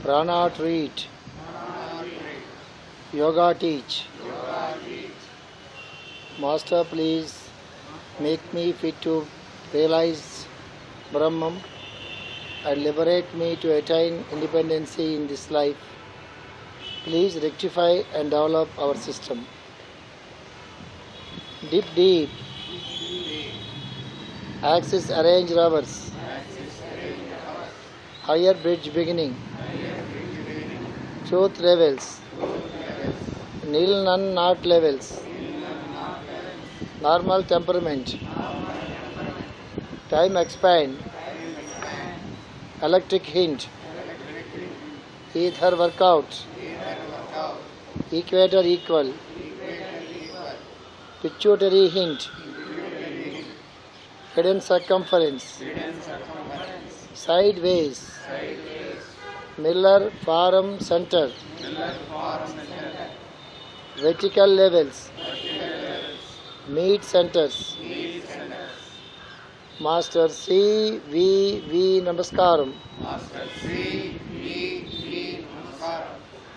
Prana treat. Yoga teach. Master, please make me fit to realize Brahman and liberate me to attain independency in this life. Please rectify and develop our system. Deep, deep. Axis arrange rubbers. Higher bridge beginning. Truth levels. Nil none not levels. Normal temperament. Time expand. Electric hint. Ether workout. Equator equal. Pituitary hint. Hidden circumference. Sideways. Miller Forum Center. Vertical levels. Meet centers. Master C V V Namaskaram. Master Sri V V నమస్కారం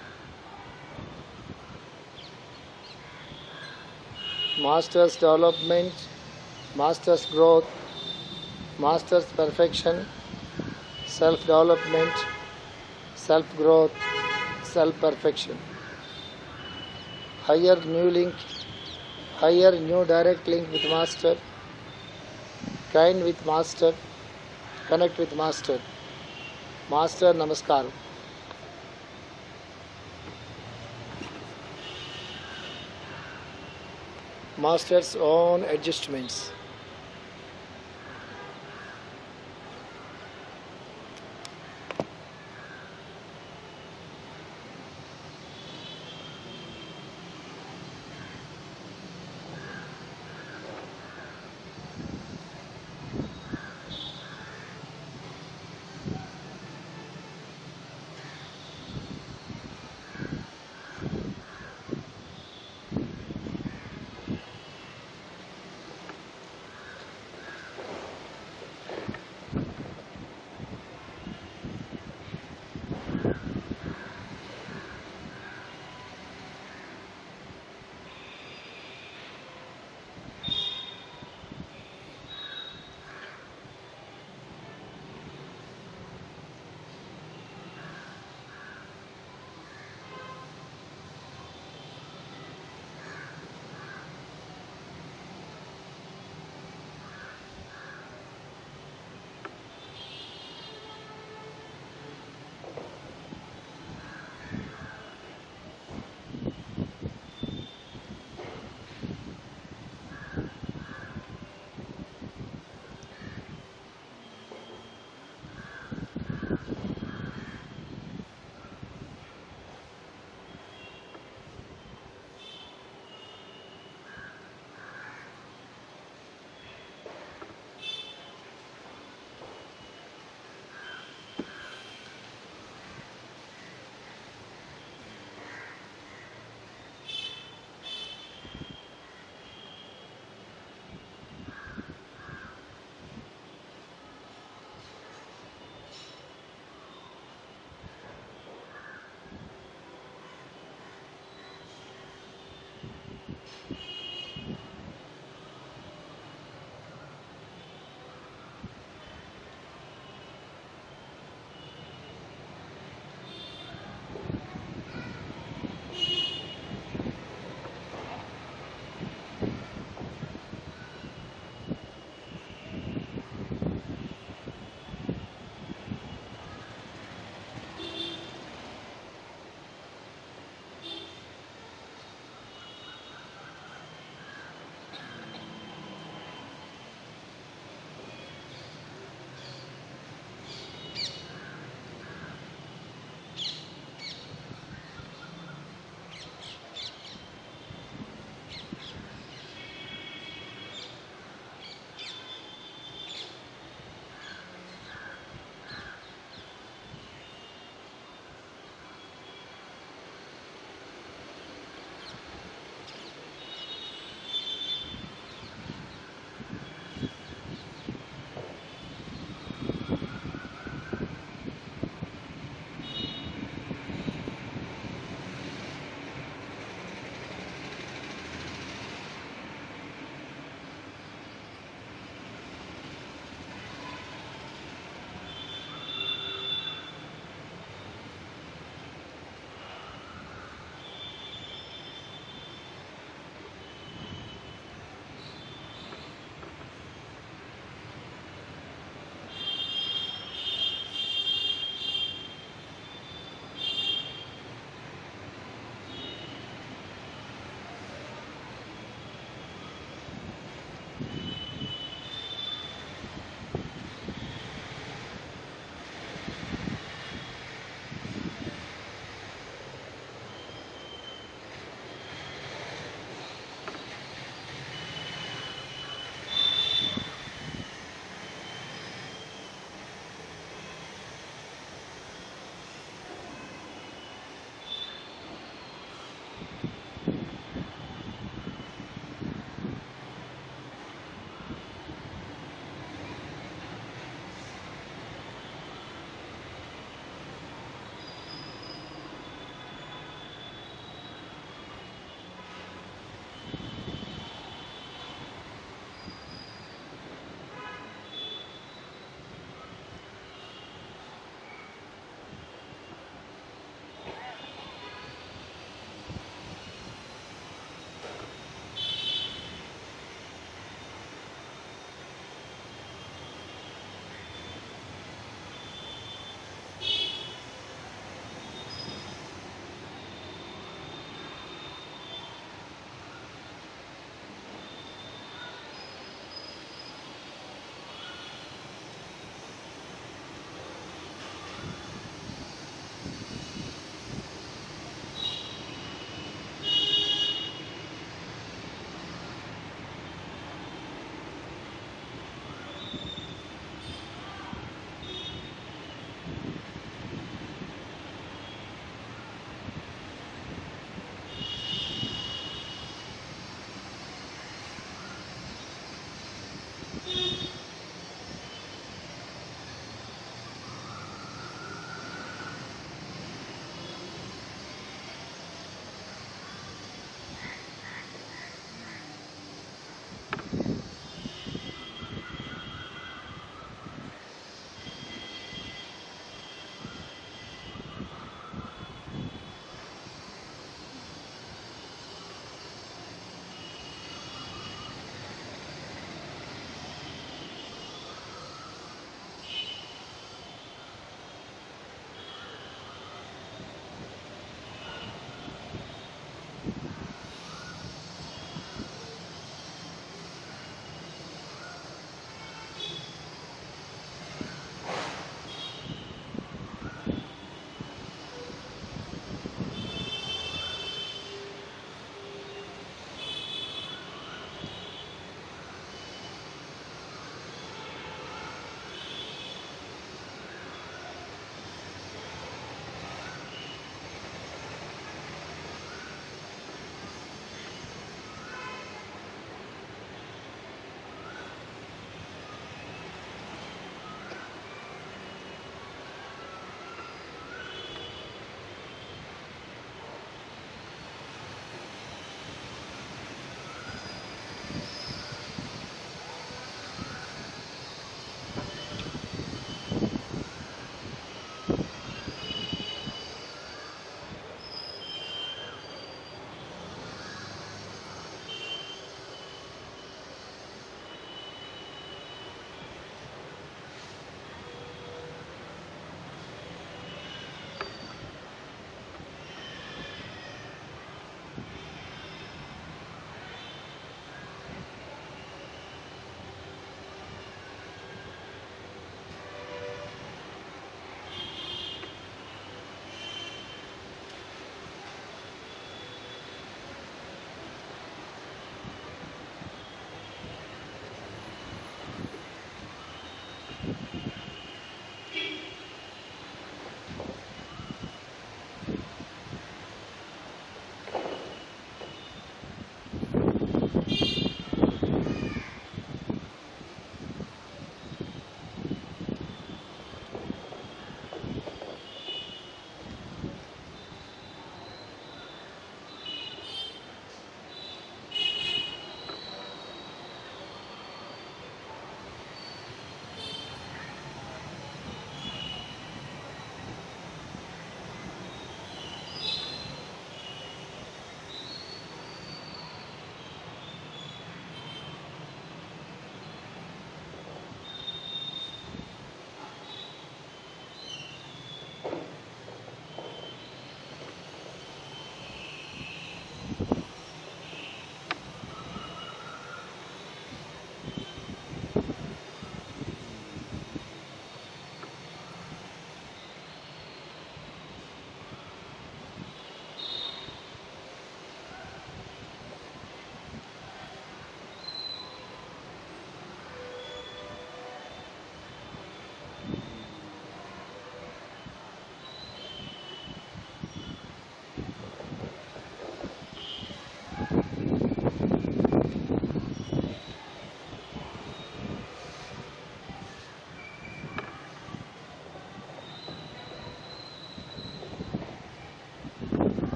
Master's development, Master's growth, Master's perfection, self development, self growth, self perfection. Higher new link, higher new direct link with Master, kind with Master, connect with Master. Master Namaskaram. Master's own adjustments.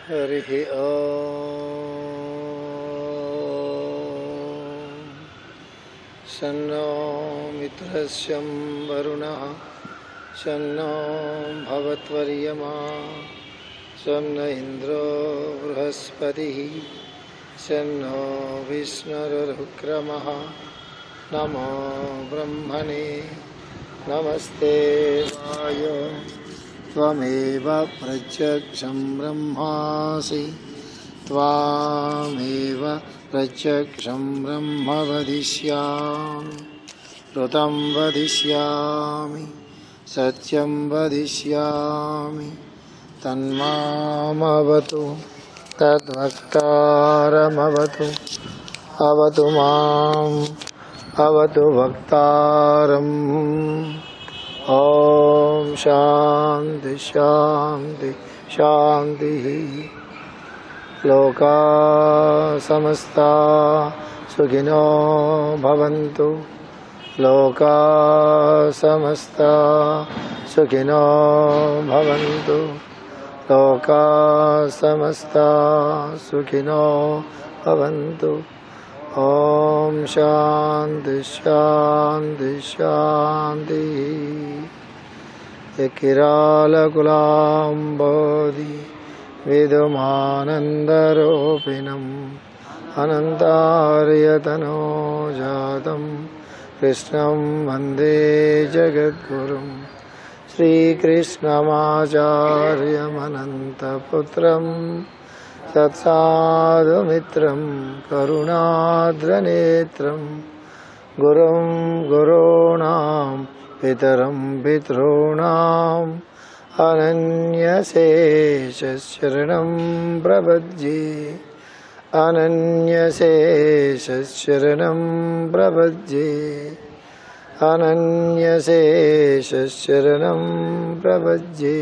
हरिः ॐ शन्नो मित्रस्यं वरुणः शन्नो भवत्वर्यमा शं न इन्द्रो बृहस्पतिः शन्नो विष्णुरुक्रमः नमो ब्रह्मणे नमस्ते वाय त्वमेव प्रत्यक्षं ब्रह्मासि त्वामेव प्रत्यक्षं ब्रह्म वदिष्यामि ऋतं वदिष्यामि सत्यं वदिष्यामि तन्मामवतु तद्वक्तारमवतु अवतु माम् अवतु वक्तारम् ॐ शान्ति शान्ति शान्तिः लोका समस्ता सुखिनो भवन्तु लोका समस्ता सुखिनो भवन्तु लोका समस्ता सुखिनो भवन्तु ॐ शान्ति शान्ति शान्तिः यकिरालकुलाम्बोधि विदुमानन्दरूपिणम् अनन्तार्यतनो जातं कृष्णं वन्दे जगद्गुरुं श्रीकृष्णमाचार्यमनन्तपुत्रं तत्साधुमित्रं करुणाद्रनेत्रं गुरुं गुरूणां पितरं पितॄणाम् अनन्यशेषशरणं प्रपद्ये अनन्यशेषशरणं प्रपद्ये अनन्यशेषशरणं प्रपद्ये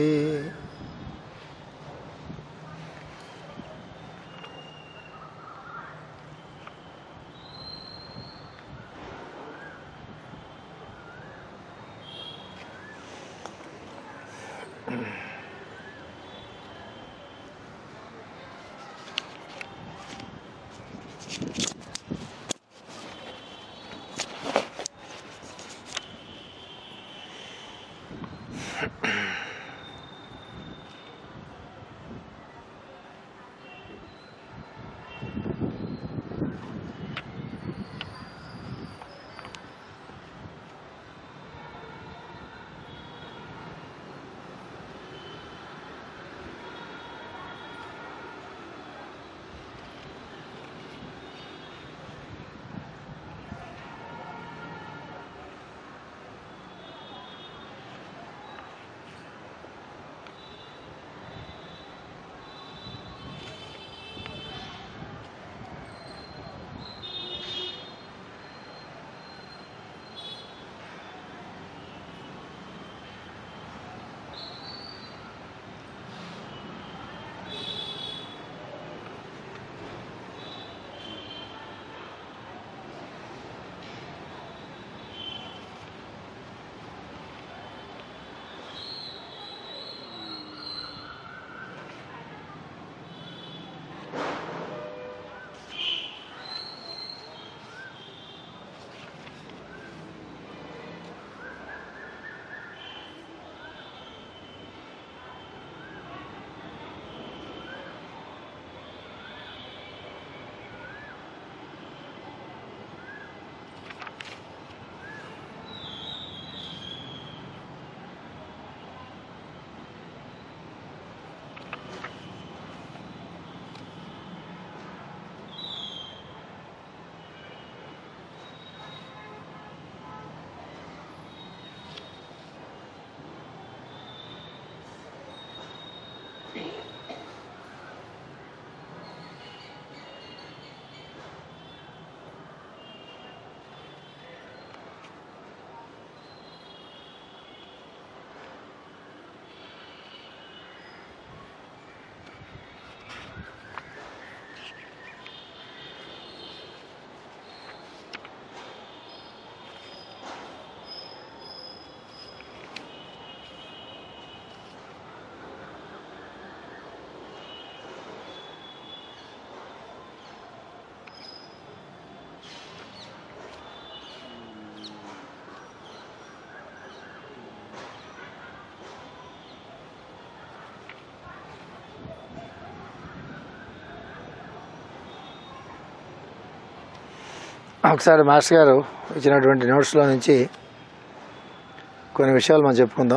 ఒకసారి మాస్టర్ గారు ఇచ్చినటువంటి నోట్స్లో నుంచి కొన్ని విషయాలు మనం చెప్పుకుందాం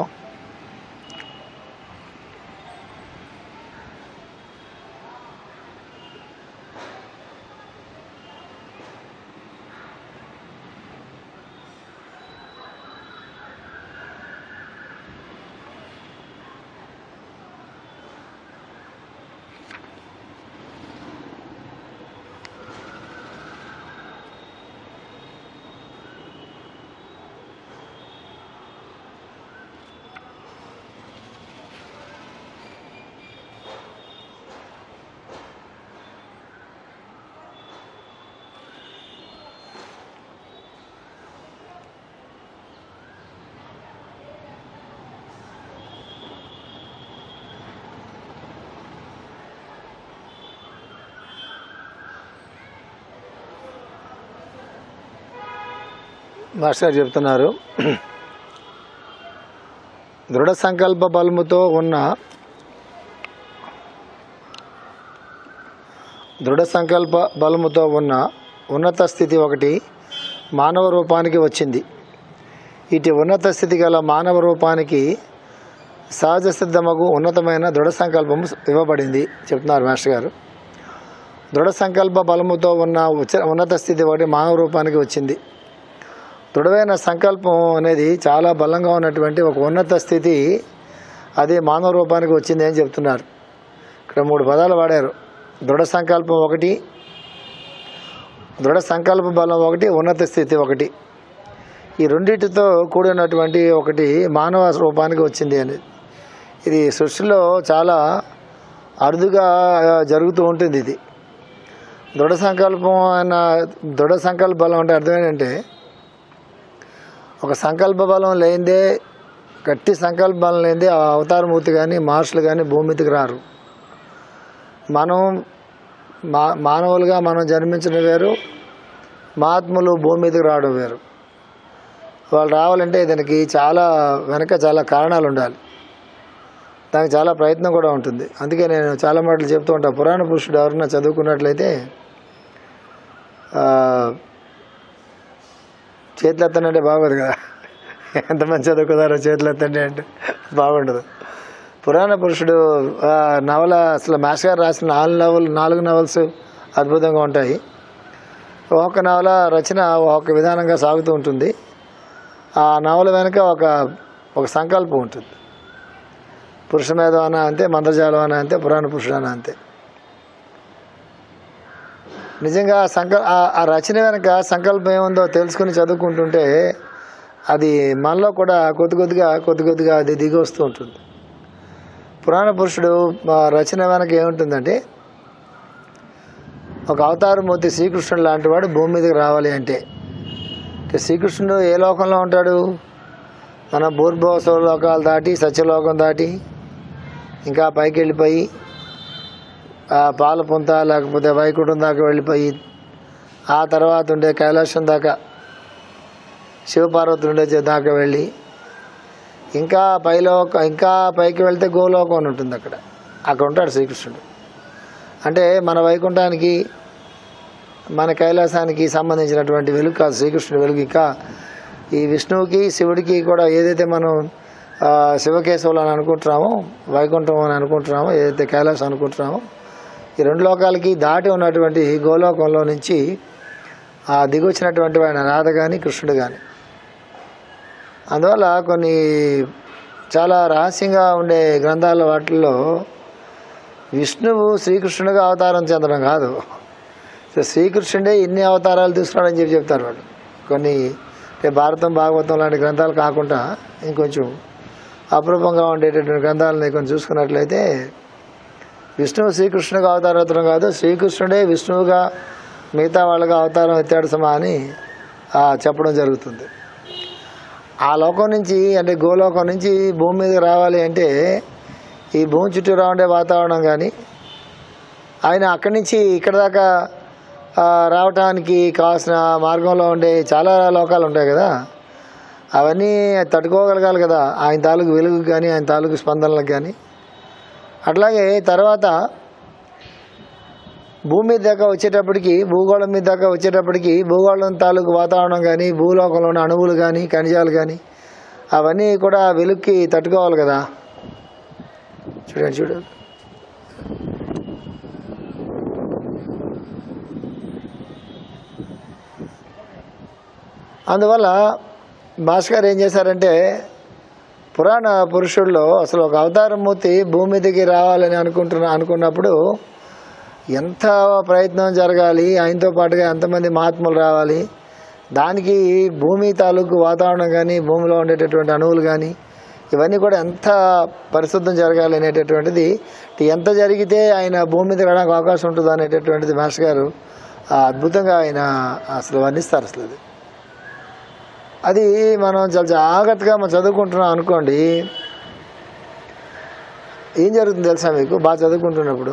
మాస్టర్ గారు చెప్తున్నారు దృఢ సంకల్ప బలముతో ఉన్న దృఢ సంకల్ప బలముతో ఉన్న ఉన్నత స్థితి ఒకటి మానవ రూపానికి వచ్చింది ఇటు ఉన్నత స్థితి గల మానవ రూపానికి సహజ సిద్ధమగు ఉన్నతమైన దృఢ సంకల్పము ఇవ్వబడింది చెప్తున్నారు మాస్టర్ గారు దృఢ సంకల్ప బలముతో ఉన్న ఉచ్చ ఉన్నత స్థితి ఒకటి మానవ రూపానికి వచ్చింది దృఢమైన సంకల్పం అనేది చాలా బలంగా ఉన్నటువంటి ఒక ఉన్నత స్థితి అది మానవ రూపానికి వచ్చింది అని చెప్తున్నారు ఇక్కడ మూడు పదాలు వాడారు దృఢ సంకల్పం ఒకటి దృఢ సంకల్ప బలం ఒకటి ఉన్నత స్థితి ఒకటి ఈ రెండింటితో కూడినటువంటి ఒకటి మానవ రూపానికి వచ్చింది అనేది ఇది సృష్టిలో చాలా అరుదుగా జరుగుతూ ఉంటుంది ఇది దృఢ సంకల్పం అన్న దృఢ సంకల్ప బలం అంటే అర్థం ఏంటంటే ఒక సంకల్ప బలం లేనిదే గట్టి సంకల్ప బలం లేనిదే ఆ అవతారమూర్తి కానీ మహర్షులు కానీ భూమి మీదకి రారు మనం మా మానవులుగా మనం జన్మించడం వేరు మహాత్ములు భూమి మీదకి రావడం వేరు వాళ్ళు రావాలంటే దానికి చాలా వెనక చాలా కారణాలు ఉండాలి దానికి చాలా ప్రయత్నం కూడా ఉంటుంది అందుకే నేను చాలా మాటలు చెప్తూ ఉంటాను పురాణ పురుషుడు ఎవరన్నా చదువుకున్నట్లయితే ఆ, చేతులు ఎత్తండి బాగోదు కదా ఎంతమంది చదువుకున్నారో చేతులు ఎత్తండి అంటే బాగుండదు పురాణ పురుషుడు ఆ, నవల అసలు మాస్ గారు రాసిన నాలుగు నవలు నాలుగు నవల్స్ అద్భుతంగా ఉంటాయి ఒక నవల రచన ఒక విధానంగా సాగుతూ ఉంటుంది ఆ నవల వెనుక ఒక ఒక సంకల్పం ఉంటుంది పురుషమేధం అన అంతే మంత్రజాలం అన అంతే పురాణ పురుషుడు అన అంతే నిజంగా ఆ సంక ఆ- ఆ రచన వెనక సంకల్పం ఏముందో తెలుసుకుని చదువుకుంటుంటే అది మనలో కూడా కొద్ది కొద్దిగా కొద్ది కొద్దిగా అది దిగి వస్తూ ఉంటుంది పురాణ పురుషుడు ఆ రచన వెనక ఏముంటుందంటే ఒక అవతారమూర్తి శ్రీకృష్ణుడు లాంటి వాడు భూమి మీదకి రావాలి అంటే అంటే శ్రీకృష్ణుడు ఏ లోకంలో ఉంటాడు మన భూర్భోస లోకాలు దాటి సత్యలోకం దాటి ఇంకా పైకి వెళ్ళిపోయి ఆ పాల పుంత లేకపోతే వైకుంఠం దాకా వెళ్ళిపోయి ఆ తర్వాత ఉండే కైలాసం దాకా శివపార్వతులు ఉండే చే- దాకా వెళ్ళి ఇంకా పైలోక ఇంకా పైకి వెళ్తే గోలోకం అని ఉంటుంది అక్కడ అక్కడ ఉంటాడు శ్రీకృష్ణుడు అంటే మన వైకుంఠానికి మన కైలాసానికి సంబంధించినటువంటి వెలుగు కాదు శ్రీకృష్ణుడి వెలుగు ఇంకా ఈ విష్ణువుకి శివుడికి కూడా ఏదైతే మనం ఆ, శివకేశవులు అని అనుకుంటున్నామో వైకుంఠం అని అనుకుంటున్నామో ఏదైతే కైలాసం అనుకుంటున్నామో ఈ రెండు లోకాలకి దాటి ఉన్నటువంటి గోలోకంలో నుంచి ఆ దిగొచ్చినటువంటి ఆయన రాధ కానీ కృష్ణుడు కానీ అందువల్ల కొన్ని చాలా రహస్యంగా ఉండే గ్రంథాల వాటిల్లో విష్ణువు శ్రీకృష్ణుడిగా అవతారం చెందడం కాదు సో శ్రీకృష్ణుడే ఇన్ని అవతారాలు తీసుకున్నాడని చెప్పి చెప్తారు వాళ్ళు కొన్ని అంటే భారతం భాగవతం లాంటి గ్రంథాలు కాకుండా ఇంకొంచెం అపరూపంగా ఉండేటటువంటి గ్రంథాలని కొంచెం చూసుకున్నట్లయితే విష్ణువు శ్రీకృష్ణుగా అవతారం ఎత్తడం కాదు శ్రీకృష్ణుడే విష్ణువుగా మిగతా వాళ్ళగా అవతారం ఎత్తాడు సమా అని ఆ, చెప్పడం జరుగుతుంది ఆ లోకం నుంచి అంటే గోలోకం నుంచి భూమి మీదకి రావాలి అంటే ఈ భూమి చుట్టూరా ఉండే వాతావరణం కానీ ఆయన అక్కడి నుంచి ఇక్కడ దాకా ఆ, రావటానికి కావాల్సిన మార్గంలో ఉండే చాలా లోకాలు ఉంటాయి కదా అవన్నీ తట్టుకోగలగాలి కదా ఆయన తాలూకు వెలుగు కానీ ఆయన తాలూకు స్పందనలకు కానీ అట్లాగే తర్వాత భూమి మీద దాకా వచ్చేటప్పటికి భూగోళం మీద దాకా వచ్చేటప్పటికి భూగోళం తాలూకు వాతావరణం కానీ భూలోకంలో ఉన్న అణువులు కానీ ఖనిజాలు కానీ అవన్నీ కూడా వెలుక్కి తట్టుకోవాలి కదా చూడండి చూడండి అందువల్ల భాస్కర్ ఏం చేశారంటే పురాణ పురుషుల్లో అసలు ఒక అవతారమూర్తి భూమి మీదకి రావాలని అనుకుంటున్నా అనుకున్నప్పుడు ఎంత ప్రయత్నం జరగాలి ఆయనతో పాటుగా ఎంతమంది మహాత్ములు రావాలి దానికి భూమి తాలూకు వాతావరణం కానీ భూమిలో ఉండేటటువంటి అణువులు కానీ ఇవన్నీ కూడా ఎంత పరిశుద్ధం జరగాలి అనేటటువంటిది ఎంత జరిగితే ఆయన భూమి మీద రావడానికి అవకాశం ఉంటుందో అనేటటువంటిది మాస్టర్ గారు ఆ అద్భుతంగా ఆయన అసలు వర్ణిస్తారు అసలు అది అది మనం చాలా జాగ్రత్తగా మనం చదువుకుంటున్నాం అనుకోండి ఏం జరుగుతుంది తెలుసా మీకు బాగా చదువుకుంటున్నప్పుడు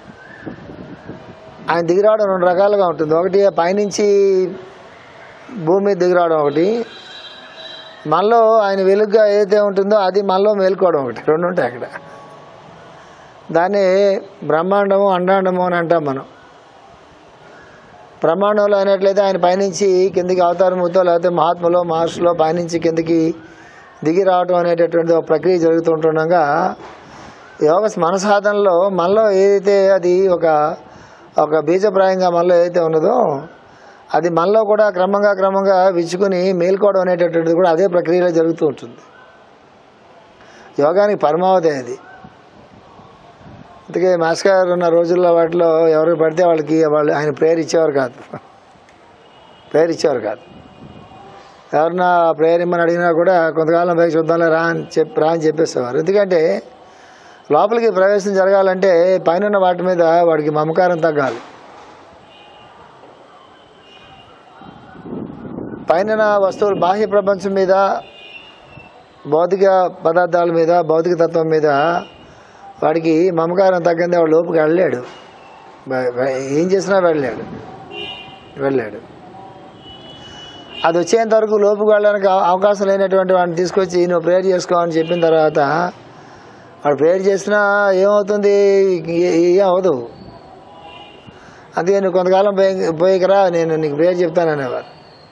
ఆయన దిగిరావడం రెండు రకాలుగా ఉంటుంది ఒకటి పైనుంచి భూమి మీద దిగిరావడం ఒకటి మనలో ఆయన వెలుగుగా ఏదైతే ఉంటుందో అది మనలో మేల్కోవడం ఒకటి రెండు ఉంటాయి అక్కడ దాన్ని బ్రహ్మాండము అండాండము అని అంటాం మనం బ్రహ్మాండంలో అయినట్లయితే ఆయన పైనుంచి కిందికి అవతారముతో లేకపోతే మహాత్ములో మహర్షులో పైనుంచి కిందికి దిగి రావడం అనేటటువంటి ఒక ప్రక్రియ జరుగుతుంటుండగా యోగ మన సాధనలో మనలో ఏదైతే అది ఒక ఒక బీజప్రాయంగా మనలో ఏదైతే ఉన్నదో అది మనలో కూడా క్రమంగా క్రమంగా విచ్చుకుని మేల్కోవడం అనేటటువంటిది కూడా అదే ప్రక్రియలో జరుగుతూ ఉంటుంది యోగానికి పరమావధి అది అందుకే మాస్టర్ గారు ఉన్న రోజుల్లో వాటిలో ఎవరికి పడితే వాళ్ళకి వాళ్ళు ఆయన ప్రేయర్ ఇచ్చేవారు కాదు ప్రేయర్ ఇచ్చేవారు కాదు ఎవరన్నా ప్రేయర్ ఇమ్మని అడిగినా కూడా కొంతకాలం పైకి చూద్దాంలే రా అని చెప్పి రా అని చెప్పేసేవారు ఎందుకంటే లోపలికి ప్రవేశం జరగాలంటే పైన వాటి మీద వాడికి మమకారం తగ్గాలి పైన వస్తువులు బాహ్య ప్రపంచం మీద భౌతిక పదార్థాల మీద భౌతిక తత్వం మీద వాడికి మమకారం తగ్గింది వాడు లోపుకి వెళ్ళాడు బ- బ- ఏం చేసినా వెళ్ళాడు వెళ్ళాడు అది వచ్చేంత వరకు లోపుకి వెళ్ళడానికి అవ- అవకాశం లేనటువంటి వాడిని తీసుకొచ్చి నువ్వు ప్రేయర్ చేసుకో అని చెప్పిన తర్వాత వాడు ప్రేయర్ చేసినా ఏమవుతుంది ఏ- ఏం అవ్వదు అందుకే నువ్వు కొంతకాలం పోయి పోయికరా నేను నీకు ప్రేయర్ చెప్తాననేవారు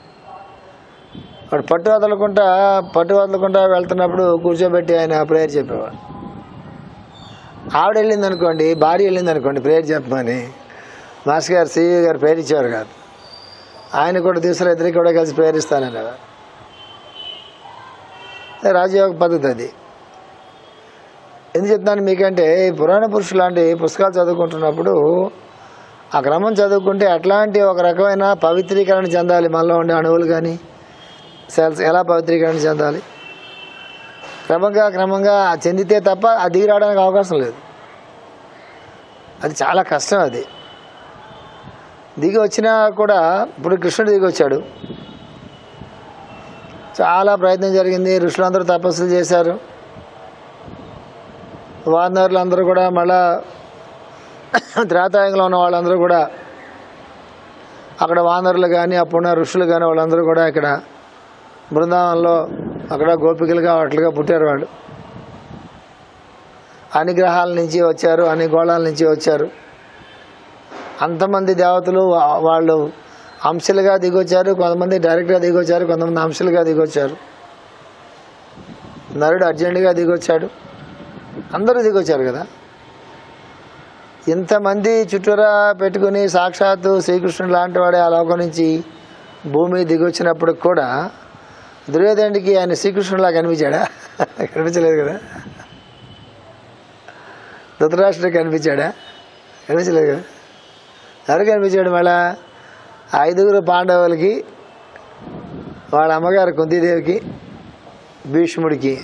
వాడు పట్టు వదలకుండా పట్టు వదలకుండా వెళ్తున్నప్పుడు కూర్చోబెట్టి ఆయన ప్రేయర్ చెప్పేవాడు ఆవిడ వెళ్ళింది అనుకోండి భార్య వెళ్ళింది అనుకోండి ప్రేయర్ చెప్పమని మాస్టర్ గారు సివి గారు ప్రేయర్ ఇచ్చేవారు కాదు ఆయన కూడా తీసుకురా ఇద్దరికి కూడా కలిసి ప్రేయర్ ఇస్తాననేవారు అదే రాజయోగ పద్ధతి అది ఎందుకు చెప్తాను మీకంటే ఈ పురాణ పురుషులు లాంటి పుస్తకాలు చదువుకుంటున్నప్పుడు ఆ క్రమం చదువుకుంటే అట్లాంటి ఒక రకమైన పవిత్రీకరణ చెందాలి మనలో ఉండే అణువులు కానీ సెల్స్ ఎలా పవిత్రీకరణ చెందాలి క్రమంగా క్రమంగా చెందితే తప్ప అది దిగి రావడానికి అవకాశం లేదు అది చాలా కష్టం అది దిగి వచ్చినా కూడా ఇప్పుడు కృష్ణుడు దిగి వచ్చాడు చాలా ప్రయత్నం జరిగింది ఋషులందరూ తపస్సులు చేశారు వానరులు అందరూ కూడా మళ్ళా త్రేతాయుగంలో ఉన్న వాళ్ళందరూ కూడా అక్కడ వానరులు కానీ అప్పుడున్న ఋషులు కానీ వాళ్ళందరూ కూడా ఇక్కడ బృందావనంలో అక్కడ గోపికలుగా అట్లుగా పుట్టారు వాళ్ళు అన్ని గ్రహాల నుంచి వచ్చారు అన్ని గోళాల నుంచి వచ్చారు అంతమంది దేవతలు వా- వాళ్ళు అంశలుగా దిగొచ్చారు కొంతమంది డైరెక్ట్గా దిగొచ్చారు కొంతమంది అంశలుగా దిగొచ్చారు నరుడు అర్జెంటుగా దిగొచ్చాడు అందరూ దిగొచ్చారు కదా ఇంతమంది చుట్టూరా పెట్టుకుని సాక్షాత్తు శ్రీకృష్ణుడు లాంటి వాడే ఆ లోకం నుంచి భూమి దిగొచ్చినప్పుడు కూడా దుర్యోధనుడికి ఆయన శ్రీకృష్ణుడిలా కనిపించాడా కనిపించలేదు కదా ధృతరాష్ట్రుడికి కనిపించాడా కనిపించలేదు కదా ఎవరు కనిపించాడు మళ్ళా ఐదుగురు పాండవులకి వాళ్ళ అమ్మగారు కుంతీదేవికి భీష్ముడికి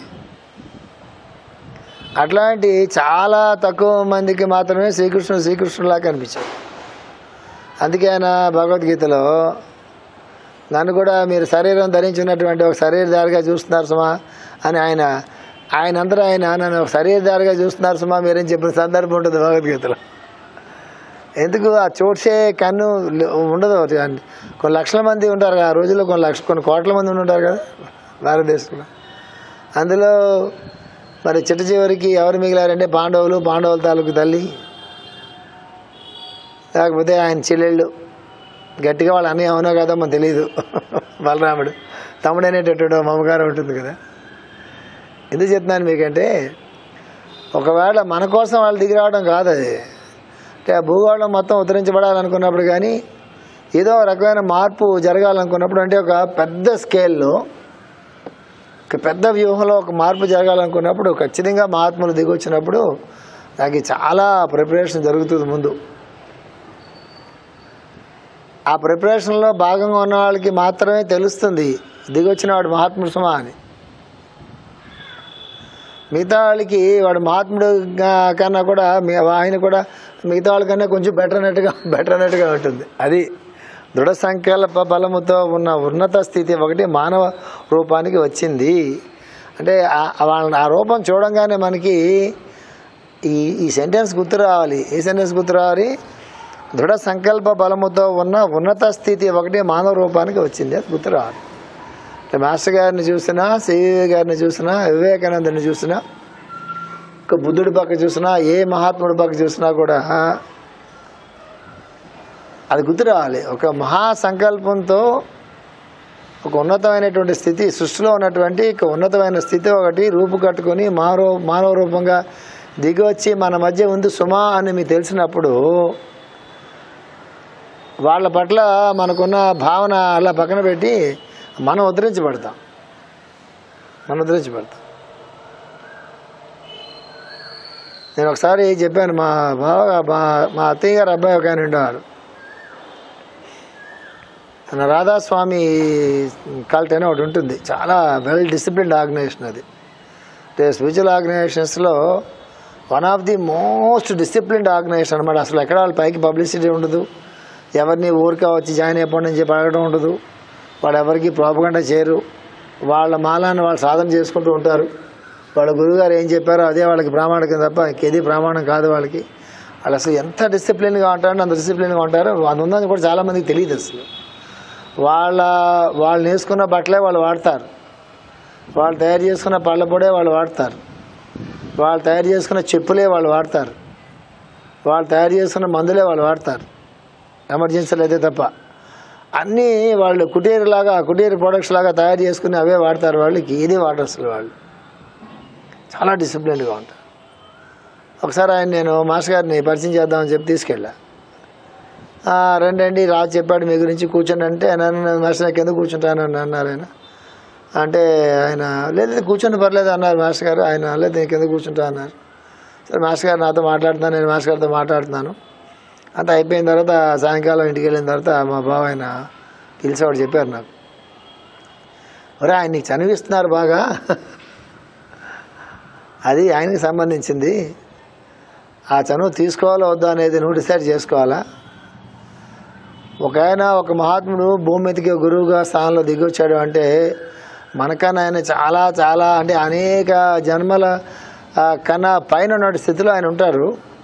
అట్లాంటి చాలా తక్కువ మందికి మాత్రమే శ్రీకృష్ణుడు శ్రీకృష్ణులా కనిపించాడు అందుకే ఆయన భగవద్గీతలో నన్ను కూడా మీరు శరీరం ధరించినటువంటి ఒక శరీరధారిగా చూస్తున్నారు సుమా అని ఆయన ఆయన అందరూ ఆయన నన్ను ఒక శరీరధారిగా చూస్తున్నారు సుమా మీరేం చెప్పిన సందర్భం ఉంటుంది భగవద్గీతలో ఎందుకు ఆ చూడ్సే కన్ను లే- ఉండదు కొన్ని లక్షల మంది ఉంటారు కదా, ఆ రోజుల్లో కొన్ని లక్ష కొన్ని కోట్ల మంది ఉండి ఉంటారు కదా భారతదేశంలో అందులో మరి చిట్ట చివరికి ఎవరు మిగిలారంటే పాండవులు పాండవుల తాలూకు తల్లి లేకపోతే ఆయన చెల్లెళ్ళు గట్టిగా వాళ్ళ అన్నయ్య అవునో కదా మనకు తెలియదు బలరాముడు తమ్ముడు అనేటటువంటి ఒక మమకారం ఉంటుంది కదా ఎందుకు చెప్తున్నాను మీకంటే ఒకవేళ మన కోసం వాళ్ళు దిగి రావడం కాదు అది అంటే ఆ భూగోళం మొత్తం ఉద్ధరించబడాలనుకున్నప్పుడు కానీ ఏదో ఒక రకమైన మార్పు జరగాలనుకున్నప్పుడు అంటే ఒక పెద్ద స్కేల్లో ఒక పెద్ద వ్యూహంలో ఒక మార్పు జరగాలనుకున్నప్పుడు ఖచ్చితంగా మహాత్ములు దిగి వచ్చినప్పుడు దానికి చాలా ప్రిపరేషన్ జరుగుతుంది ముందు ఆ ప్రిపరేషన్లో భాగంగా ఉన్న వాళ్ళకి మాత్రమే తెలుస్తుంది దిగొచ్చిన వాడు మహాత్ముడు సుమా అని మిగతా వాళ్ళకి వాడు మహాత్ముడు గా- కన్నా కూడా మీ- ఆయన కూడా మిగతా వాళ్ళకన్నా కొంచెం బెటర్ అన్నట్టుగా బెటర్ అన్నట్టుగా ఉంటుంది అది దృఢ సంకల్ప బలముతో ఉన్న ఉన్నత స్థితి ఒకటి మానవ రూపానికి వచ్చింది అంటే ఆ- వాళ్ళ ఆ రూపం చూడంగానే మనకి ఈ ఈ సెంటెన్స్ గుర్తు రావాలి ఏ సెంటెన్స్ గుర్తు రావాలి దృఢ సంకల్ప బలముతో ఉన్న ఉన్నత స్థితి ఒకటి మానవ రూపానికి వచ్చింది అది గుర్తు రావాలి అంటే మాస్టర్ గారిని చూసినా సివి గారిని చూసినా వివేకానందుని చూసినా ఒక బుద్ధుడి పక్క చూసినా ఏ మహాత్ముడి పక్క చూసినా కూడా అది గుర్తు రావాలి ఒక మహా సంకల్పంతో ఒక ఉన్నతమైనటువంటి స్థితి సృష్టిలో ఉన్నటువంటి ఒక ఉన్నతమైన స్థితి ఒకటి రూపు కట్టుకొని మానవ మానవ రూపంగా దిగి వచ్చి మన మధ్య ఉంది సుమా అని మీకు తెలిసినప్పుడు వాళ్ళ పట్ల మనకున్న భావన అలా పక్కన పెట్టి మనం ఉద్ధరించబడతాం మనం ఉద్ధరించబడతాం నేను ఒకసారి చెప్పాను మా బావ మా మా అత్తయ్య గారు అబ్బాయి ఒక ఆయన ఉండేవారు మన రాధాస్వామి కల్ట్ అని ఒకటి ఉంటుంది చాలా వెల్ డిసిప్లిన్డ్ ఆర్గనైజేషన్ అది అంటే స్పిరిచువల్ ఆర్గనైజేషన్స్లో one of the most disciplined organisation అనమాట అసలు ఎక్కడ వాళ్ళ పైకి పబ్లిసిటీ ఉండదు ఎవరిని ఊరికే వచ్చి జాయిన్ అయిపోండి అని చెప్పి అడగడం ఉండదు వాళ్ళు ఎవరికి ప్రోపగండా చేయరు వాళ్ళ మాలాన్ని వాళ్ళు సాధన చేసుకుంటూ ఉంటారు వాళ్ళ గురువుగారు ఏం చెప్పారో అదే వాళ్ళకి ప్రామాణికం తప్ప ఇంకేది ప్రమాణం కాదు వాళ్ళకి వాళ్ళు అసలు ఎంత డిసిప్లిన్గా ఉంటారో అంత డిసిప్లిన్గా ఉంటారో అది ఉందని కూడా చాలామందికి తెలియదు అసలు వాళ్ళ వాళ్ళు నేసుకున్న బట్టలే వాళ్ళు వాడతారు వాళ్ళు తయారు చేసుకున్న పళ్ళ పొడే వాళ్ళు వాడతారు వాళ్ళు తయారు చేసుకున్న చెప్పులే వాళ్ళు వాడతారు వాళ్ళు తయారు చేసుకున్న మందులే వాళ్ళు వాడతారు ఎమర్జెన్సీలు అయితే తప్ప అన్నీ వాళ్ళు కుటీర్ లాగా కుటీర్ ప్రొడక్ట్స్ లాగా తయారు చేసుకుని అవే వాడతారు వాళ్ళకి ఏది వాడరు అసలు వాళ్ళు చాలా డిసిప్లిన్గా ఉంటారు ఒకసారి ఆయన నేను మాస్టర్ గారిని పరిచయం చేద్దామని చెప్పి తీసుకెళ్ళా "ఆ, రండి రాజు చెప్పాడు మీ గురించి కూర్చోండి అంటే నన్ను మాస్టర్ నాకు ఎందుకు కూర్చుంటాను అని అన్నారు ఆయన అంటే ఆయన లేదు లేదు, కూర్చొని పర్లేదు అన్నారు మాస్టర్ గారు ఆయన లేదు నేను కింద కూర్చుంటా అన్నారు సరే మాస్టర్ గారు నాతో మాట్లాడుతున్నాను నేను మాస్టర్ గారితో మాట్లాడుతున్నాను అంతా అయిపోయిన తర్వాత సాయంకాలం ఇంటికి వెళ్ళిన తర్వాత మా బావ ఆయన పిలిచేవాడు చెప్పారు నాకు ఒరే ఆయన నీకు చనివిస్తున్నారు బాగా అది ఆయనకి సంబంధించింది ఆ చనువు తీసుకోవాలో వద్దా అనేది నువ్వు డిసైడ్ చేసుకోవాలా ఒక ఆయన ఒక మహాత్ముడు భూమి మీదకి గురువుగా స్థానంలో దిగొచ్చాడు అంటే మనకన్నా ఆయన చాలా చాలా అంటే అనేక జన్మల ఆ, కన్నా పైన ఉన్న స్థితిలో ఆయన ఉంటారు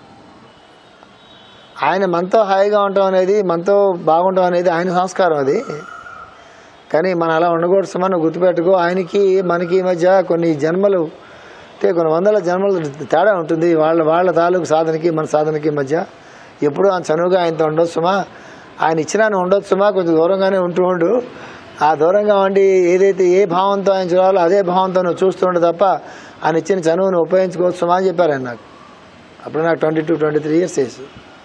ఆయన మనతో హాయిగా ఉండటం అనేది మనతో బాగుండటం అనేది ఆయన సంస్కారం అది కానీ మనం అలా ఉండకూడదు సుమా గుర్తుపెట్టుకో ఆయనకి మనకి ఈ మధ్య కొన్ని జన్మలు అంటే కొన్ని వందల జన్మలు తేడా ఉంటుంది వాళ్ళ వాళ్ళ తాలూకు సాధనకి మన సాధనకి మధ్య ఎప్పుడు ఆయన చనువుగా ఆయనతో ఉండొచ్చు సుమా ఆయన ఇచ్చినా నువ్వు ఉండొచ్చు సుమా కొంచెం దూరంగానే ఉంటూ ఉండు ఆ దూరంగా ఉండి ఏదైతే ఏ భావంతో ఆయన చూడాలో అదే భావంతో నువ్వు చూస్తుండు తప్ప ఆయన ఇచ్చిన చనువును ఉపయోగించుకోవచ్చు సుమా అని చెప్పారు ఆయన నాకు అప్పుడు నాకు twenty two twenty three years age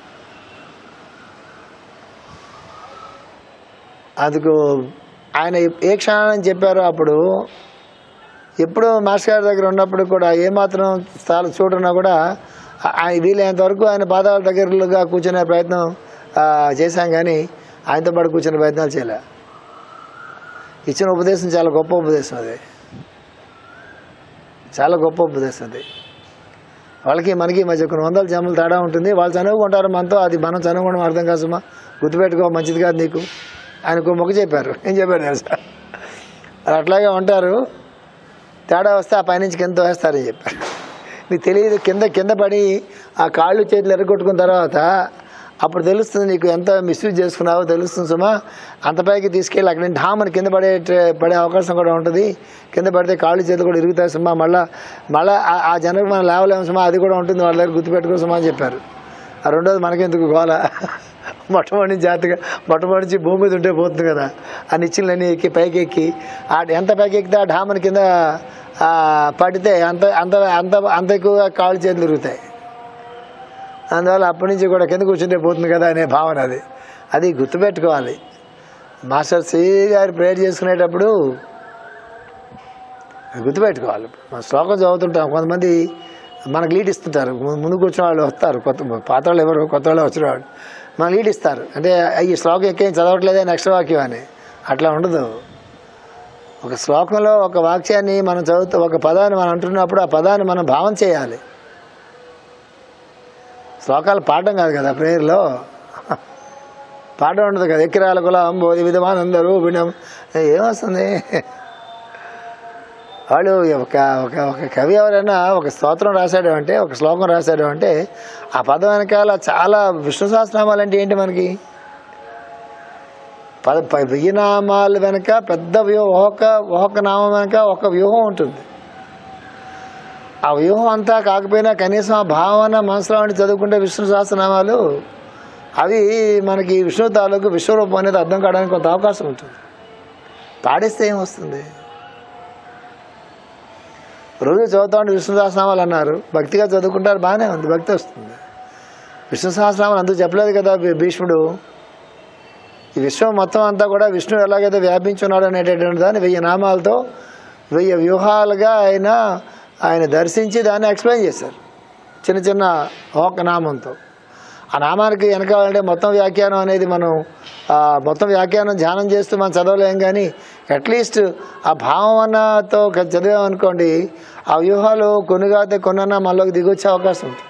అందుకు ఆయన ఏ క్షణాన్ని చెప్పారో అప్పుడు ఎప్పుడు మాస్టర్ గారి దగ్గర ఉన్నప్పుడు కూడా ఏమాత్రం స్థానం చూడన్నా కూడా ఆ- ఆయన వీలైనంత వరకు ఆయన పాదాల దగ్గరగా కూర్చునే ప్రయత్నం ఆ, చేశాం కానీ ఆయనతో పాటు కూర్చునే ప్రయత్నాలు చేయలే ఇచ్చిన ఉపదేశం చాలా గొప్ప ఉపదేశం అది చాలా గొప్ప ఉపదేశం అది వాళ్ళకి మనకి మధ్య కొన్ని వందల జన్మలు తేడా ఉంటుంది వాళ్ళు చనువుకుంటారు మనతో అది మనం చనువుకోవడం అర్థం కాదు సుమా గుర్తుపెట్టుకో మంచిది కాదు నీకు ఆయనకు మొక్క చెప్పారు ఏం చెప్పారు తెలుసా అది అట్లాగే ఉంటారు తేడా వస్తే ఆ పైనుంచి కింద వేస్తారని చెప్పారు నీకు తెలియదు కింద కింద పడి ఆ కాళ్ళు చేతులు ఎరగొట్టుకున్న తర్వాత అప్పుడు తెలుస్తుంది నీకు ఎంత మిస్యూజ్ చేసుకున్నావో తెలుస్తుంది సుమా అంత పైకి తీసుకెళ్ళి అక్కడ నుంచి ఢామని కింద పడే పడే అవకాశం కూడా ఉంటుంది కింద పడితే కాళ్ళు చేతులు కూడా ఇరుగుతాయి సుమా మళ్ళా మళ్ళా ఆ- ఆ జనకు మనం లేవలేము సుమా అది కూడా ఉంటుంది వాళ్ళ దగ్గర గుర్తుపెట్టుకో సుమా అని చెప్పారు ఆ రెండోది మనకెందుకు గోల మొట్టమొదటి జాతిగా మొట్టమొదటి నుంచి భూమి మీద ఉంటే పోతుంది కదా ఆ నిచ్చెనలన్నీ ఎక్కి పైకి ఎక్కి ఆ ఎంత పైకి ఎక్కితే ఆ ఢామని కింద ఆ, పడితే అంత అంత అంత అంత ఎక్కువగా కాళ్ళు చేతులు తిరుగుతాయి అందువల్ల అప్పటి నుంచి కూడా కింద కూర్చుంటే పోతుంది కదా అనే భావన అది అది గుర్తుపెట్టుకోవాలి మాస్టర్ శ్రీ గారు ప్రేయర్ చేసుకునేటప్పుడు గుర్తుపెట్టుకోవాలి మన శ్లోకం చదువుతుంటాం కొంతమంది మనకు లీడ్ ఇస్తుంటారు ము- ముందు కూర్చున్న వాళ్ళు వస్తారు కొత్త పాత వాళ్ళు ఎవరు కొత్త వాళ్ళు వచ్చిన వాళ్ళు మనకు లీడ్ ఇస్తారు అంటే ఈ శ్లోకం ఎక్కేం చదవట్లేదే నెక్స్ట్ వాక్యం అని అట్లా ఉండదు ఒక శ్లోకంలో ఒక వాక్యాన్ని మనం చదువుతూ ఒక పదాన్ని మనం అంటున్నప్పుడు ఆ పదాన్ని మనం భావం చేయాలి శ్లోకాలు పాడడం కాదు కదా ప్రేయర్లో పాడడం ఉండదు కదా ఎక్కిరాల కులం బోధి విధమానందరూ వినం ఏమొస్తుంది వాళ్ళు ఒక ఒక ఒక కవి ఎవరైనా ఒక స్తోత్రం రాశాడు అంటే ఒక శ్లోకం రాశాడు అంటే ఆ పదం వెనకాల చాలా విష్ణు సహస్రనామాలు అంటే ఏంటి మనకి పద ప- వెయ్యి నామాల వెనక పెద్ద వ్యూహం ఒక ఒక నామం వెనక ఒక వ్యూహం ఉంటుంది ఆ వ్యూహం అంతా కాకపోయినా కనీసం ఆ భావన మనసులో ఉండి చదువుకుంటే విష్ణు సహస్రనామాలు అవి మనకి విష్ణు తాలూకు విశ్వరూపం అనేది అర్థం కావడానికి కొంత అవకాశం ఉంటుంది పాడేస్తే ఏమొస్తుంది రోజు చదువుతా ఉంటే విష్ణు సహస్రనామాలు అన్నారు భక్తిగా చదువుకుంటారు బాగానే ఉంది భక్తి వస్తుంది విష్ణు సహస్రనామాలు అందుకు చెప్పలేదు కదా భీ- భీష్ముడు ఈ విశ్వం మొత్తం అంతా కూడా విష్ణు ఎలాగైతే వ్యాపించున్నాడు అనేటటువంటి దాన్ని వెయ్యి నామాలతో వెయ్యి వ్యూహాలుగా ఆయన ఆయన దర్శించి దాన్ని ఎక్స్ప్లెయిన్ చేశారు చిన్న చిన్న ఒక నామంతో ఆ నామానికి వెనకాలంటే మొత్తం వ్యాఖ్యానం అనేది మనం ఆ, మొత్తం వ్యాఖ్యానం ధ్యానం చేస్తూ మనం చదవలేం కానీ అట్లీస్ట్ ఆ భావనతో చదివామనుకోండి ఆ వ్యూహాలు కొన్ని కాకపోతే కొన్నన్నా మనలోకి దిగొచ్చే అవకాశం ఉంటుంది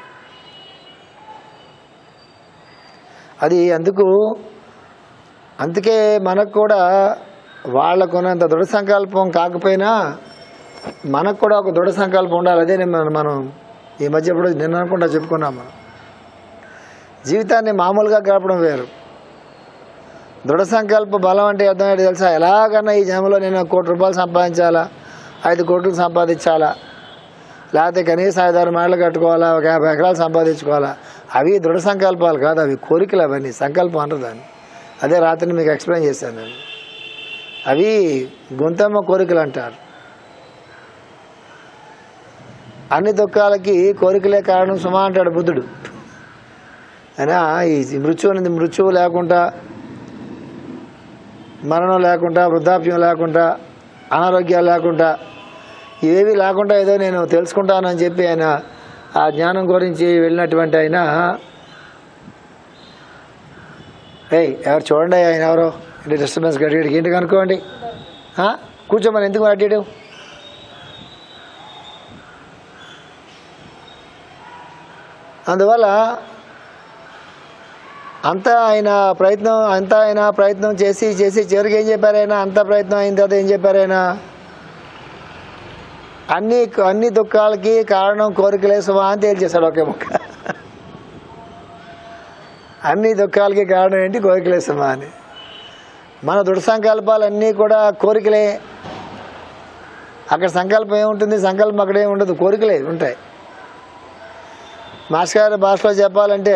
అది అందుకు అందుకే మనకు కూడా వాళ్ళకున్నంత దృఢ సంకల్పం కాకపోయినా మనకు కూడా ఒక దృఢ సంకల్పం ఉండాలి అదే నేను మనం మనం ఈ మధ్య ఇప్పుడు నిన్న అనుకుంటా చెప్పుకున్నాం మనం జీవితాన్ని మామూలుగా గడపడం వేరు దృఢ సంకల్ప బలం అంటే అర్థమయ్యేది తెలుసా ఎలాగన్నా ఈ జన్మలో నేను కోటి రూపాయలు సంపాదించాలా ఐదు కోట్లు సంపాదించాలా లేకపోతే కనీసం ఐదారు మేడలు కట్టుకోవాలా ఒక యాభై ఎకరాలు సంపాదించుకోవాలా అవి దృఢ సంకల్పాలు కాదు అవి కోరికలు అవన్నీ సంకల్పం అంటారు దాన్ని అదే రాత్రి మీకు ఎక్స్ప్లెయిన్ చేశాను నేను అవి గుంతమ్మ కోరికలు అంటారు అన్ని దుఃఖాలకి కోరికలే కారణం సుమా అంటాడు బుద్ధుడు అయినా ఈ మృత్యు అనేది మృత్యువు లేకుండా మరణం లేకుండా వృద్ధాప్యం లేకుండా అనారోగ్యాలు లేకుండా ఇవేవి లేకుండా ఏదో నేను తెలుసుకుంటానని చెప్పి ఆయన ఆ జ్ఞానం గురించి వెళ్ళినటువంటి ఆయన ఏయ్ ఎవరు చూడండి ఆయన ఎవరో ఇంటి డిస్టర్బెన్స్ గడిగడికి ఏంటి కనుక్కోండి ఆ? కూర్చోమని ఎందుకు అడ్డాడు అందువల్ల అంతా ఆయన ప్రయత్నం అంతా ఆయన ప్రయత్నం చేసి చేసి చివరికి ఏం చెప్పారైనా అంత ప్రయత్నం అయిన తర్వాత ఏం చెప్పారైనా అన్ని అన్ని దుఃఖాలకి కారణం కోరికలే సుమా అని తేల్చేశాడు ఒకే ముక్క అన్ని దుఃఖాలకి కారణం ఏంటి కోరికలే సుమా అని మన దృఢ సంకల్పాలన్నీ కూడా కోరికలే అక్కడ సంకల్పం ఏముంటుంది సంకల్పం అక్కడ ఏమి ఉండదు కోరికలే ఉంటాయి మాస్టర్ గారి భాషలో చెప్పాలంటే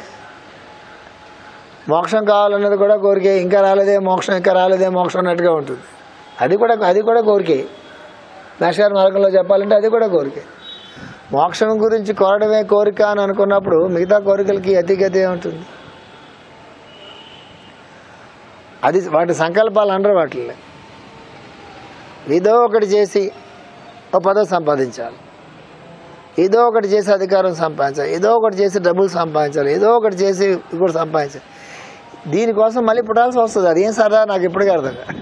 మోక్షం కావాలన్నది కూడా కోరికే ఇంకా రాలేదే మోక్షం ఇంకా రాలేదే మోక్షం అన్నట్టుగా ఉంటుంది అది కూడా అది కూడా కోరికే మాస్టర్ గారి మార్గంలో చెప్పాలంటే అది కూడా కోరికే మోక్షం గురించి కోరడమే కోరిక అని అనుకున్నప్పుడు మిగతా కోరికలకి అతిగతి ఏముంటుంది అది వాటి సంకల్పాలు అనరు వాటిల్లో ఏదో ఒకటి చేసి ఒక పదవి సంపాదించాలి ఏదో ఒకటి చేసి అధికారం సంపాదించాలి ఏదో ఒకటి చేసి డబ్బులు సంపాదించాలి ఏదో ఒకటి చేసి ఇప్పుడు సంపాదించాలి దీనికోసం మళ్ళీ పుట్టాల్సి వస్తుంది అది ఏం సరదా నాకు ఇప్పటికీ అర్థం కాదు.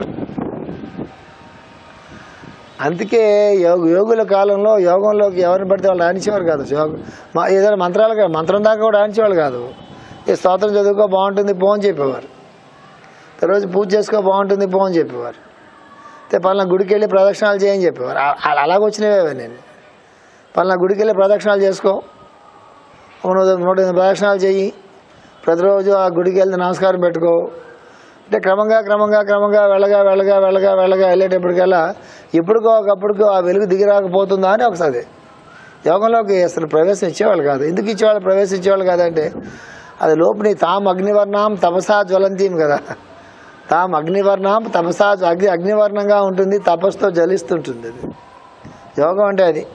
అందుకే యోగ యోగుల కాలంలో యోగంలోకి ఎవరిని పడితే వాళ్ళు రాణించేవారు కాదు యోగ మా- ఏదైనా మంత్రాలు కాదు మంత్రం దాకా కూడా రాణించేవాళ్ళు కాదు ఈ స్తోత్రం చదువుకో బాగుంటుంది పో అని చెప్పేవారు రోజు పూజ చేసుకో బాగుంటుంది పో అని చెప్పేవారు అయితే పలానా గుడికి వెళ్ళి ప్రదక్షిణాలు చేయని చెప్పేవారు ఆ- ఆ- అలాగొచ్చినవే అవి నేను పలానా గుడికి వెళ్ళి ప్రదక్షిణాలు చేసుకో ఒక నూట నూట ఎనిమిది ప్రదక్షిణాలు చెయ్యి ప్రతిరోజు ఆ గుడికి వెళ్తే నమస్కారం పెట్టుకో అంటే క్రమంగా క్రమంగా క్రమంగా వెళ్ళగా వెళ్ళగా వెళ్ళగా వెళ్ళగా వెళ్ళేటప్పటికల్లా ఎప్పటికో ఒకప్పటికో ఆ వెలుగు దిగి రాకపోతుందా అని ఒకసారి యోగంలోకి అసలు ప్రవేశం ఇచ్చేవాళ్ళు కాదు ఎందుకు ఇచ్చేవాళ్ళు ప్రవేశం ఇచ్చేవాళ్ళు కాదంటే అది లోపలి తాం అగ్నివర్ణం తపసా జ్వలంతీం కదా తాం అగ్నివర్ణం తపసా అగ్ని అగ్నివర్ణంగా ఉంటుంది తపస్సుతో జలిస్తుంటుంది అది యోగం అంటే అది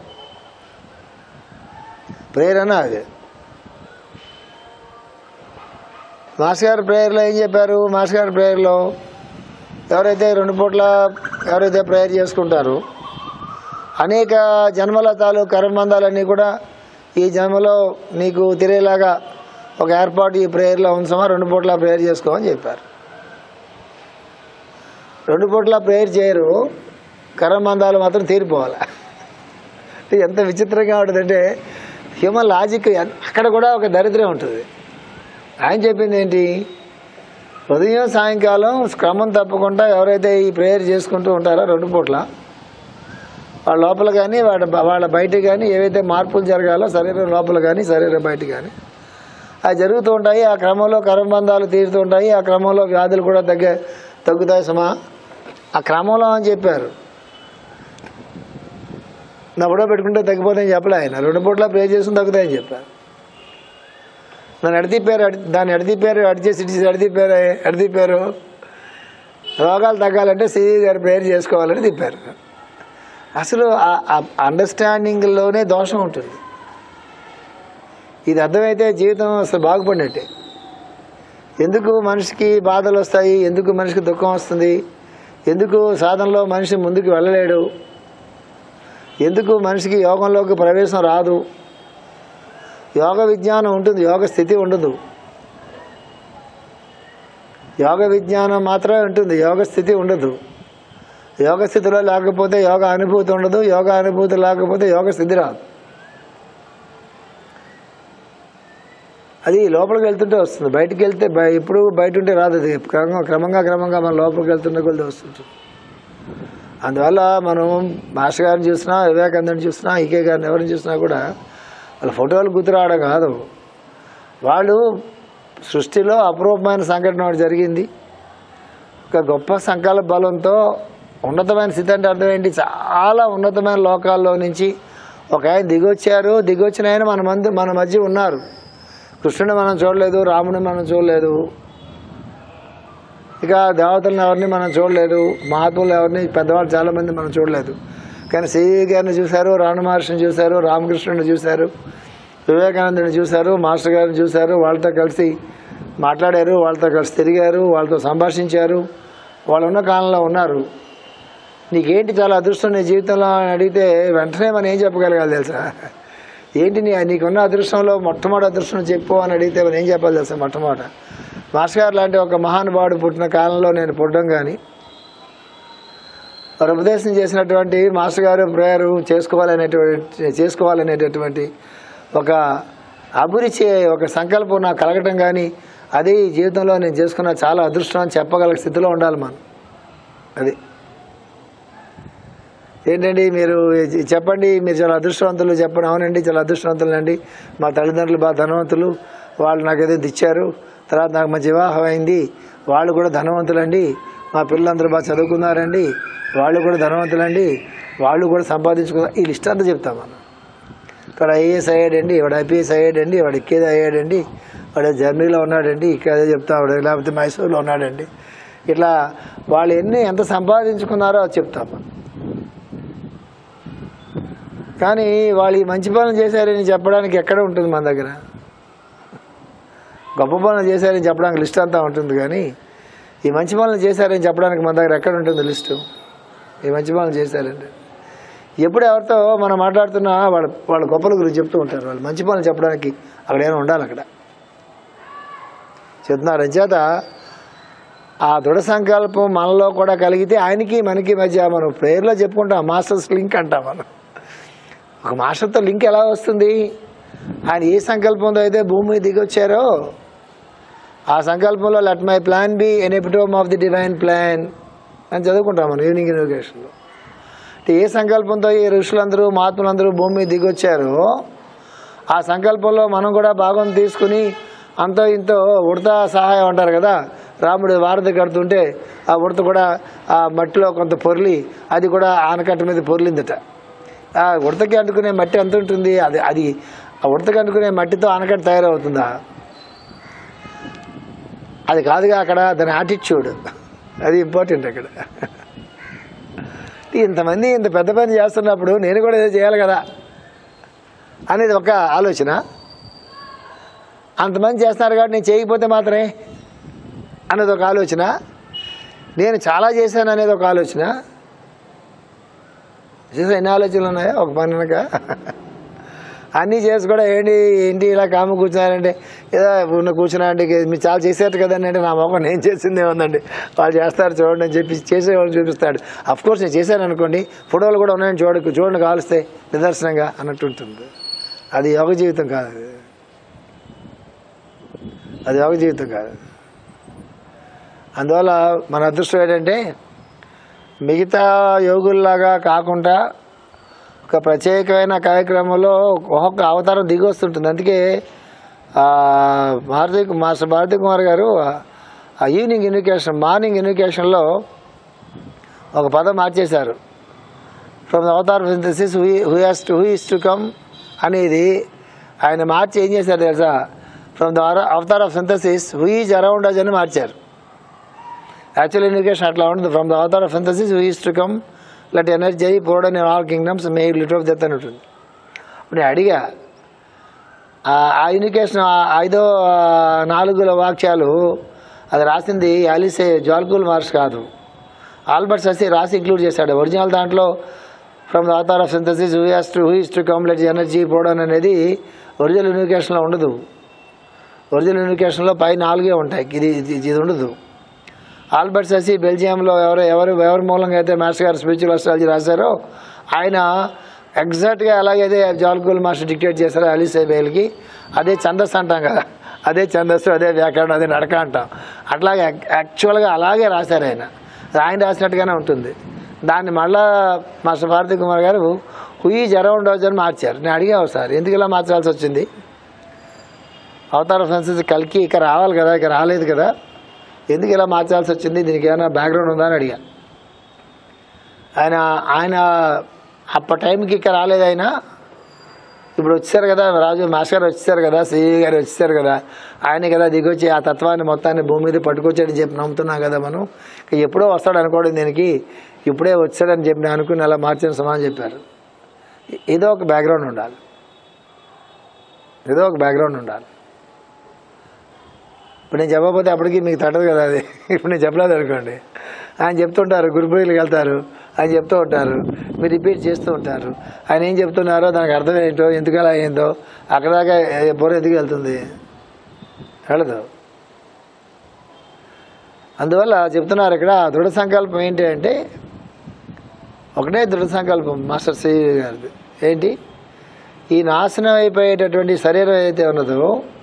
ప్రేరణ అది మాస్ గారి ప్రేయర్లో ఏం చెప్పారు మాస్ గారి ప్రేయర్లో ఎవరైతే రెండు పూట్ల ఎవరైతే ప్రేయర్ చేసుకుంటారో అనేక జన్మల తాలూ కర్మబంధాలన్నీ కూడా ఈ జన్మలో నీకు తిరేలాగా ఒక ఏర్పాటు ఈ ప్రేయర్లో ఉంచమా రెండు పూట్ల ప్రేయర్ చేసుకోమని చెప్పారు రెండు పూట్ల ప్రేయర్ చేయరు కర్మబంధాలు మాత్రం తీరిపోవాలి ఎంత విచిత్రంగా ఉంటుందంటే హ్యూమన్ లాజిక్ ఎన్- అక్కడ కూడా ఒక దరిద్రం ఉంటుంది ఆయన చెప్పింది ఏంటి ఉదయం సాయంకాలం క్రమం తప్పకుండా ఎవరైతే ఈ ప్రేయర్ చేసుకుంటూ ఉంటారో రెండు పూట్ల వాళ్ళ లోపల కానీ వాళ్ళ వాళ్ళ బయట కానీ ఏవైతే మార్పులు జరగాలో శరీరం లోపల కానీ శరీరం బయట కానీ అవి జరుగుతూ ఉంటాయి ఆ క్రమంలో కర్మబంధాలు తీరుతూ ఉంటాయి ఆ క్రమంలో వ్యాధులు కూడా తగ్గ తగ్గుతాయి సుమా ఆ క్రమంలో అని చెప్పారు నవ్వడో పెట్టుకుంటే తగ్గిపోతాయని చెప్పలే ఆయన రెండు పూట్ల ప్రే చేసుకుని తగ్గుతాయని చెప్పారు నన్ను ఎడతీపారు అడి దాన్ని ఎడతీపారు అడిచేసి ఇడిచేసి ఎడతీపారు ఎడతీపారు రోగాలు తగ్గాలంటే సిఈ గారు ప్రేయర్ చేసుకోవాలని తిప్పారు అసలు ఆ అండర్స్టాండింగ్లోనే దోషం ఉంటుంది ఇది అర్థమైతే జీవితం అసలు బాగుపడినట్టే ఎందుకు మనిషికి బాధలు వస్తాయి ఎందుకు మనిషికి దుఃఖం వస్తుంది ఎందుకు సాధనలో మనిషి ముందుకు వెళ్ళలేడు ఎందుకు మనిషికి యోగంలోకి ప్రవేశం రాదు యోగ విజ్ఞానం ఉంటుంది యోగ స్థితి ఉండదు యోగ విజ్ఞానం మాత్రమే ఉంటుంది యోగ స్థితి ఉండదు యోగ స్థితిలో లేకపోతే యోగ అనుభూతి ఉండదు యోగ అనుభూతి లేకపోతే యోగ స్థితి రాదు అది లోపలికి వెళ్తుంటే వస్తుంది బయటికి వెళ్తే బయ- ఎప్పుడు బయట ఉంటే రాదు అది క్రమంగా క్రమంగా క్రమంగా మన లోపలికి వెళ్తున్న కొద్ది వస్తుంటుంది అందువల్ల మనం మాస్టర్ గారిని చూసినా వివేకానందని చూసినా ఈకే గారిని ఎవరిని చూసినా కూడా వాళ్ళ ఫోటోలు గుర్తురావడం కాదు వాళ్ళు సృష్టిలో అపరూపమైన సంఘటన ఒకటి జరిగింది ఒక గొప్ప సంకల్ప బలంతో ఉన్నతమైన స్థితి అంటే అర్థం ఏంటి చాలా ఉన్నతమైన లోకాల్లో నుంచి ఒక ఆయన దిగొచ్చారు దిగొచ్చిన ఆయన మన మంది మన మధ్య ఉన్నారు కృష్ణుని మనం చూడలేదు రాముని మనం చూడలేదు ఇక దేవతలను ఎవరిని మనం చూడలేదు మహాత్ములు ఎవరిని పెద్దవాళ్ళు చాలామంది మనం చూడలేదు కానీ శ్రీ గారిని చూశారు రావణ మహర్షిని చూశారు రామకృష్ణుని చూశారు వివేకానందుని చూశారు మాస్టర్ గారిని చూశారు వాళ్ళతో కలిసి మాట్లాడారు వాళ్ళతో కలిసి తిరిగారు వాళ్ళతో సంభాషించారు వాళ్ళు ఉన్న కాలంలో ఉన్నారు నీకేంటి చాలా అదృష్టం నీ జీవితంలో అని అడిగితే వెంటనే మనం ఏం చెప్పగలగాలి తెలుసా ఏంటి నీ నీకున్న అదృష్టంలో మొట్టమొదటి అదృష్టం చెప్పు అని అడిగితే మనం ఏం చెప్పాలి తెలుసా మొట్టమొదట మాస్టర్ గారు లాంటి ఒక మహానుభావుడు పుట్టిన కాలంలో నేను పుట్టడం కానీ వారు ఉపదేశం చేసినటువంటి మాస్టర్ గారు ప్రేయర్ చేసుకోవాలనేటువంటి చేసుకోవాలనేటటువంటి ఒక అభిరుచి ఒక సంకల్పం నాకు కలగటం కానీ అది జీవితంలో నేను చేసుకున్న చాలా అదృష్టం అని చెప్పగల స్థితిలో ఉండాలి మనం అది ఏంటండి మీరు చె- చెప్పండి మీరు చాలా అదృష్టవంతులు చెప్పండి అవునండి చాలా అదృష్టవంతులండి మా తల్లిదండ్రులు బాగా ధనవంతులు వాళ్ళు నాకు ఏదో ఇచ్చారు తర్వాత నాకు మంచి వివాహం అయింది వాళ్ళు కూడా ధనవంతులండి మా పిల్లలందరూ బాగా చదువుకున్నారండి వాళ్ళు కూడా ధనవంతులండి వాళ్ళు కూడా సంపాదించుకున్నారు ఈ లిస్ట్ అంతా చెప్తాం మనం ఇక్కడ ఐఏఎస్ అయ్యాడండి వాడు ఐపీఎస్ అయ్యాడండి వాడు ఎక్కేది అయ్యాడండి వాడు జర్నీలో ఉన్నాడండి ఇక్కడ అదే చెప్తాడు లేకపోతే మైసూర్లో ఉన్నాడండి ఇట్లా వాళ్ళు ఎన్ని ఎంత సంపాదించుకున్నారో అది చెప్తాం మనం కానీ వాళ్ళు ఈ మంచి పనులు చేశారని చెప్పడానికి ఎక్కడ ఉంటుంది మన దగ్గర గొప్ప పనులు చేశారని చెప్పడానికి లిస్ట్ అంతా ఉంటుంది కానీ ఈ మంచి పనులు చేశారని చెప్పడానికి మన దగ్గర ఎక్కడ ఉంటుంది లిస్టు ఈ మంచి పనులు చేశారండి ఎప్పుడు ఎవరితో మనం మాట్లాడుతున్నా వాళ్ళ వాళ్ళ గొప్పల గురించి చెప్తూ ఉంటారు వాళ్ళు మంచి పనులు చెప్పడానికి అక్కడ ఏమైనా ఉండాలి అక్కడ చెప్తున్నారు అంచేత ఆ దృఢ సంకల్పం మనలో కూడా కలిగితే ఆయనకి మనకి మధ్య మనం ప్రేయర్లో చెప్పుకుంటాం మాస్టర్స్ లింక్ అంటాం మనం ఒక మాస్టర్తో లింక్ ఎలా వస్తుంది ఆయన ఏ సంకల్పంతో అయితే భూమి మీద దిగొచ్చారో ఆ సంకల్పంలో let my plan be an epitome of the divine plan అని చదువుకుంటాం మనం ఈవినింగ్ ఇన్వికేషన్లో అంటే ఏ సంకల్పంతో ఈ ఋషులందరూ మహాత్ములందరూ భూమి మీద దిగొచ్చారో ఆ సంకల్పంలో మనం కూడా భాగం తీసుకుని అంతో ఇంతో ఉడత సహాయం అంటారు కదా రాముడు వారధి కడుతుంటే ఆ ఉడత కూడా ఆ మట్టిలో కొంత పొర్లి అది కూడా ఆనకట్ట మీద పొర్లిందట ఆ ఉడతకి అంటుకునే మట్టి ఎంత ఉంటుంది అది అది ఆ ఉడతకి అంటుకునే మట్టితో ఆనకట్ట తయారవుతుందా అది కాదుగా అక్కడ దాని యాటిట్యూడ్ అది ఇంపార్టెంట్ అక్కడ ఇంతమంది ఇంత పెద్ద పని చేస్తున్నప్పుడు నేను కూడా ఏదో చేయాలి కదా అనేది ఒక ఆలోచన అంతమంది చేస్తున్నారు కాబట్టి నేను చేయకపోతే మాత్రమే అనేది ఒక ఆలోచన నేను చాలా చేశాను అనేది ఒక ఆలోచన చూసా ఎన్ని ఆలోచనలు ఉన్నాయా ఒక పని అనక అన్నీ చేసి కూడా ఏంటి ఏంటి ఇలా కాము కూర్చున్నారంటే ఏదో ఉన్న కూర్చున్నారంటే మీరు చాలా చేసేట్టు కదండి అంటే నా మొఖం నేను చేసిందే ఉందండి వాళ్ళు చేస్తారు చూడండి అని చెప్పి చేసేవాళ్ళు చూపిస్తాడు అఫ్ కోర్స్ నేను చేశాను అనుకోండి ఫోటోలు కూడా ఉన్నాయని చూడ చూడండి కాలుస్తే నిదర్శనంగా అన్నట్టు ఉంటుంది అది యోగ జీవితం కాదు అది. అది యోగ జీవితం కాదు అందువల్ల మన అదృష్టం ఏంటంటే మిగతా యోగుల్లాగా కాకుండా ఒక ప్రత్యేకమైన కార్యక్రమంలో ఒక్కొక్క అవతారం దిగి వస్తుంటుంది అందుకే ఆ, భారతీ మాస్టర్ భారతీ కుమార్ గారు ఆ ఈవినింగ్ ఇన్వికేషన్ మార్నింగ్ ఇన్వికేషన్లో ఒక పదం మార్చేశారు from the avatar synthesis who has to who is to come అనేది ఆయన మార్చి ఏం చేశారు తెలుసా from the avatar of synthesis who is around us అని మార్చారు యాక్చువల్ ఇండికేషన్ అట్లా ఉంటుంది from the avatar of synthesis who is to come let energy poured in all kingdoms may lit of death అని ఉంటుంది ఇప్పుడు నేను అడిగా ఆ- ఆ ఇండికేషన్ ఐదో ఆ, నాలుగుల వాక్యాలు అది రాసింది ఆలిసే జాల్కూల్ మార్క్స్ కాదు ఆల్బర్ట్ ససి రాసి ఇంక్లూడ్ చేశాడు ఒరిజినల్ దాంట్లో from the author of synthesis who has to who is to complete energy పోవడం అనేది ఒరిజినల్ యూనికేషన్లో ఉండదు ఒరిజినల్ యూనికేషన్లో పై నాలుగే ఉంటాయి ఇది ఇది ఇది ఉండదు ఆల్బర్ట్ ససి బెల్జియంలో ఎవరు ఎవరు ఎవరి మూలంగా అయితే మాస్టర్ గారు స్పిరిచువల్ అస్ట్రాలజీ రాశారో ఆయన ఎగ్జాక్ట్గా ఎలాగైతే జాల్కూల్ మాస్టర్ డిక్టేట్ చేశారో అలీసే బేల్కి అదే ఛందస్సు అంటాం కదా అదే ఛందస్సు అదే వ్యాకరణం అదే నడక అంటాం అట్లాగే యాక్చువల్గా అలాగే రాశారు ఆయన ఆయన రాసినట్టుగానే ఉంటుంది దాన్ని మళ్ళా మాస్టర్ భారతి కుమార్ గారు హుయి అరౌండ్ హౌస్ అని మార్చారు నేను అడిగావు సార్ ఎందుకు ఇలా మార్చాల్సి వచ్చింది అవతార ఫ్రెన్సెస్ కలికి ఇక్కడ రావాలి కదా ఇక్కడ రాలేదు కదా ఎందుకు ఇలా మార్చాల్సి వచ్చింది దీనికి ఏమైనా బ్యాక్గ్రౌండ్ ఉందా అని అడిగా ఆయన ఆయన అప్పటి టైంకి ఇక్కడ రాలేదు ఆయన ఇప్పుడు వచ్చారు కదా రాజు మాస్టర్ గారు వచ్చారు కదా శ్రీ గారు వచ్చారు కదా ఆయన కదా దిగొచ్చి ఆ తత్వాన్ని మొత్తాన్ని భూమి మీద పట్టుకొచ్చాడని చెప్పి నమ్ముతున్నాం కదా మనం ఇక ఎప్పుడో వస్తాడు అనుకోవడం దీనికి ఇప్పుడే వచ్చాడని చెప్పి నేను అనుకుని అలా మార్చిన సమానం చెప్పారు ఏదో ఒక బ్యాక్గ్రౌండ్ ఉండాలి ఏదో ఒక బ్యాక్గ్రౌండ్ ఉండాలి ఇప్పుడు నేను చెప్పకపోతే అప్పటికి మీకు తట్టదు కదా అది ఇప్పుడు నేను చెప్పలేదు అనుకోండి ఆయన చెప్తుంటారు గురుపురీలకు వెళ్తారు ఆయన చెప్తూ ఉంటారు మీరు రిపీట్ చేస్తూ ఉంటారు ఆయన ఏం చెప్తున్నారో దానికి అర్థం ఏంటో ఎందుకు అలా అయిందో అక్కడ దాకా ఏ- బుర్ర ఎందుకు వెళ్తుంది వెళ్ళదు అందువల్ల చెప్తున్నారు ఇక్కడ దృఢ సంకల్పం ఏంటి అంటే ఒకటే దృఢ సంకల్పం మాస్టర్ శ్రీ గారిది ఏంటి ఈ నాశనం అయిపోయేటటువంటి శరీరం ఏదైతే ఉన్నదో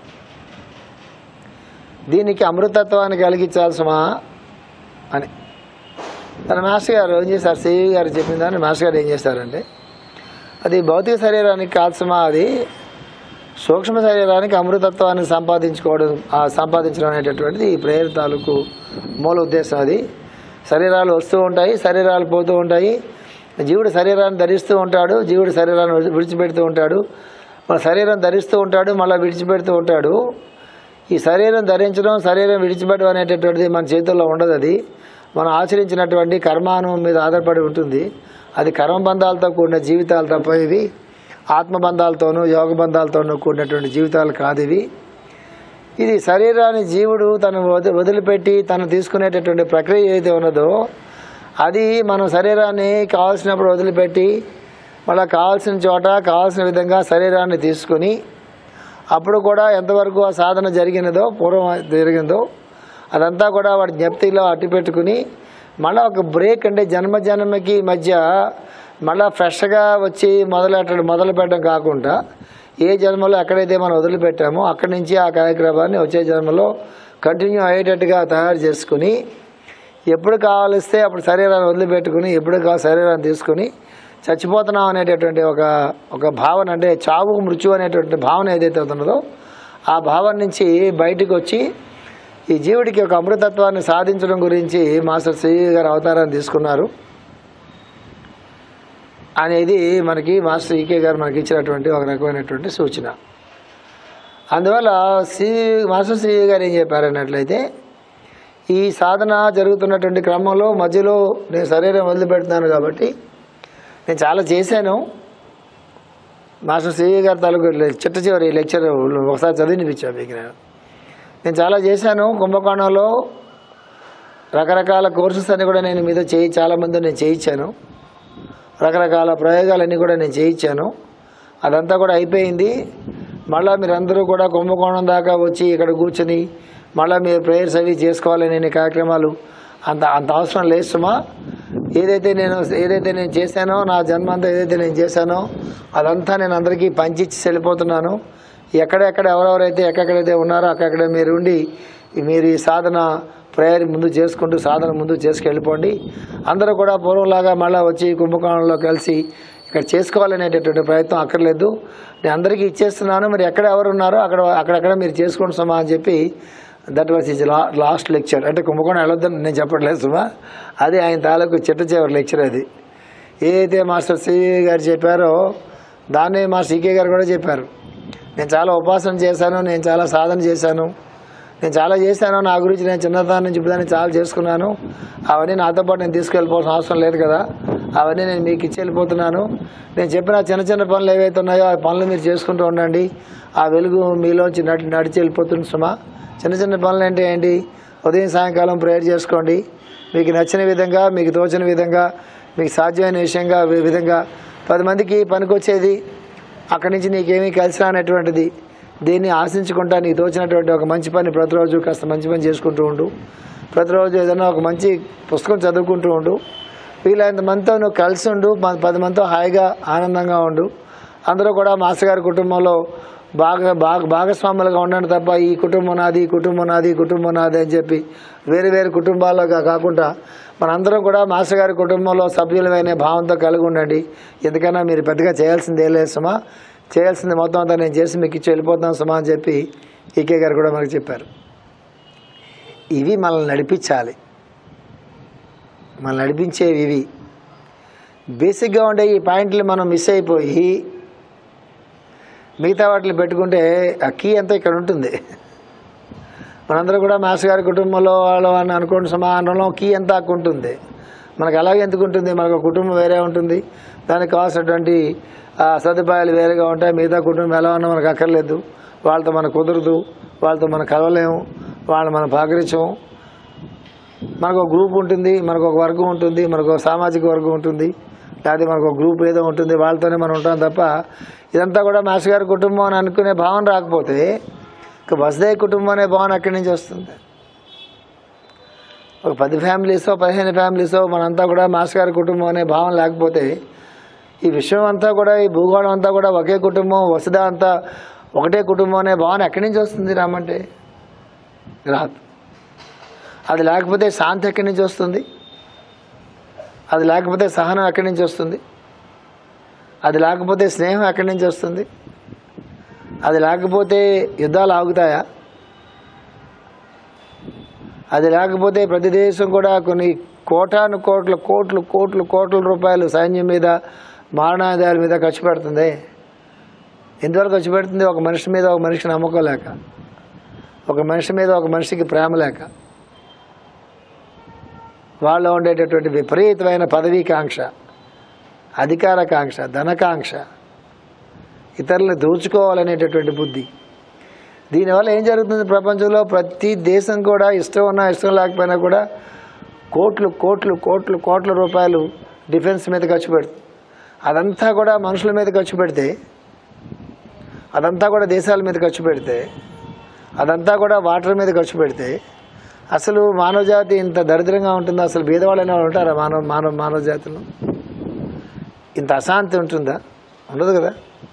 దీనికి అమృతత్వాన్ని కలిగించాల్సమా అని తన మాస్టర్ గారు ఏం చేశారు సివి గారు చెప్పిన దాన్ని మాస్టర్ గారు ఏం చేశారంటే అది భౌతిక శరీరానికి కాల్సమా అది సూక్ష్మ శరీరానికి అమృతత్వాన్ని సంపాదించుకోవడం ఆ సంపాదించడం అనేటటువంటిది ఈ ప్రేయర్ తాలూకు మూల ఉద్దేశం అది శరీరాలు వస్తూ ఉంటాయి శరీరాలు పోతూ ఉంటాయి జీవుడు శరీరాన్ని ధరిస్తూ ఉంటాడు జీవుడు శరీరాన్ని విడిచి- విడిచిపెడుతూ ఉంటాడు మన శరీరం ధరిస్తూ ఉంటాడు మళ్ళీ విడిచిపెడుతూ ఉంటాడు ఈ శరీరం ధరించడం శరీరం విడిచిపెట్టడం అనేటటువంటిది మన చేతుల్లో ఉండదు అది మనం ఆచరించినటువంటి కర్మానుభవం మీద ఆధారపడి ఉంటుంది అది కర్మబంధాలతో కూడిన జీవితాలు తప్ప ఇవి ఆత్మబంధాలతోనూ యోగ బంధాలతోనూ కూడినటువంటి జీవితాలు కాదు ఇవి ఇది శరీరాన్ని జీవుడు తను వద- వదిలిపెట్టి తను తీసుకునేటటువంటి ప్రక్రియ ఏదైతే ఉన్నదో అది మనం శరీరాన్ని కావాల్సినప్పుడు వదిలిపెట్టి మళ్ళీ కావాల్సిన చోట కావాల్సిన విధంగా శరీరాన్ని తీసుకుని అప్పుడు కూడా ఎంతవరకు ఆ సాధన జరిగినదో పూర్వం జరిగిందో అదంతా కూడా వాడి జ్ఞప్తిలో అట్టి పెట్టుకుని మళ్ళీ ఒక బ్రేక్ అంటే జన్మ జన్మకి మధ్య మళ్ళీ ఫ్రెష్గా వచ్చి మొదలెట్టడం మొదలు పెట్టడం కాకుండా ఏ జన్మలో ఎక్కడైతే మనం వదిలిపెట్టామో అక్కడి నుంచి ఆ కార్యక్రమాన్ని వచ్చే జన్మలో కంటిన్యూ అయ్యేటట్టుగా తయారు చేసుకుని ఎప్పుడు కావాలిస్తే అప్పుడు శరీరాన్ని వదిలిపెట్టుకుని ఎప్పుడు కావాలి శరీరాన్ని తీసుకుని చచ్చిపోతున్నాం అనేటటువంటి ఒక ఒక భావన అంటే చావు మృత్యు అనేటువంటి భావన ఏదైతే ఉన్నదో ఆ భావన నుంచి బయటకు వచ్చి ఈ జీవుడికి ఒక అమృతత్వాన్ని సాధించడం గురించి మాస్టర్ శ్రీ గారు అవతారాన్ని తీసుకున్నారు అనేది మనకి మాస్టర్ ఈకే గారు మనకి ఇచ్చినటువంటి ఒక రకమైనటువంటి సూచన అందువల్ల శ్రీ మాస్టర్ శ్రీ గారు ఏం చెప్పారన్నట్లయితే ఈ సాధన జరుగుతున్నటువంటి క్రమంలో మధ్యలో నేను శరీరం వదిలిపెడుతున్నాను కాబట్టి నేను చాలా చేశాను మాస్టర్ సివి గారి తాలూకు చిట్ట చివరి లెక్చర్ ఒకసారి చదివినిపించాను మీకు నేను నేను చాలా చేశాను కుంభకోణంలో రకరకాల కోర్సెస్ అన్ని కూడా నేను మీద చేయి చాలామంది నేను చేయించాను రకరకాల ప్రయోగాలన్నీ కూడా నేను చేయించాను అదంతా కూడా అయిపోయింది మళ్ళీ మీరందరూ కూడా కుంభకోణం దాకా వచ్చి ఇక్కడ కూర్చొని మళ్ళీ మీరు ప్రేయర్స్ అవి చేసుకోవాలి నేను ఈ కార్యక్రమాలు అంత అంత అవసరం లేదు సుమా ఏదైతే నేను ఏదైతే నేను చేశానో నా జన్మ అంతా ఏదైతే నేను చేశానో అదంతా నేను అందరికీ పంచిచ్చి వెళ్ళిపోతున్నాను ఎక్కడెక్కడ ఎవరెవరైతే ఎక్కడెక్కడైతే ఉన్నారో అక్కడక్కడ మీరు ఉండి మీరు ఈ సాధన ప్రేయర్ ముందు చేసుకుంటూ సాధన ముందు చేసుకెళ్ళిపోండి అందరూ కూడా పూర్వంలాగా మళ్ళీ వచ్చి కుంభకోణంలో కలిసి ఇక్కడ చేసుకోవాలనేటటువంటి ప్రయత్నం అక్కర్లేదు నేను అందరికీ ఇచ్చేస్తున్నాను మరి ఎక్కడ ఎవరు ఉన్నారో అక్కడ అక్కడక్కడ మీరు చేసుకోండి సుమా అని చెప్పి దట్ వాస్ ఇస్ లా లాస్ట్ లెక్చర్ అంటే కుంభకోణం వెళ్ళొద్దని నేను చెప్పట్లేదు సుమా అది ఆయన తాలూకు చిట్ట చివరి లెక్చర్ అది ఏదైతే మాస్టర్ సివి గారు చెప్పారో దాన్నే మాస్టర్ ఈకే గారు కూడా చెప్పారు నేను చాలా ఉపాసన చేశాను నేను చాలా సాధన చేశాను నేను చాలా చేశాను నా గురించి నేను చిన్నతనం నుంచి ఇప్పుడు చాలా చేసుకున్నాను అవన్నీ నాతో పాటు నేను తీసుకెళ్ళిపోవాల్సిన అవసరం లేదు కదా అవన్నీ నేను మీకు ఇచ్చి వెళ్ళిపోతున్నాను నేను చెప్పిన చిన్న చిన్న పనులు ఏవైతే ఉన్నాయో ఆ పనులు మీరు చేసుకుంటూ ఉండండి ఆ వెలుగు మీలోంచి నడి నడిచి వెళ్ళిపోతుంది సుమా చిన్న చిన్న పనులు అంటే ఏంటి ఉదయం సాయంకాలం ప్రేయర్ చేసుకోండి మీకు నచ్చిన విధంగా మీకు తోచిన విధంగా మీకు సాధ్యమైన విషయంగా వి- విధంగా పది మందికి పనికొచ్చేది అక్కడి నుంచి నీకేమీ కలిసి రానటువంటిది దీన్ని ఆశించుకుంటా నీకు తోచినటువంటి ఒక మంచి పని ప్రతిరోజు కాస్త మంచి పని చేసుకుంటూ ఉండు ప్రతిరోజు ఏదైనా ఒక మంచి పుస్తకం చదువుకుంటూ ఉండు వీలైనంత మందితో నువ్వు కలిసి ఉండు ప- పది మందితో హాయిగా ఆనందంగా ఉండు అందరూ కూడా మాస్టర్ గారి కుటుంబంలో బాగా బాగా భాగస్వాములుగా ఉండండి తప్ప ఈ కుటుంబం నాది ఈ కుటుంబం నాది ఈ కుటుంబం నాది అని చెప్పి వేరు వేరు కుటుంబాలుగా కాకుండా మనందరం కూడా మాస్టర్ గారి కుటుంబంలో సభ్యులమైన భావంతో కలిగి ఉండండి ఎందుకైనా మీరు పెద్దగా చేయాల్సింది ఏం లేదు సుమా చేయాల్సింది మొత్తం అంతా నేను చేసి మీకు ఇచ్చి వెళ్ళిపోతాను సుమా అని చెప్పి ఈకే గారు కూడా మనకు చెప్పారు ఇవి మనల్ని నడిపించాలి మనల్ని నడిపించేవి ఇవి బేసిక్గా ఉండే ఈ పాయింట్లు మనం మిస్ అయిపోయి మిగతా వాటిని పెట్టుకుంటే ఆ కీ అంతా ఇక్కడ ఉంటుంది మనందరూ కూడా మాస్టర్ గారి కుటుంబంలో వాళ్ళు అని అనుకోండి సమానంలో కీ అంతా అక్కడ ఉంటుంది మనకు అలాగే ఎందుకు ఉంటుంది మనకు కుటుంబం వేరే ఉంటుంది దానికి కావాల్సినటువంటి ఆ, సదుపాయాలు వేరేగా ఉంటాయి మిగతా కుటుంబం ఎలా ఉన్నా మనకు అక్కర్లేదు వాళ్ళతో మనకు కుదరదు వాళ్ళతో మనం కలవలేము వాళ్ళు మనం పలకరించము మనకు ఒక గ్రూప్ ఉంటుంది మనకు ఒక వర్గం ఉంటుంది మనకు ఒక సామాజిక వర్గం ఉంటుంది లేకపోతే మనకు ఒక గ్రూప్ ఏదో ఉంటుంది వాళ్ళతోనే మనం ఉంటాం తప్ప ఇదంతా కూడా మాస్టర్ గారి కుటుంబం అని అనుకునే భావన రాకపోతే ఇక వసుదేవ్ కుటుంబం అనే భావన ఎక్కడి నుంచి వస్తుంది ఒక పది ఫ్యామిలీసో పదిహేను ఫ్యామిలీసో మనంతా కూడా మాస్టర్ గారి కుటుంబం అనే భావన లేకపోతే ఈ విశ్వం అంతా కూడా ఈ భూగోళం అంతా కూడా ఒకే కుటుంబం వసుధ అంతా ఒకటే కుటుంబం అనే భావన ఎక్కడి నుంచి వస్తుంది రామంటే రాదు అది లేకపోతే శాంతి ఎక్కడి నుంచి వస్తుంది అది లేకపోతే సహనం ఎక్కడి నుంచి వస్తుంది అది లేకపోతే స్నేహం ఎక్కడి నుంచి వస్తుంది అది లేకపోతే యుద్ధాలు ఆగుతాయా అది లేకపోతే ప్రతి దేశం కూడా కొన్ని కోటాను కోట్ల కోట్లు కోట్లు కోట్ల రూపాయలు సైన్యం మీద మారణాయుధాల మీద ఖర్చు పెడుతుంది ఎంతవరకు ఖర్చు పెడుతుంది ఒక మనిషి మీద ఒక మనిషి నమ్మకం లేక ఒక మనిషి మీద ఒక మనిషికి ప్రేమ లేక వాళ్ళలో ఉండేటటువంటి విపరీతమైన పదవీకాంక్ష అధికారకాంక్ష ధనకాంక్ష ఇతరులను దోచుకోవాలనేటటువంటి బుద్ధి దీనివల్ల ఏం జరుగుతుంది ప్రపంచంలో ప్రతి దేశం కూడా ఇష్టం ఉన్నా ఇష్టం లేకపోయినా కూడా కోట్లు కోట్లు కోట్లు కోట్ల రూపాయలు డిఫెన్స్ మీద ఖర్చు పెడుతుంది అదంతా కూడా మనుషుల మీద ఖర్చు పెడితే అదంతా కూడా దేశాల మీద ఖర్చు పెడితే అదంతా కూడా వాటర్ మీద ఖర్చు పెడితే అసలు మానవ జాతి ఇంత దరిద్రంగా ఉంటుందా అసలు బీదవాళ్ళైనా వాళ్ళు ఉంటారా మానవ మానవ మానవ జాతిలో ఇంత అశాంతి ఉంటుందా ఉండదు కదా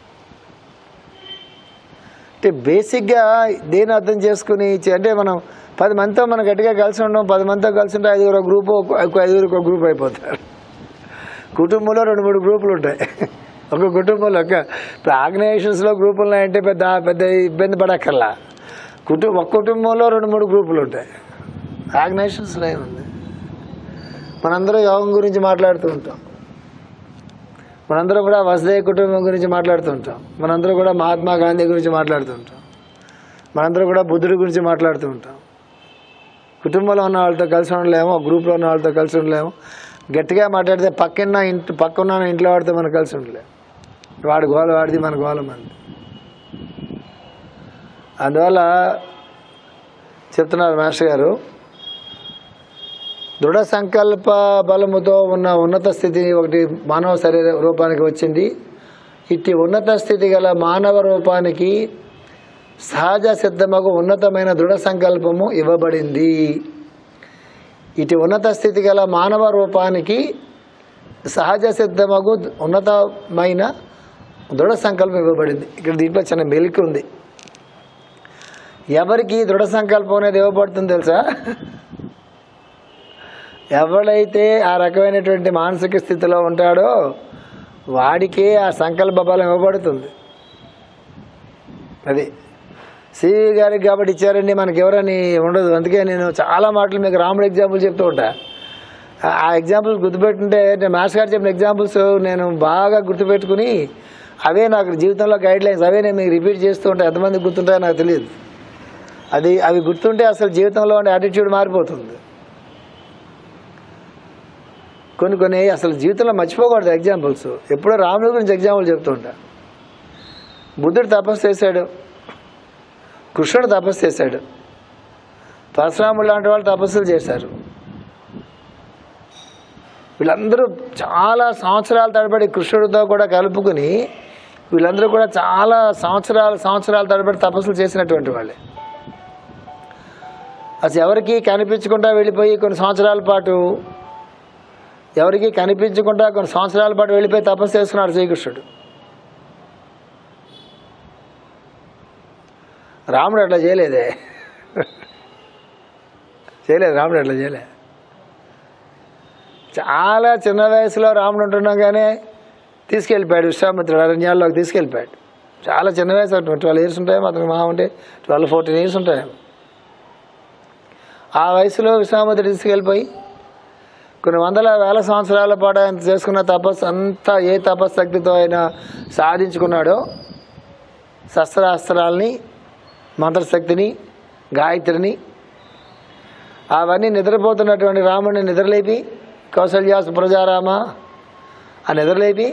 అంటే బేసిక్గా దేని అర్థం చేసుకుని చే- అంటే మనం పది మందితో మనం గట్టిగా కలిసి ఉన్నాం పది మందితో కలిసి ఉంటే ఐదుగురు ఒక గ్రూప్ ఒక ఐదుగురు ఒక గ్రూప్ అయిపోతారు కుటుంబంలో రెండు మూడు గ్రూపులు ఉంటాయి ఒక కుటుంబంలో ఒక ఇప్పుడు ఆర్గనైజేషన్స్లో గ్రూపులు ఉన్నాయంటే పెద్ద పెద్ద ఇబ్బంది పడక్కర్లా కుటుంబం ఒక కుటుంబంలో రెండు మూడు గ్రూపులు ఉంటాయి ఆర్గనైజేషన్స్లో ఏముంది మనందరం యోగం గురించి మాట్లాడుతూ ఉంటాం మనందరం కూడా వసుదేవ కుటుంబం గురించి మాట్లాడుతూ ఉంటాం మనందరం కూడా మహాత్మా గాంధీ గురించి మాట్లాడుతూ ఉంటాం మనందరం కూడా బుద్ధుడి గురించి మాట్లాడుతూ ఉంటాం కుటుంబంలో ఉన్న వాళ్ళతో కలిసి ఉండలేము గ్రూప్లో ఉన్న వాళ్ళతో కలిసి ఉండలేము గట్టిగా మాట్లాడితే పక్కన ఇంటి పక్కన ఇంట్లో వాడితో మనం కలిసి ఉండలేము వాడి గోల వాడిది మన గోల మంది అందువల్ల చెప్తున్నారు మాస్టర్ గారు దృఢ సంకల్ప బలముతో ఉన్న ఉన్నత స్థితి ఒకటి మానవ శరీర రూపానికి వచ్చింది ఇట్టి ఉన్నత స్థితి గల మానవ రూపానికి సహజ సిద్ధమగు ఉన్నతమైన దృఢ సంకల్పము ఇవ్వబడింది ఇటు ఉన్నత స్థితి గల మానవ రూపానికి సహజ సిద్ధమగు ఉన్నతమైన దృఢ సంకల్పం ఇవ్వబడింది ఇక్కడ దీంట్లో చిన్న మెలికి ఉంది ఎవరికి దృఢ సంకల్పం అనేది ఇవ్వబడుతుంది తెలుసా ఎవడైతే ఆ రకమైనటువంటి మానసిక స్థితిలో ఉంటాడో వాడికే ఆ సంకల్ప బలం ఇవ్వబడుతుంది అది సివి గారికి కాబట్టి ఇచ్చారండి మనకి ఎవరని ఉండదు అందుకే నేను చాలా మాటలు మీకు రాముడు ఎగ్జాంపుల్ చెప్తూ ఉంటా ఆ- ఆ ఎగ్జాంపుల్స్ గుర్తుపెట్టుంటే నేను మాస్టర్ గారు చెప్పిన ఎగ్జాంపుల్స్ నేను బాగా గుర్తుపెట్టుకుని అవే నాకు జీవితంలో గైడ్ లైన్స్ అవే నేను మీకు రిపీట్ చేస్తూ ఉంటాను ఎంతమంది గుర్తుంటాయో నాకు తెలియదు అది అవి గుర్తుంటే అసలు జీవితంలో ఉండే యాటిట్యూడ్ మారిపోతుంది కొన్ని కొన్ని అసలు జీవితంలో మర్చిపోకూడదు ఎగ్జాంపుల్స్ ఎప్పుడో రాముడి గురించి ఎగ్జాంపుల్ చెప్తూ ఉంటా బుద్ధుడు తపస్సు చేశాడు కృష్ణుడు తపస్సు చేశాడు పరశురాముడు లాంటి వాళ్ళు తపస్సులు చేశారు వీళ్ళందరూ చాలా సంవత్సరాల తడబడి కృష్ణుడితో కూడా కలుపుకుని వీళ్ళందరూ కూడా చాలా సంవత్సరాల సంవత్సరాల తడబడి తపస్సులు చేసినటువంటి వాళ్ళే అసలు ఎవరికి కనిపించకుండా వెళ్ళిపోయి కొన్ని సంవత్సరాల పాటు ఎవరికి కనిపించకుండా కొన్ని సంవత్సరాల పాటు వెళ్ళిపోయి తపస్సు చేసుకున్నాడు శ్రీకృష్ణుడు రాముడు అట్లా చేయలేదే చేయలేదు రాముడు అట్లా చేయలే చాలా చిన్న వయసులో రాముడు ఉంటుండగానే తీసుకెళ్ళిపోయాడు విశ్వామిత్రుడు అరణ్యాల్లోకి తీసుకెళ్ళిపోయాడు చాలా చిన్న వయసు ట్వెల్వ్ ఇయర్స్ ఉంటాయేమో అతనికి మహా ఉంటే ట్వెల్వ్ ఫోర్టీన్ ఇయర్స్ ఉంటాయేమో ఆ వయసులో విశ్వామిత్రుడు తీసుకెళ్ళిపోయి కొన్ని వందల వేల సంవత్సరాల పాటు ఆయన చేసుకున్న తపస్సు అంతా ఏ తపశక్తితో ఆయన సాధించుకున్నాడో శస్త్రాస్త్రాలని మంత్రశక్తిని గాయత్రిని అవన్నీ నిద్రపోతున్నటువంటి రాముడిని నిద్రలేపి కౌసల్యా సుప్రజారామ ఆ నిద్రలేపి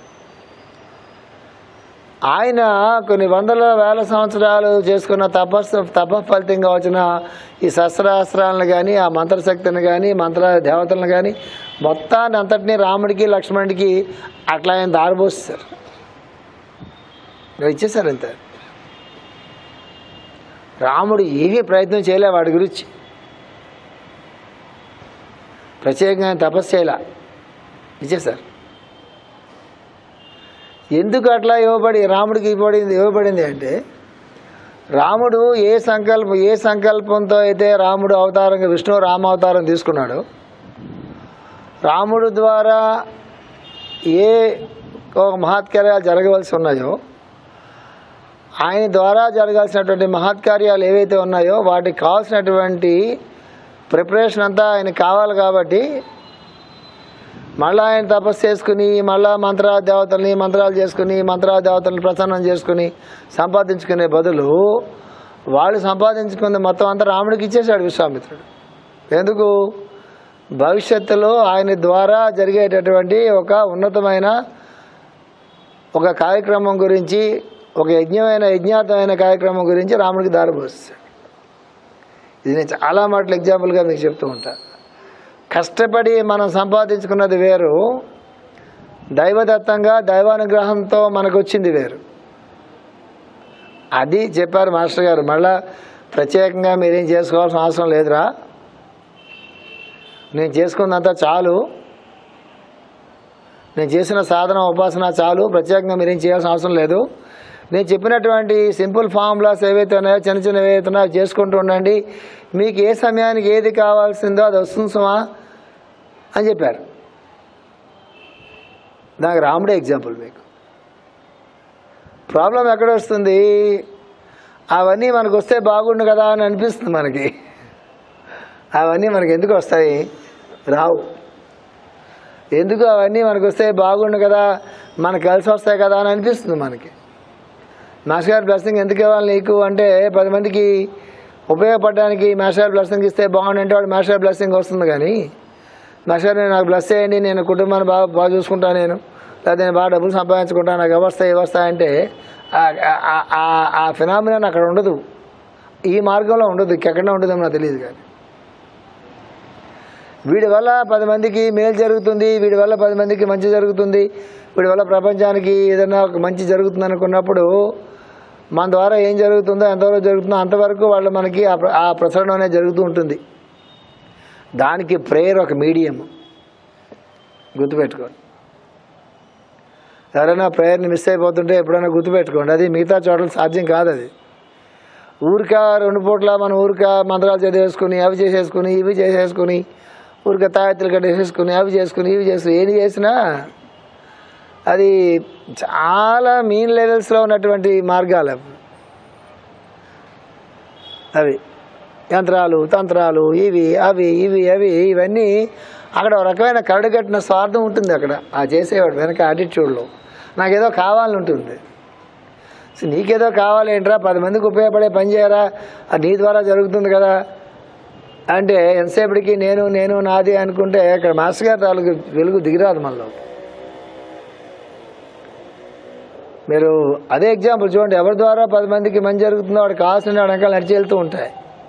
ఆయన కొన్ని వందల వేల సంవత్సరాలు చేసుకున్న తపస్సు తప ఫలితంగా వచ్చిన ఈ శస్త్రాస్త్రాలను కానీ ఆ మంత్రశక్తిని కానీ మంత్ర దేవతలను కానీ మొత్తాన్ని అంతటినీ రాముడికి లక్ష్మణుడికి అట్లా ఆయన దారిపోస్తారు ఇచ్చేసారు అంతే రాముడు ఏమీ ప్రయత్నం చేయలే వాడి గురించి ప్రత్యేకంగా ఆయన తపస్సు చేయలే ఇచ్చేసారు ఎందుకు అట్లా ఇవ్వబడి రాముడికి ఇవ్వబడింది ఇవ్వబడింది అంటే రాముడు ఏ సంకల్పం ఏ సంకల్పంతో అయితే రాముడు అవతారంగా విష్ణు రామ అవతారం తీసుకున్నాడు రాముడు ద్వారా ఏ ఒక మహత్కార్యాలు జరగవలసి ఉన్నాయో ఆయన ద్వారా జరగాల్సినటువంటి మహత్కార్యాలు ఏవైతే ఉన్నాయో వాటికి కావాల్సినటువంటి ప్రిపరేషన్ అంతా ఆయన కావాలి కాబట్టి మళ్ళీ ఆయన తపస్సు చేసుకుని మళ్ళా మంత్రా దేవతల్ని మంత్రాలు చేసుకుని మంత్రా దేవతల్ని ప్రసన్నం చేసుకుని సంపాదించుకునే బదులు వాళ్ళు సంపాదించుకున్న మొత్తం అంతా రాముడికి ఇచ్చేశాడు విశ్వామిత్రుడు ఎందుకు భవిష్యత్తులో ఆయన ద్వారా జరిగేటటువంటి ఒక ఉన్నతమైన ఒక కార్యక్రమం గురించి ఒక యజ్ఞమైన యజ్ఞాతమైన కార్యక్రమం గురించి రాముడికి దారిపోస్తాడు ఇది నేను చాలా మాటలు ఎగ్జాంపుల్గా మీకు చెప్తూ ఉంటాను కష్టపడి మనం సంపాదించుకున్నది వేరు దైవదత్తంగా దైవానుగ్రహంతో మనకు వచ్చింది వేరు అది చెప్పారు మాస్టర్ గారు మళ్ళా ప్రత్యేకంగా మీరేం చేసుకోవాల్సిన అవసరం లేదురా నేను చేసుకున్నంత చాలు నేను చేసిన సాధన ఉపాసన చాలు ప్రత్యేకంగా మీరేం చేయాల్సిన అవసరం లేదు నేను చెప్పినటువంటి సింపుల్ ఫార్ములాస్ ఏవైతే ఉన్నాయో చిన్న చిన్నవి ఏవైతే ఉన్నాయో అవి చేసుకుంటూ ఉండండి మీకు ఏ సమయానికి ఏది కావాల్సిందో అది వస్తుంది సుమా అని చెప్పారు దానికి రాముడే ఎగ్జాంపుల్ మీకు ప్రాబ్లం ఎక్కడ వస్తుంది అవన్నీ మనకు వస్తే బాగుండు కదా అని అనిపిస్తుంది మనకి అవన్నీ మనకి ఎందుకు వస్తాయి రావు ఎందుకు అవన్నీ మనకు వస్తే బాగుండు కదా మనకు కలిసి వస్తాయి కదా అని అనిపిస్తుంది మనకి మాస్టర్ గారి బ్లెస్సింగ్ ఎందుకు ఇవ్వాలి నీకు అంటే పది మందికి ఉపయోగపడడానికి మాస్టర్ బ్లెస్సింగ్ ఇస్తే బాగుండు అంటే వాడు మాస్టర్ బ్లెస్సింగ్ వస్తుంది కానీ మాస్టర్ నేను నాకు బ్లెస్ చేయండి నేను కుటుంబాన్ని బాగా బాగా చూసుకుంటాను నేను లేదా నేను బాగా డబ్బులు సంపాదించుకుంటాను నాకు వ్యవస్థ వ్యవస్థ అంటే ఆ- ఆ- ఆ- ఆ ఫినామినా అక్కడ ఉండదు ఈ మార్గంలో ఉండదు ఇంకెక్కడ ఉండదు నాకు తెలియదు కానీ వీడి వల్ల పది మందికి మేలు జరుగుతుంది వీడి వల్ల పది మందికి మంచి జరుగుతుంది వీడి వల్ల ప్రపంచానికి ఏదైనా ఒక మంచి జరుగుతుంది అనుకున్నప్పుడు మన ద్వారా ఏం జరుగుతుందో ఎంతవరకు జరుగుతుందో అంతవరకు వాళ్ళు మనకి ఆ ప్ర- ఆ ప్రసరణ అనేది జరుగుతూ ఉంటుంది దానికి ప్రేయర్ ఒక మీడియం గుర్తుపెట్టుకోండి ఎవరైనా ప్రేయర్ని మిస్ అయిపోతుంటే ఎప్పుడైనా గుర్తుపెట్టుకోండి అది మిగతా చోట్ల సాధ్యం కాదు అది ఊరిక రెండు పూట్ల మనం ఊరిక మంత్రాలు చదివేసుకుని అవి చేసేసుకుని ఇవి చేసేసుకుని ఊరిక తాయత్తులు కట్టేసేసుకుని అవి చేసుకుని ఇవి చేసుకుని ఏది చేసినా అది చాలా మీన్ లెవెల్స్లో ఉన్నటువంటి మార్గాలు అవి. అవి యంత్రాలు తంత్రాలు ఇవి అవి ఇవి అవి ఇవన్నీ అక్కడ ఒక రకమైన కరడుగట్టిన స్వార్థం ఉంటుంది అక్కడ ఆ చేసేవాడు వెనక యాటిట్యూడ్లో నాకేదో కావాలని ఉంటుంది సో నీకేదో కావాలి ఏంట్రా పది మందికి ఉపయోగపడే పని చేయరా అది నీ ద్వారా జరుగుతుంది కదా అంటే ఎంతసేపటికి నేను నేను నాది అనుకుంటే ఇక్కడ మాస్టర్ గారి తాలూకు వెలుగు దిగిరాదు మనలో మీరు అదే ఎగ్జాంపుల్ చూడండి ఎవరి ద్వారా పది మందికి మంచి జరుగుతుందో వాడికి కావాల్సిన వెనకాల నడిచి వెళ్తూ ఉంటాయి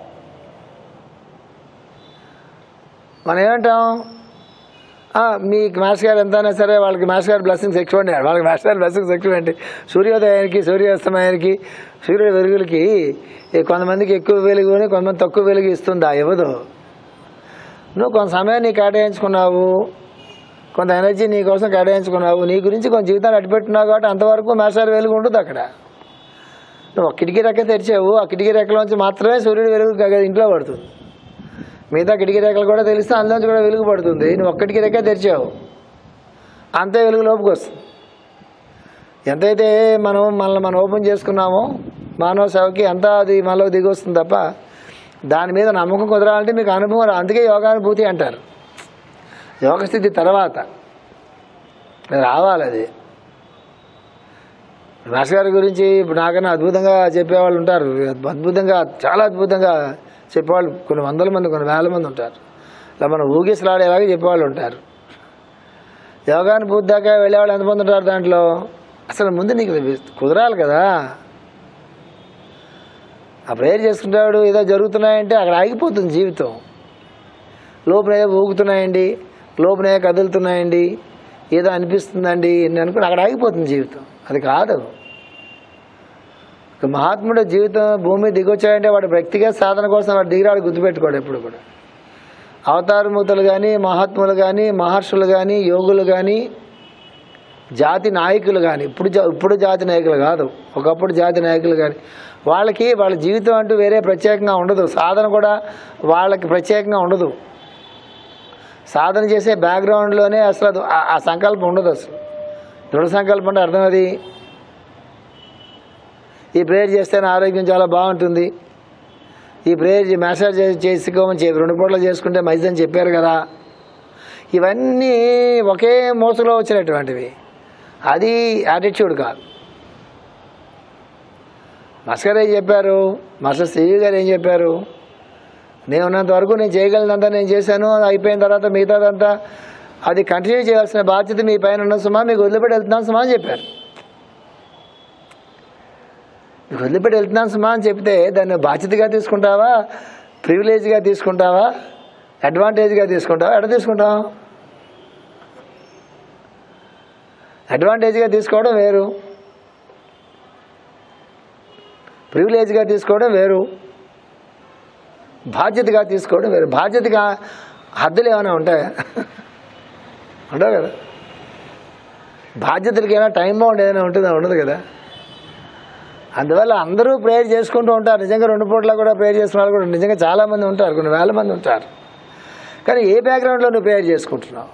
మనం ఏమంటాం "ఆ, మీకు మాస్టర్ గారు ఎంతైనా సరే వాళ్ళకి మాస్టర్ గారు బ్లెస్సింగ్స్ ఎక్కువ ఉండే వాళ్ళకి మాస్టర్ గారు బ్లెస్సింగ్స్ ఎక్కువ ఏంటి సూర్యోదయానికి సూర్యాస్తమయానికి సూర్యుడి వెలుగులకి ఈ కొంతమందికి ఎక్కువ వెలుగు అని కొంతమంది తక్కువ వెలుగు ఇస్తుందా ఇవ్వదు నువ్వు కొంత సమయాన్ని కేటాయించుకున్నావు కొంత ఎనర్జీ నీ కోసం కేటాయించుకున్నావు నీ గురించి కొంత జీవితాన్ని అడ్డుపెట్టున్నావు కాబట్టి అంతవరకు మాస్టర్ వెలుగు ఉండదు అక్కడ నువ్వు ఒక కిటికీ రెక్క తెరిచావు ఆ కిటికీ రెక్కలోంచి మాత్రమే సూర్యుడి వెలుగు గ- ఇంట్లో పడుతుంది మిగతా కిటికీ రేఖలు కూడా తెలిస్తే అందులోంచి కూడా వెలుగు పడుతుంది నువ్వు ఒక్కటికి రేఖ తెరిచావు అంతే వెలుగు లోపుకి వస్తుంది ఎంతైతే మనం మనల్ని మనం ఓపెన్ చేసుకున్నామో మానవ సేవకి అంతా అది మనలో దిగి వస్తుంది తప్ప దాని మీద నమ్మకం కుదరాలంటే మీకు అనుభవం రా- అందుకే యోగానుభూతి అంటారు యోగ స్థితి తర్వాత రావాలి అది మాస్టర్ గారి గురించి ఇప్పుడు నాకన్నా అద్భుతంగా చెప్పేవాళ్ళు ఉంటారు అద్భుతంగా చాలా అద్భుతంగా చెప్పేవాళ్ళు కొన్ని వందల మంది కొన్ని వేల మంది ఉంటారు ఇలా మనం ఊగిసలాడేలాగా చెప్పేవాళ్ళు ఉంటారు యోగానుభూతి దాకా వెళ్ళేవాళ్ళు ఎంతమంది ఉంటారు దాంట్లో అసలు ముందు నీకు కుదరాలి కదా ఆ ప్రేయర్ చేసుకుంటాడు ఏదో జరుగుతున్నాయంటే అక్కడ ఆగిపోతుంది జీవితం లోపల ఏదో ఊగుతున్నాయండి లోపల ఏదో కదులుతున్నాయండి ఏదో అనిపిస్తుందండి అని అనుకుని అక్కడ ఆగిపోతుంది జీవితం అది కాదు ఒక మహాత్ముడు జీవితం భూమి దిగొచ్చాడంటే వాడు వ్యక్తిగత సాధన కోసం వాడు దిగిరాడు గుర్తుపెట్టుకోడు ఎప్పుడు కూడా అవతారమూర్తులు కానీ మహాత్ములు కానీ మహర్షులు కానీ యోగులు కానీ జాతి నాయకులు కానీ ఇప్పుడు జా- ఇప్పుడు జాతి నాయకులు కాదు ఒకప్పుడు జాతి నాయకులు కానీ వాళ్ళకి వాళ్ళ జీవితం అంటూ వేరే ప్రత్యేకంగా ఉండదు సాధన కూడా వాళ్ళకి ప్రత్యేకంగా ఉండదు సాధన చేసే బ్యాక్గ్రౌండ్లోనే అసలు అది ఆ- ఆ సంకల్పం ఉండదు అసలు దృఢ సంకల్పం అంటే అర్థం అది ఈ ప్రేయర్ చేస్తే నా ఆరోగ్యం చాలా బాగుంటుంది ఈ ప్రేయర్ మెసేజ్ చేసుకోమని చెప్పి రెండు పూటలు చేసుకుంటే మంచిదని చెప్పారు కదా ఇవన్నీ ఒకే మోసలో వచ్చినటువంటివి అది యాటిట్యూడ్ కాదు మస్కర్ ఏం చెప్పారు మాస్టర్ శ్రీవి గారు ఏం చెప్పారు నేను ఉన్నంత వరకు నేను చేయగలిగినంత నేను చేశాను అది అయిపోయిన తర్వాత మిగతాదంతా అది కంటిన్యూ చేయాల్సిన బాధ్యత మీ పైన ఉన్న సుమా మీకు వదిలిపెట్టి వెళ్తున్నాను సుమా అని చెప్పారు మీకు వదిలిపెట్టి వెళ్తున్నాను సుమా అని చెప్తే దాన్ని బాధ్యతగా తీసుకుంటావా ప్రివిలేజ్గా తీసుకుంటావా అడ్వాంటేజ్గా తీసుకుంటావా ఎడ తీసుకుంటావా అడ్వాంటేజ్గా తీసుకోవడం వేరు ప్రివిలేజ్గా తీసుకోవడం వేరు బాధ్యతగా తీసుకోవడం వేరు బాధ్యతగా హద్దులు ఏమైనా ఉంటాయా ఉండవు కదా బాధ్యతలకి ఏమైనా టైం బౌండ్ ఏదైనా ఉంటుందా ఉండదు కదా అందువల్ల అందరూ ప్రేయర్ చేసుకుంటూ ఉంటారు నిజంగా రెండు పూట్ల కూడా ప్రేయర్ చేసుకున్న వాళ్ళు కూడా నిజంగా చాలామంది ఉంటారు కొన్ని వేల మంది ఉంటారు కానీ ఏ బ్యాక్గ్రౌండ్లో నువ్వు ప్రేయర్ చేసుకుంటున్నావు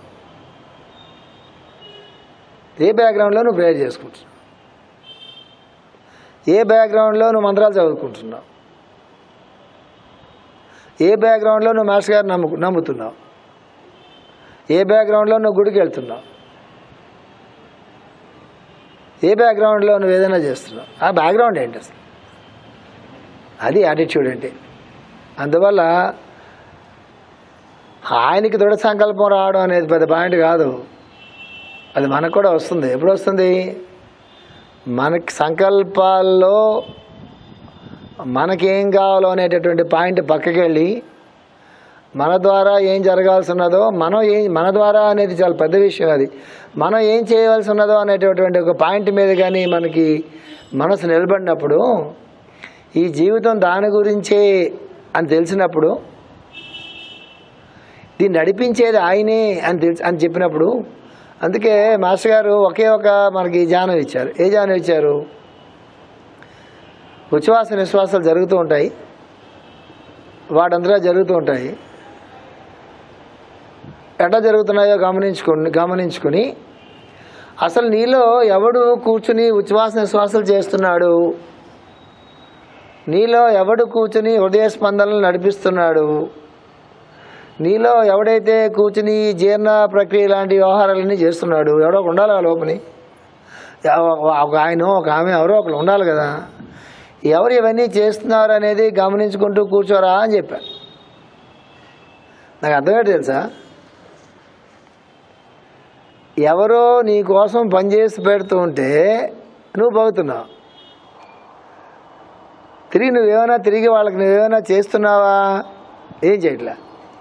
ఏ బ్యాక్గ్రౌండ్లో నువ్వు ప్రేయర్ చేసుకుంటున్నావు ఏ బ్యాక్గ్రౌండ్లో నువ్వు మంత్రాలు చదువుకుంటున్నావు ఏ బ్యాక్గ్రౌండ్లో నువ్వు మాస్టర్ గారు నమ్ము నమ్ముతున్నావు ఏ బ్యాక్గ్రౌండ్లో నువ్వు గుడికి వెళ్తున్నావు ఏ బ్యాక్గ్రౌండ్లో నువ్వు ఏదైనా చేస్తున్నావు ఆ బ్యాక్గ్రౌండ్ ఏంటి అసలు అది యాటిట్యూడ్ అంటే అందువల్ల ఆయనకి దృఢ సంకల్పం రావడం అనేది పెద్ద పాయింట్ కాదు అది మనకు కూడా వస్తుంది ఎప్పుడు వస్తుంది మనకి సంకల్పాల్లో మనకేం కావాలో అనేటటువంటి పాయింట్ పక్కకి వెళ్ళి మన ద్వారా ఏం జరగాల్సి ఉన్నదో మనం ఏం మన ద్వారా అనేది చాలా పెద్ద విషయం అది మనం ఏం చేయవలసి ఉన్నదో అనేటటువంటి ఒక పాయింట్ మీద కానీ మనకి మనసు నిలబడినప్పుడు ఈ జీవితం దాని గురించే అని తెలిసినప్పుడు దీన్ని నడిపించేది ఆయనే అని తెలిసి అని చెప్పినప్పుడు అందుకే మాస్టర్ గారు ఒకే ఒక మనకి ధ్యానం ఇచ్చారు ఏ ధ్యానం ఇచ్చారు ఉచ్ఛ్వాస నిశ్వాసాలు జరుగుతూ ఉంటాయి వాటంతటా జరుగుతూ ఉంటాయి ఎట్లా జరుగుతున్నాయో గమనించుకుని గమనించుకుని అసలు నీలో ఎవడు కూర్చుని ఉచ్ఛ్వాస నిశ్వాసాలు చేస్తున్నాడు నీలో ఎవడు కూర్చుని హృదయ స్పందనలు నడిపిస్తున్నాడు నీలో ఎవడైతే కూర్చుని జీర్ణ ప్రక్రియ లాంటి వ్యవహారాలన్నీ చేస్తున్నాడు ఎవడో ఒకడు ఉండాలి ఆ లోపని ఎవ- ఒక ఆయన ఒక ఆమె ఎవరో ఒకరు ఉండాలి కదా ఎవరు ఇవన్నీ చేస్తున్నారు అనేది గమనించుకుంటూ కూర్చోరా అని చెప్పాను నాకు అర్థమేంటి తెలుసా ఎవరో నీ కోసం పనిచేసి పెడుతూ ఉంటే నువ్వు పోతున్నావు తిరిగి నువ్వేమైనా తిరిగి వాళ్ళకి నువ్వేమైనా చేస్తున్నావా ఏం చేయట్లే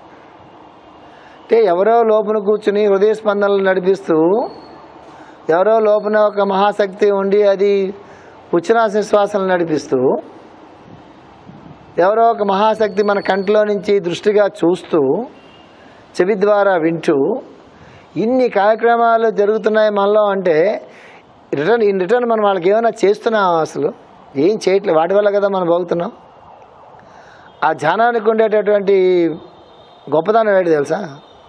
అంటే ఎవరో లోపల కూర్చుని హృదయ స్పందనలు నడిపిస్తూ ఎవరో లోపల ఒక మహాశక్తి ఉండి అది ఉచ్ఛ్వాస శ్వాసలు నడిపిస్తూ ఎవరో ఒక మహాశక్తి మన కంటిలో నుంచి దృష్టిగా చూస్తూ చెవి ద్వారా వింటూ ఇన్ని కార్యక్రమాలు జరుగుతున్నాయి మనలో అంటే రిటర్న్ ఇన్ రిటర్న్ మనం వాళ్ళకి ఏమైనా చేస్తున్నాం అసలు ఏం చేయట్లేదు వాటి వల్ల కదా మనం బాగుతున్నాం ఆ ధ్యానానికి ఉండేటటువంటి గొప్పదనం ఏంటి తెలుసా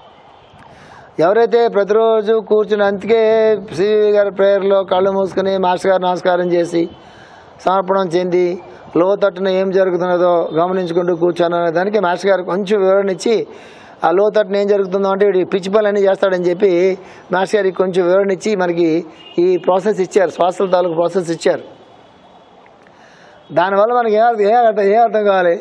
ఎవరైతే ప్రతిరోజు కూర్చుని అందుకే శ్రీవి గారి ప్రేయర్లో కళ్ళు మూసుకుని మాస్టర్ గారు నమస్కారం చేసి సమర్పణం చెంది లోతట్టున ఏం జరుగుతున్నదో గమనించుకుంటూ కూర్చొని అనే దానికి మాస్టర్ గారు కొంచెం వివరణ ఇచ్చి ఆ లోతట్టున ఏం జరుగుతుందో అంటే వీడి పిచ్చి పనులన్నీ చేస్తాడని చెప్పి మాస్టర్ గారికి కొంచెం వివరణ ఇచ్చి మనకి ఈ ప్రాసెస్ ఇచ్చారు శ్వాసల తాలూకు ప్రాసెస్ ఇచ్చారు దానివల్ల మనకి ఏ అర్థం ఏ అర్థం ఏ అర్థం కావాలి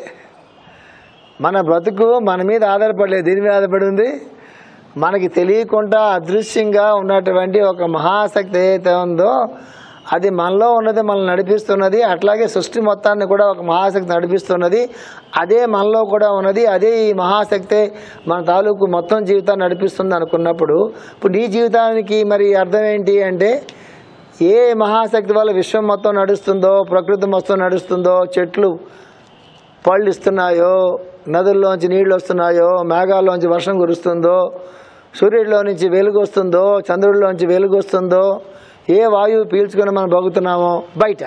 మన బ్రతుకు మన మీద ఆధారపడలేదు దీని మీద ఆధారపడి ఉంది మనకి తెలియకుండా అదృశ్యంగా ఉన్నటువంటి ఒక మహాశక్తి ఏదైతే ఉందో అది మనలో ఉన్నది మనల్ని నడిపిస్తున్నది అట్లాగే సృష్టి మొత్తాన్ని కూడా ఒక మహాశక్తి నడిపిస్తున్నది అదే మనలో కూడా ఉన్నది అదే ఈ మహాశక్తి మన తాలూకు మొత్తం జీవితాన్ని నడిపిస్తుంది అనుకున్నప్పుడు ఇప్పుడు నీ జీవితానికి మరి అర్థం ఏంటి అంటే ఏ మహాశక్తి వల్ల విశ్వం మొత్తం నడుస్తుందో ప్రకృతి మొత్తం నడుస్తుందో చెట్లు పళ్ళు ఇస్తున్నాయో నదుల్లోంచి నీళ్లు వస్తున్నాయో మేఘాల్లోంచి వర్షం కురుస్తుందో సూర్యుడిలో నుంచి వెలుగు వస్తుందో చంద్రుడిలోంచి వెలుగు వస్తుందో ఏ వాయువు పీల్చుకొని మనం బగుతున్నామో బయట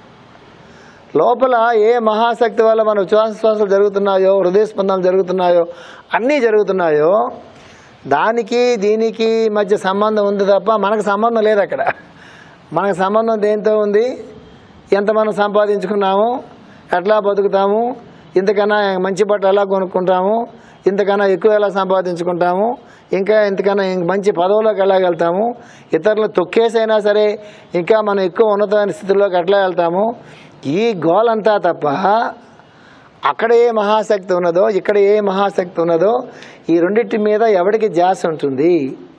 లోపల ఏ మహాశక్తి వల్ల మన ఉచ్ఛ్వాస జరుగుతున్నాయో హృదయ స్పందనలు జరుగుతున్నాయో అన్నీ జరుగుతున్నాయో దానికి దీనికి మధ్య సంబంధం ఉంది తప్ప మనకు సంబంధం లేదు అక్కడ మనకు సంబంధం దేంతో ఉంది ఎంత మనం సంపాదించుకున్నాము ఎట్లా బతుకుతాము ఇంతకన్నా మంచి బట్టలు ఎలా కొనుక్కుంటాము ఇంతకన్నా ఎక్కువ ఎలా సంపాదించుకుంటాము ఇంకా ఇంతకన్నా ఇంక మంచి పదవులోకి ఎలా వెళ్తాము ఇతరులు తొక్కేసైనా సరే ఇంకా మనం ఎక్కువ ఉన్నతమైన స్థితిలోకి ఎట్లా వెళ్తాము ఈ గోలంతా తప్ప అక్కడ ఏ మహాశక్తి ఉన్నదో ఇక్కడ ఏ మహాశక్తి ఉన్నదో ఈ రెండింటి మీద ఎవడికి ధ్యాస ఉంటుంది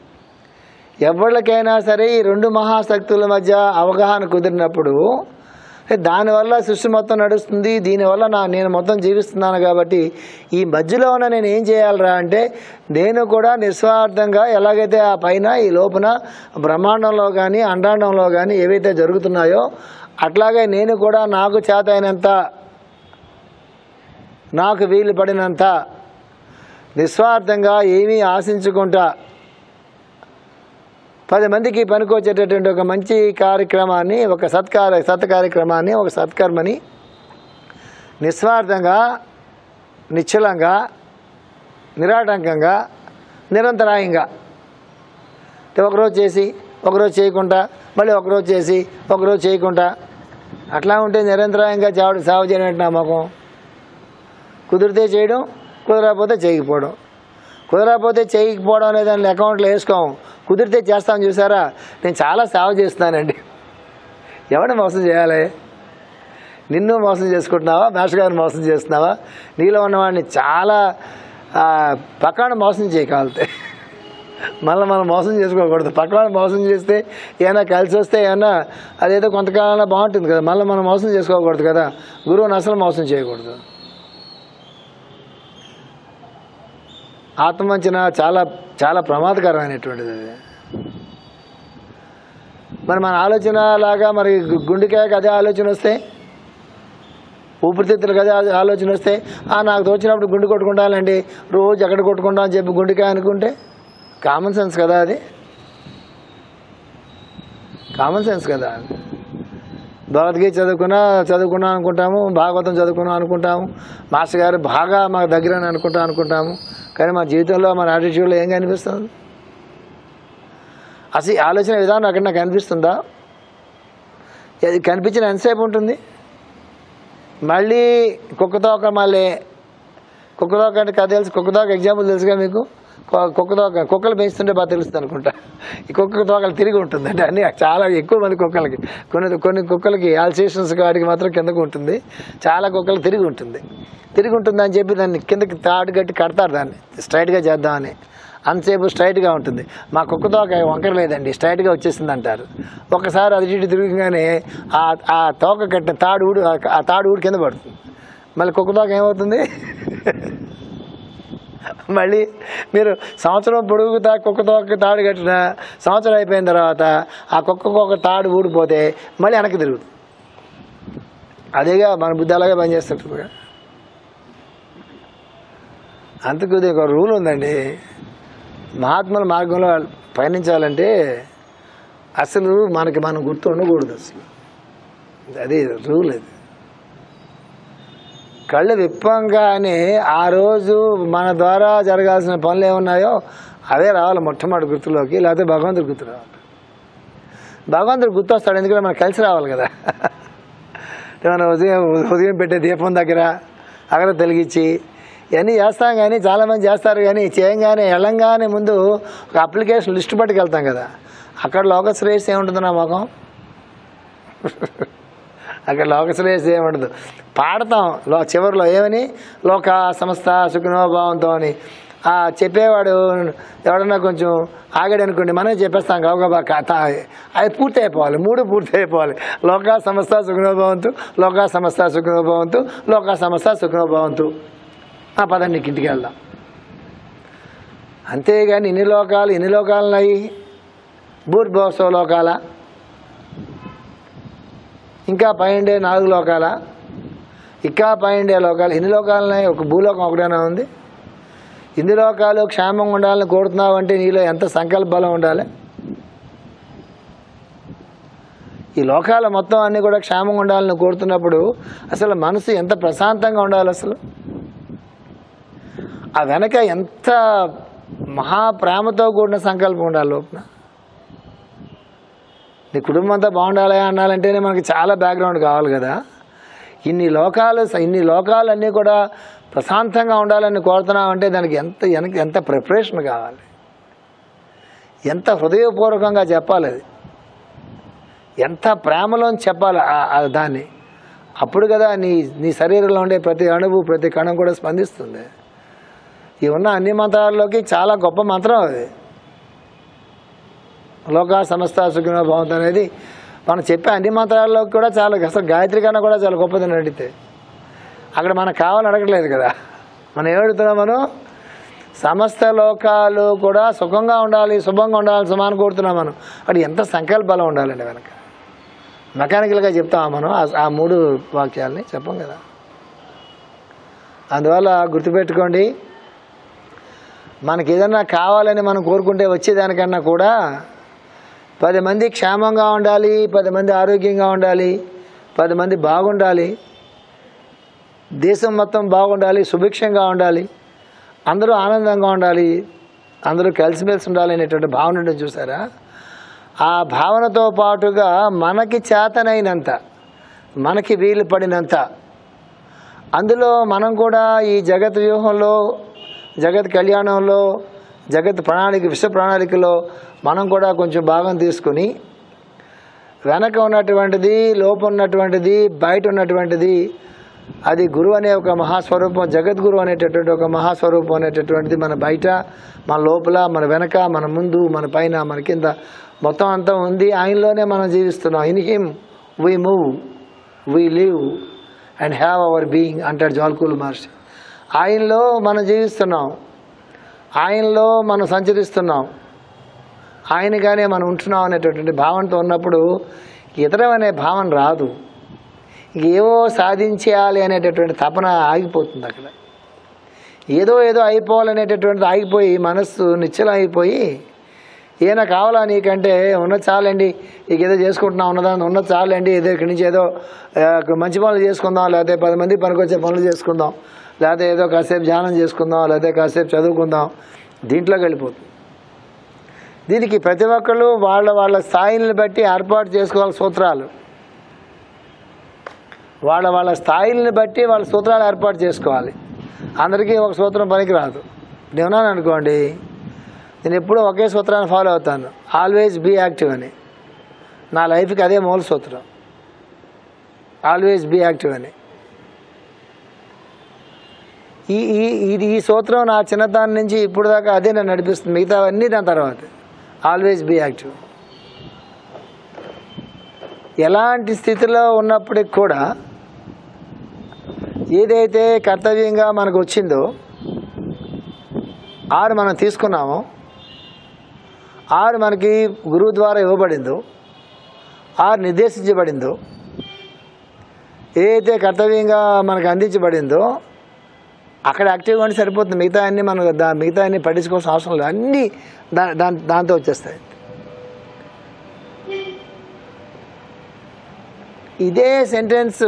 ఎవరికైనా సరే ఈ రెండు మహాశక్తుల మధ్య అవగాహన కుదిరినప్పుడు ఏ దానివల్ల సృష్టి మొత్తం నడుస్తుంది దీనివల్ల నా నేను మొత్తం జీవిస్తున్నాను కాబట్టి ఈ మధ్యలో ఉన్న నేను ఏం చేయాలరా అంటే నేను కూడా నిస్వార్థంగా ఎలాగైతే ఆ పైన ఈ లోపల బ్రహ్మాండంలో కానీ అండాండంలో కానీ ఏవైతే జరుగుతున్నాయో అట్లాగే నేను కూడా నాకు చేత అయినంత నాకు వీలు పడినంత నిస్వార్థంగా ఏమీ ఆశించుకుంటా పది మందికి పనికొచ్చేటటువంటి ఒక మంచి కార్యక్రమాన్ని ఒక సత్కార సత్ కార్యక్రమాన్ని ఒక సత్కర్మని నిస్వార్థంగా నిశ్చలంగా నిరాటంకంగా నిరంతరాయంగా అంటే ఒకరోజు చేసి ఒకరోజు చేయకుండా మళ్ళీ ఒకరోజు చేసి ఒకరోజు చేయకుండా అట్లా ఉంటే నిరంతరాయంగా చావడి సాగు చేయడం నమ్మకం కుదిరితే చేయడం కుదరకపోతే చేయకపోవడం కుదరకపోతే చేయకపోవడం అనే దాన్ని అకౌంట్లో వేసుకోం కుదిరితే చేస్తామని చూసారా నేను చాలా సేవ చేస్తున్నానండి ఎవరిని మోసం చేయాలి నిన్ను మోసం చేసుకుంటున్నావా మాస్టర్ గారిని మోసం చేస్తున్నావా నీలో ఉన్నవాడిని చాలా ఆ, పక్కన మోసం చేయగలితే మళ్ళీ మనం మోసం చేసుకోకూడదు పక్కన మోసం చేస్తే ఏమైనా కలిసి వస్తే ఏమన్నా అదేదో కొంతకాలంలో బాగుంటుంది కదా మళ్ళీ మనం మోసం చేసుకోకూడదు కదా గురువుని అసలు మోసం చేయకూడదు ఆత్మవంచన చాలా చాలా ప్రమాదకరమైనటువంటిది అది మరి మన ఆలోచన లాగా మరి గు- గుండెకాయకి అదే ఆలోచన వస్తే ఊపిరితిత్తులకు అదే ఆ- ఆలోచన వస్తే ఆ నాకు తోచినప్పుడు గుండె కొట్టుకుంటానండి రోజు ఎక్కడ కొట్టుకుంటా అని చెప్పి గుండెకాయ అనుకుంటే కామన్ సెన్స్ కదా అది కామన్ సెన్స్ కదా భగవద్గీత చదువుకున్నా చదువుకున్నా అనుకుంటాము భాగవతం చదువుకున్నాం అనుకుంటాము మాస్టర్ గారు బాగా మాకు దగ్గర అని అనుకుంటాం అనుకుంటాము కానీ మా జీవితంలో మన యాటిట్యూడ్లో ఏం కనిపిస్తుంది అసలు ఈ ఆలోచన విధానం అక్కడ నాకు కనిపిస్తుందా అది కనిపించిన ఎంతసేపు ఉంటుంది మళ్ళీ కుక్కతోక మళ్ళీ కుక్కతోక అంటే కథ తెలుసు కుక్కతోక ఎగ్జాంపుల్ తెలుసుగా మీకు కు- కుక్కతోక కుక్కలు పెంచుతుంటే బాగా తెలుస్తుంది అనుకుంటా ఈ కుక్క తోకలు తిరిగి ఉంటుంది అంటే అన్ని చాలా ఎక్కువ మంది కుక్కలకి కొన్ని కొన్ని కుక్కలకి ఆల్సేషన్స్ వాటికి మాత్రం కిందకు ఉంటుంది చాలా కుక్కలు తిరిగి ఉంటుంది తిరిగి ఉంటుంది అని చెప్పి దాన్ని కిందకి తాడు కట్టి కడతారు దాన్ని స్ట్రైట్గా చేద్దామని అంతసేపు స్ట్రైట్గా ఉంటుంది మా కుక్క తోక వంకర లేదండి స్ట్రైట్గా వచ్చేసింది అంటారు ఒకసారి అది ఇటు తిరగగానే ఆ ఆ తోక కట్టిన తాడు ఊడు ఆ తాడు ఊడి కింద పడుతుంది మళ్ళీ కుక్క తోక ఏమవుతుంది మళ్ళీ మీరు సంవత్సరం పొడుగు తా కుక్క తోక తాడు కట్టిన సంవత్సరం అయిపోయిన తర్వాత ఆ కుక్కకు ఒక తాడు ఊడిపోతే మళ్ళీ వెనక్కి తిరుగుతుంది అదేగా మన బుద్ధి అలాగే పనిచేస్తుంటుంది అందుకు ఇది ఒక రూల్ ఉందండి మహాత్ముల మార్గంలో పయనించాలంటే అసలు మనకి మనం గుర్తు ఉండకూడదు అసలు అది రూల్ అది కళ్ళు విప్పంగానే ఆ రోజు మన ద్వారా జరగాల్సిన పనులు ఏమున్నాయో అవే రావాలి మొట్టమొదటి గుర్తులోకి లేకపోతే భగవంతుడు గుర్తు రావాలి భగవంతుడు గుర్తు వస్తాడు ఎందుకంటే మనకు కలిసి రావాలి కదా మన ఉదయం ఉదయం పెట్టే దీపం దగ్గర అక్కడ వెలిగించి ఇవన్నీ చేస్తాం కానీ చాలామంది చేస్తారు కానీ చేయంగానే వెళ్ళంగానే ముందు ఒక అప్లికేషన్ లిస్ట్ పట్టుకెళ్తాం కదా అక్కడ లోకస్ రేస్ ఏముంటుంది నా మొఖం అక్కడ లోకస్ రేస్ ఏముండదు పాడతాం లో చివరిలో ఏమని లోక సంస్థ సుఖనోభావంతో అని ఆ చెప్పేవాడు ఎవడన్నా కొంచెం ఆగాడు అనుకోండి మనమే చెప్పేస్తాం గబగబా కా- తా- అది పూర్తి అయిపోవాలి మూడు పూర్తి అయిపోవాలి లోకా సంస్థ సుఖనోభవంతు లోకా సంస్థ సుఖనోభవంతు లోకా సంస్థ సుఖనోభవంతు ఆ పదండి నీకు ఇంటికి వెళ్దాం అంతేగాని ఇన్ని లోకాలు ఎన్ని లోకాలు ఉన్నాయి భూర్భోత్సవ లోకాల ఇంకా పైండే నాలుగు లోకాల ఇంకా పైండే లోకాలు ఎన్ని లోకాలు ఉన్నాయి ఒక భూలోకం ఒకటేనా ఉంది ఇన్ని లోకాలు క్షేమంగా ఉండాలని కోరుతున్నావు అంటే నీలో ఎంత సంకల్ప బలం ఉండాలి ఈ లోకాల మొత్తం అన్నీ కూడా క్షేమంగా ఉండాలని కోరుతున్నప్పుడు అసలు మనసు ఎంత ప్రశాంతంగా ఉండాలి అసలు ఆ వెనక ఎంత మహా ప్రేమతో కూడిన సంకల్పం ఉండాలి లోపల నీ కుటుంబం అంతా బాగుండాలి అనాలంటేనే మనకి చాలా బ్యాక్గ్రౌండ్ కావాలి కదా ఇన్ని లోకాలు ఇన్ని లోకాలన్నీ కూడా ప్రశాంతంగా ఉండాలని కోరుతున్నామంటే దానికి ఎంత వెనక ఎంత ప్రిపరేషన్ కావాలి ఎంత హృదయపూర్వకంగా చెప్పాలి అది ఎంత ప్రేమలోని చెప్పాలి ఆ- ఆ దాన్ని అప్పుడు కదా నీ నీ శరీరంలో ఉండే ప్రతి అణువు ప్రతి కణం కూడా స్పందిస్తుంది ఈ ఉన్న అన్ని మంత్రాల్లోకి చాలా గొప్ప మంత్రం అది లోక సమస్త సుఖినో భవంతు అనేది మనం చెప్పే అన్ని మంత్రాల్లో కూడా చాలా అసలు గాయత్రి కన్నా కూడా చాలా గొప్పదని అడిగితే అక్కడ మనకు కావాలని అడగట్లేదు కదా మనం ఏమడుగుతున్నాం మనం సమస్త లోకాలు కూడా సుఖంగా ఉండాలి శుభంగా ఉండాలి సుమాన్ని కోరుతున్నాం మనం అది ఎంత సంకల్ప బలం ఉండాలండి వెనక మెకానికల్గా చెప్తాం మనం ఆ- ఆ మూడు వాక్యాలని చెప్పం కదా అందువల్ల గుర్తుపెట్టుకోండి మనకి ఏదన్నా కావాలని మనం కోరుకుంటే వచ్చేదానికన్నా కూడా పది మంది క్షేమంగా ఉండాలి పది మంది ఆరోగ్యంగా ఉండాలి పది మంది బాగుండాలి దేశం మొత్తం బాగుండాలి సుభిక్షంగా ఉండాలి అందరూ ఆనందంగా ఉండాలి అందరూ కలిసిమెలిసి ఉండాలి అనేటువంటి భావన ఉంటుంది చూసారా ఆ భావనతో పాటుగా మనకి చేతనైనంత మనకి వీలు పడినంత అందులో మనం కూడా ఈ జగత్ వ్యూహంలో జగత్ కళ్యాణంలో జగత్ ప్రణాళిక విశ్వ ప్రణాళికలో మనం కూడా కొంచెం భాగం తీసుకుని వెనక ఉన్నటువంటిది లోపల ఉన్నటువంటిది బయట ఉన్నటువంటిది అది గురువు అనే ఒక మహాస్వరూపం జగద్గురు అనేటటువంటి ఒక మహాస్వరూపం అనేటటువంటిది మన బయట మన లోపల మన వెనక మన ముందు మన పైన మన కింద మొత్తం అంతా ఉంది ఆయనలోనే మనం జీవిస్తున్నాం in him we move we live and have our being అంటాడు జాల్కూల్ మహర్షి ఆయనలో మనం జీవిస్తున్నాం ఆయనలో మనం సంచరిస్తున్నాం ఆయనగానే మనం ఉంటున్నాం అనేటటువంటి భావనతో ఉన్నప్పుడు ఇతరం అనే భావన రాదు ఏవో సాధించేయాలి అనేటటువంటి తపన ఆగిపోతుంది అక్కడ ఏదో ఏదో అయిపోవాలనేటటువంటిది ఆగిపోయి మనస్సు నిశ్చలం అయిపోయి ఏనా కావాలా నీకంటే ఉన్నది చాలండి ఇక ఏదో చేసుకుంటున్నాం ఉన్నదాన్ని ఉన్నది చాలండి ఏదో ఇక్కడి నుంచి ఏదో ఆ, మంచి పనులు చేసుకుందాం లేకపోతే పది మంది పనికొచ్చే పనులు చేసుకుందాం లేకపోతే ఏదో కాసేపు ధ్యానం చేసుకుందాం లేకపోతే కాసేపు చదువుకుందాం దీంట్లోకి వెళ్ళిపోతుంది దీనికి ప్రతి ఒక్కళ్ళు వాళ్ళ వాళ్ళ స్థాయిని బట్టి ఏర్పాటు చేసుకోవాలి సూత్రాలు వాళ్ళ వాళ్ళ స్థాయిని బట్టి వాళ్ళ సూత్రాలు ఏర్పాటు చేసుకోవాలి అందరికీ ఒక సూత్రం పనికి రాదు నేను ఉన్నాను అనుకోండి నేను ఎప్పుడూ ఒకే సూత్రాన్ని ఫాలో అవుతాను ఆల్వేజ్ బీ యాక్టివ్ అని నా లైఫ్కి అదే మూల సూత్రం ఆల్వేజ్ బీ యాక్టివ్ అని ఈ ఈ ఇది ఈ సూత్రం నా చిన్నతనం నుంచి ఇప్పుడు దాకా అదే నన్ను నడిపిస్తుంది మిగతావన్నీ దాని తర్వాత ఆల్వేజ్ బీ యాక్టివ్ ఎలాంటి స్థితిలో ఉన్నప్పటికి కూడా ఏదైతే కర్తవ్యంగా మనకు వచ్చిందో ఆరు మనం తీసుకున్నామో ఆరు మనకి గురువు ద్వారా ఇవ్వబడిందో ఆరు నిర్దేశించబడిందో ఏదైతే కర్తవ్యంగా మనకు అందించబడిందో అక్కడ యాక్టివ్గా ఉంటే సరిపోతుంది మిగతా అన్నీ మనం దా మిగతా అన్నీ పట్టించుకోవాల్సిన అవసరం లేదు అన్నీ దా దాని దాంతో వచ్చేస్తాయి ఇదే సెంటెన్స్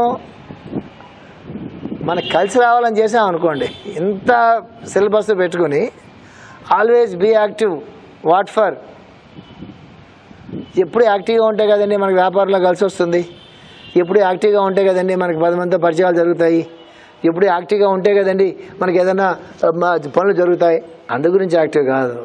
మనకు కలిసి రావాలని చేసాం అనుకోండి ఇంత సిలబస్ పెట్టుకుని always be active what for ఎప్పుడు యాక్టివ్గా ఉంటే కదండి మనకి వ్యాపారంలో కలిసి వస్తుంది ఎప్పుడు యాక్టివ్గా ఉంటే కదండి మనకి పది మందితో పరిచయాలు జరుగుతాయి ఎప్పుడు యాక్టివ్గా ఉంటే కదండి మనకి ఏదైనా ఆ, మా పనులు జరుగుతాయి అందు గురించి యాక్టివ్ కాదు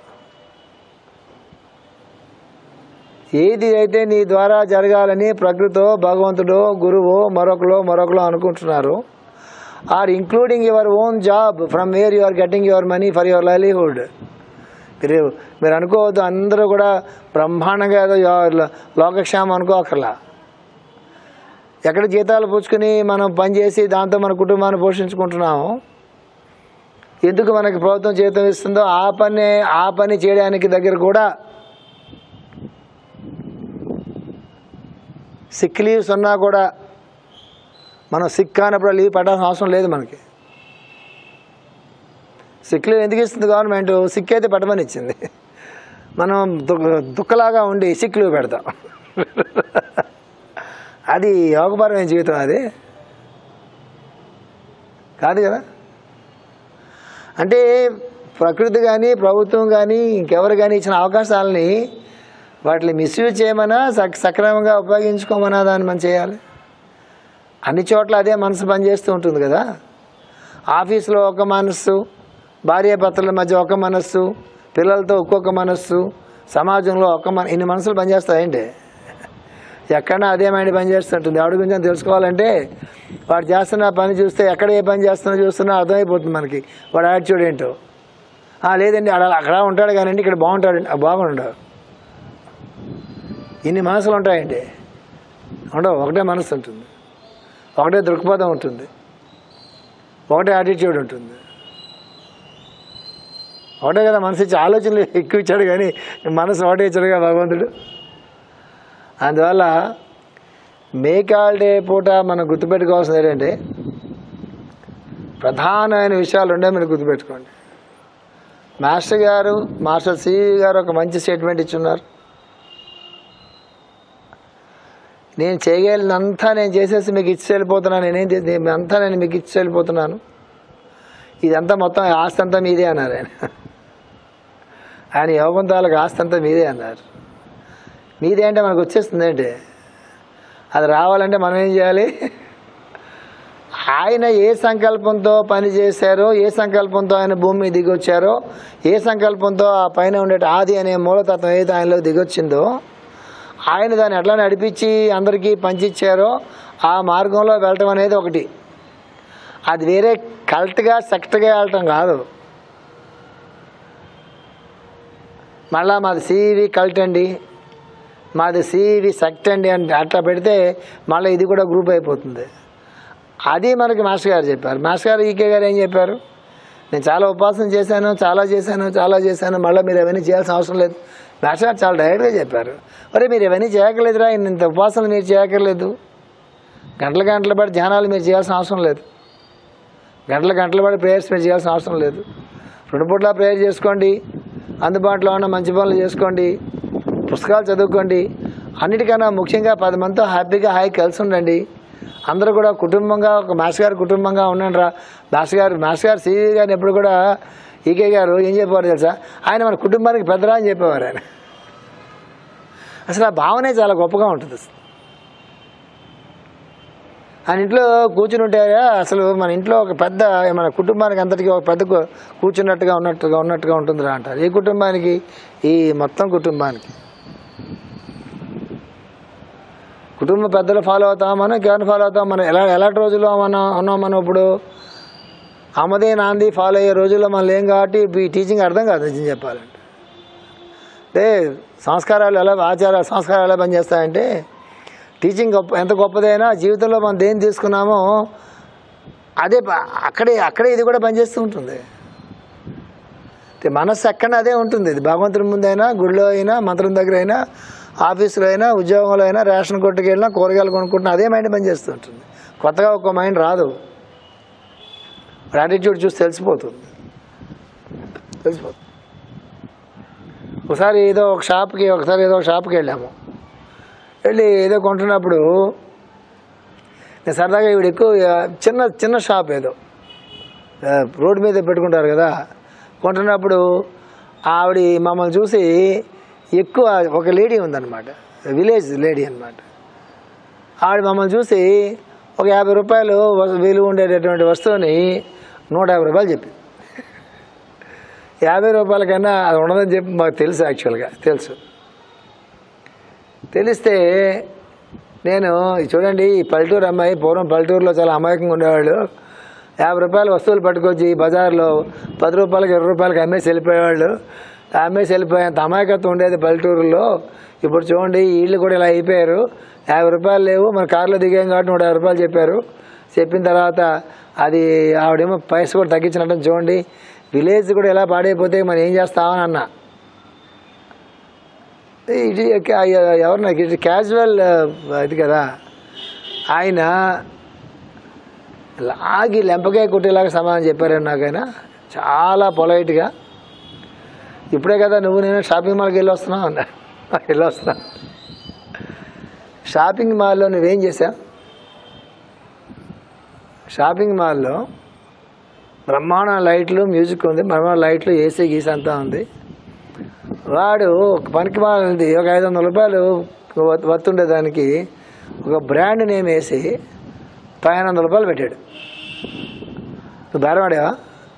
ఏది అయితే నీ ద్వారా జరగాలని ప్రకృతో భగవంతుడో గురువో మరొకలో మరొకలో అనుకుంటున్నారు are including your own job from where you are getting your money for your livelihood మీరు మీరు అనుకోవద్దు అందరూ కూడా బ్రహ్మాండంగా ఏదో యో- లోకక్షేమం అనుకోకర్లా ఎక్కడ జీతాలు పుచ్చుకుని మనం పనిచేసి దాంతో మన కుటుంబాన్ని పోషించుకుంటున్నాము ఎందుకు మనకి ప్రభుత్వం జీతం ఇస్తుందో ఆ పని ఆ పని చేయడానికి దగ్గర కూడా సిక్ లీవ్స్ ఉన్నా కూడా మనం సిక్ కానప్పుడు లీవ్ పెట్టాల్సిన అవసరం లేదు మనకి సిక్ లీవ్ ఎందుకు ఇస్తుంది గవర్నమెంట్ సిక్ అయితే పెట్టమని ఇచ్చింది మనం దు- దుఃఖలాగా ఉండి సిక్ లీవ్ పెడతాం అది యోగపరమైన జీవితం అది కాదు కదా అంటే ప్రకృతి కానీ ప్రభుత్వం కానీ ఇంకెవరు కానీ ఇచ్చిన అవకాశాలని వాటిని మిస్యూజ్ చేయమన్నా సక్ సక్రమంగా ఉపయోగించుకోమన్నా దాన్ని మనం చేయాలి అన్ని చోట్ల అదే మనసు పనిచేస్తూ ఉంటుంది కదా ఆఫీసులో ఒక మనస్సు భార్యాభర్తల మధ్య ఒక మనస్సు పిల్లలతో ఒక్కొక్క మనస్సు సమాజంలో ఒక మన ఇన్ని మనసులు పనిచేస్తాయండి ఎక్కడన్నా అదే మైండ్ పని చేస్తుంటుంది ఎవరి గురించి అని తెలుసుకోవాలంటే వాడు చేస్తున్న పని చూస్తే ఎక్కడ ఏ పని చేస్తున్నా చూస్తున్నా అర్థమైపోతుంది మనకి వాడు యాటిట్యూడ్ ఏంటో "ఆ, లేదండి అక్కడ అక్కడ ఉంటాడు కానండి ఇక్కడ బాగుంటాడు బాగుండు ఇన్ని మనసులు ఉంటాయండి ఉండవు ఒకటే మనసు ఉంటుంది ఒకటే దృక్పథం ఉంటుంది ఒకటే యాటిట్యూడ్ ఉంటుంది ఒకటే కదా మనసు ఇచ్చి ఆలోచనలు ఎక్కువ ఇచ్చాడు కానీ మనసు ఒకటే ఇచ్చాడుగా భగవంతుడు అందువల్ల మేకాల్ డే పూట మనం గుర్తుపెట్టుకోవాల్సింది ఏంటంటే ప్రధానమైన విషయాలు ఉండే మీరు గుర్తుపెట్టుకోండి మాస్టర్ గారు మాస్టర్ సి గారు ఒక మంచి స్టేట్మెంట్ ఇచ్చున్నారు నేను చేయగలిగినంతా నేను చేసేసి మీకు ఇచ్చి వెళ్ళిపోతున్నాను నేనేం చే- నేను అంతా నేను మీకు ఇచ్చి వెళ్ళిపోతున్నాను ఇదంతా మొత్తం ఆస్తి అంతా మీదే అన్నారు ఆయన ఆయన యోగం తాలూకు ఆస్తి అంతా మీదే అన్నారు మీదే అంటే మనకు వచ్చేస్తుంది ఏంటి అది రావాలంటే మనం ఏం చేయాలి ఆయన ఏ సంకల్పంతో పని చేశారో ఏ సంకల్పంతో ఆయన భూమి మీద దిగొచ్చారో ఏ సంకల్పంతో ఆ పైన ఉండే ఆది అనే మూలతత్వం ఏదైతే ఆయనలో దిగొచ్చిందో ఆయన దాన్ని ఎట్లా నడిపించి అందరికీ పంచిచ్చారో ఆ మార్గంలో వెళ్ళటం అనేది ఒకటి అది వేరే కల్ట్గా సెక్ట్గా వెళ్ళటం కాదు మళ్ళా మాది సివి కల్ట్ అండి మాది సివి సెక్ట్ అండి అంటే అట్లా పెడితే మళ్ళీ ఇది కూడా గ్రూప్ అయిపోతుంది అది మనకి మాస్టర్ గారు చెప్పారు మాస్టర్ గారు ఈకే గారు ఏం చెప్పారు నేను చాలా ఉపాసన చేశాను చాలా చేశాను చాలా చేశాను మళ్ళీ మీరు అవన్నీ చేయాల్సిన అవసరం లేదు మాస్టర్ గారు చాలా డైరెక్ట్గా చెప్పారు మరి మీరు ఇవన్నీ చేయక్కర్లేదురా ఇంత ఉపాసనలు మీరు చేయక్కర్లేదు గంటల గంటల పాటు ధ్యానాలు మీరు చేయాల్సిన అవసరం లేదు గంటల గంటల పాటు ప్రేయర్స్ మీరు చేయాల్సిన అవసరం లేదు రెండు పూట్ల ప్రేయర్ చేసుకోండి అందుబాటులో ఉన్న మంచి పనులు చేసుకోండి పుస్తకాలు చదువుకోండి అన్నిటికన్నా ముఖ్యంగా పది మందితో హ్యాపీగా హాయి కలిసి ఉండండి అందరూ కూడా కుటుంబంగా ఒక మాస్టర్ గారి కుటుంబంగా ఉండండి రా మాస్టర్ గారు మాస్టర్ గారు సివి గారిని ఎప్పుడు కూడా ఈకే గారు ఏం చెప్పేవారు తెలుసా ఆయన మన కుటుంబానికి పెద్దరా అని చెప్పేవారు ఆయన అసలు ఆ భావనే చాలా గొప్పగా ఉంటుంది అసలు ఆయన ఇంట్లో కూర్చుని ఉంటే అసలు మన ఇంట్లో ఒక పెద్ద మన కుటుంబానికి అంతటికి ఒక పెద్ద కు- కూర్చున్నట్టుగా ఉన్నట్టుగా ఉన్నట్టుగా ఉంటుందిరా అంటారు ఏ కుటుంబానికి ఈ మొత్తం కుటుంబానికి కుటుంబ పెద్దలు ఫాలో అవుతాం మనం ఇంకెవరిని ఫాలో అవుతాం మనం ఎలా ఎలాంటి రోజుల్లో మనం ఉన్నాం మనం ఇప్పుడు అమ్మదే నాంది ఫాలో అయ్యే రోజుల్లో మనం లేం కాబట్టి ఈ టీచింగ్ అర్థం కాదు నిజం చెప్పాలంటే అంటే సంస్కారాలు ఎలా ఆచార సంస్కారాలు ఎలా పనిచేస్తాయంటే టీచింగ్ గొప్ప ఎంత గొప్పదైనా జీవితంలో మనం దేని తీసుకున్నామో అదే ప- అక్కడే అక్కడే ఇది కూడా పనిచేస్తూ ఉంటుంది అంటే మనస్సు ఎక్కడ అదే ఉంటుంది ఇది భగవంతుడి ముందైనా గుడిలో అయినా మంత్రం దగ్గర అయినా ఆఫీసులో అయినా ఉద్యోగంలో అయినా రేషన్ కొట్టుకు వెళ్ళినా కూరగాయలు కొనుక్కుంటున్నా అదే మైండ్ పనిచేస్తూ ఉంటుంది కొత్తగా ఒక మైండ్ రాదు యాటిట్యూడ్ చూసి తెలిసిపోతుంది తెలిసిపోతుంది ఒకసారి ఏదో ఒక షాప్కి ఒకసారి ఏదో ఒక షాప్కి వెళ్ళాము వెళ్ళి ఏదో కొంటున్నప్పుడు నేను సరదాగా ఇవిడ ఎక్కువ ఆ, చిన్న చిన్న షాప్ ఏదో ఆ, రోడ్డు మీద పెట్టుకుంటారు కదా కొంటున్నప్పుడు ఆవిడ మమ్మల్ని చూసి ఎక్కువ ఒక లేడీ ఉందన్నమాట విలేజ్ లేడీ అన్నమాట ఆవిడ మమ్మల్ని చూసి ఒక యాభై రూపాయలు వ- విలువ ఉండేటటువంటి వస్తువుని నూట యాభై రూపాయలు చెప్పింది యాభై రూపాయల కన్నా అది ఉండదని చెప్పి మాకు తెలుసు యాక్చువల్గా తెలుసు తెలిస్తే నేను చూడండి ఈ పల్లెటూరు అమ్మాయి పూర్వం పల్లెటూరులో చాలా అమాయకంగా ఉండేవాళ్ళు యాభై రూపాయలు వస్తువులు పట్టుకొచ్చి బజార్లో పది రూపాయలకి ఇరవై రూపాయలకి అమ్మేసి వెళ్ళిపోయేవాళ్ళు అమ్మేసి వెళ్ళిపోయేంత అమాయకత్వం ఉండేది పల్లెటూరులో ఇప్పుడు చూడండి ఈ ఇళ్ళు కూడా ఇలా అయిపోయారు యాభై రూపాయలు లేవు మన కారులో దిగాం కాబట్టి నూట యాభై రూపాయలు చెప్పారు చెప్పిన తర్వాత అది ఆవిడేమో పైసలు కూడా తగ్గించినట్టు చూడండి విలేజ్ కూడా ఎలా పాడైపోతే మనం ఏం చేస్తామని అన్నా ఇది ఎవరు నాకు ఇది క్యాజువల్ ఇది కదా ఆయన లాగి లెంపకాయ కొట్టేలాగా సమాధానం చెప్పారు నాకైనా చాలా పొలైట్గా ఇప్పుడే కదా నువ్వు నేను షాపింగ్ మాల్కి వెళ్ళి వస్తున్నావు అన్నా వెళ్ళి వస్తున్నా షాపింగ్ మాల్లో నువ్వేం చేసావు షాపింగ్ మాల్లో బ్రహ్మాండ లైట్లు మ్యూజిక్ ఉంది బ్రహ్మాండ లైట్లు ఏసీ గీసీ అంతా ఉంది వాడు ఒక పనికి మాలింది ఒక ఐదు వందల రూపాయలు వ- వర్తుండే దానికి ఒక బ్రాండ్ నేమ్ వేసి పదిహేను వందల రూపాయలు పెట్టాడు నువ్వు బేరవాడావా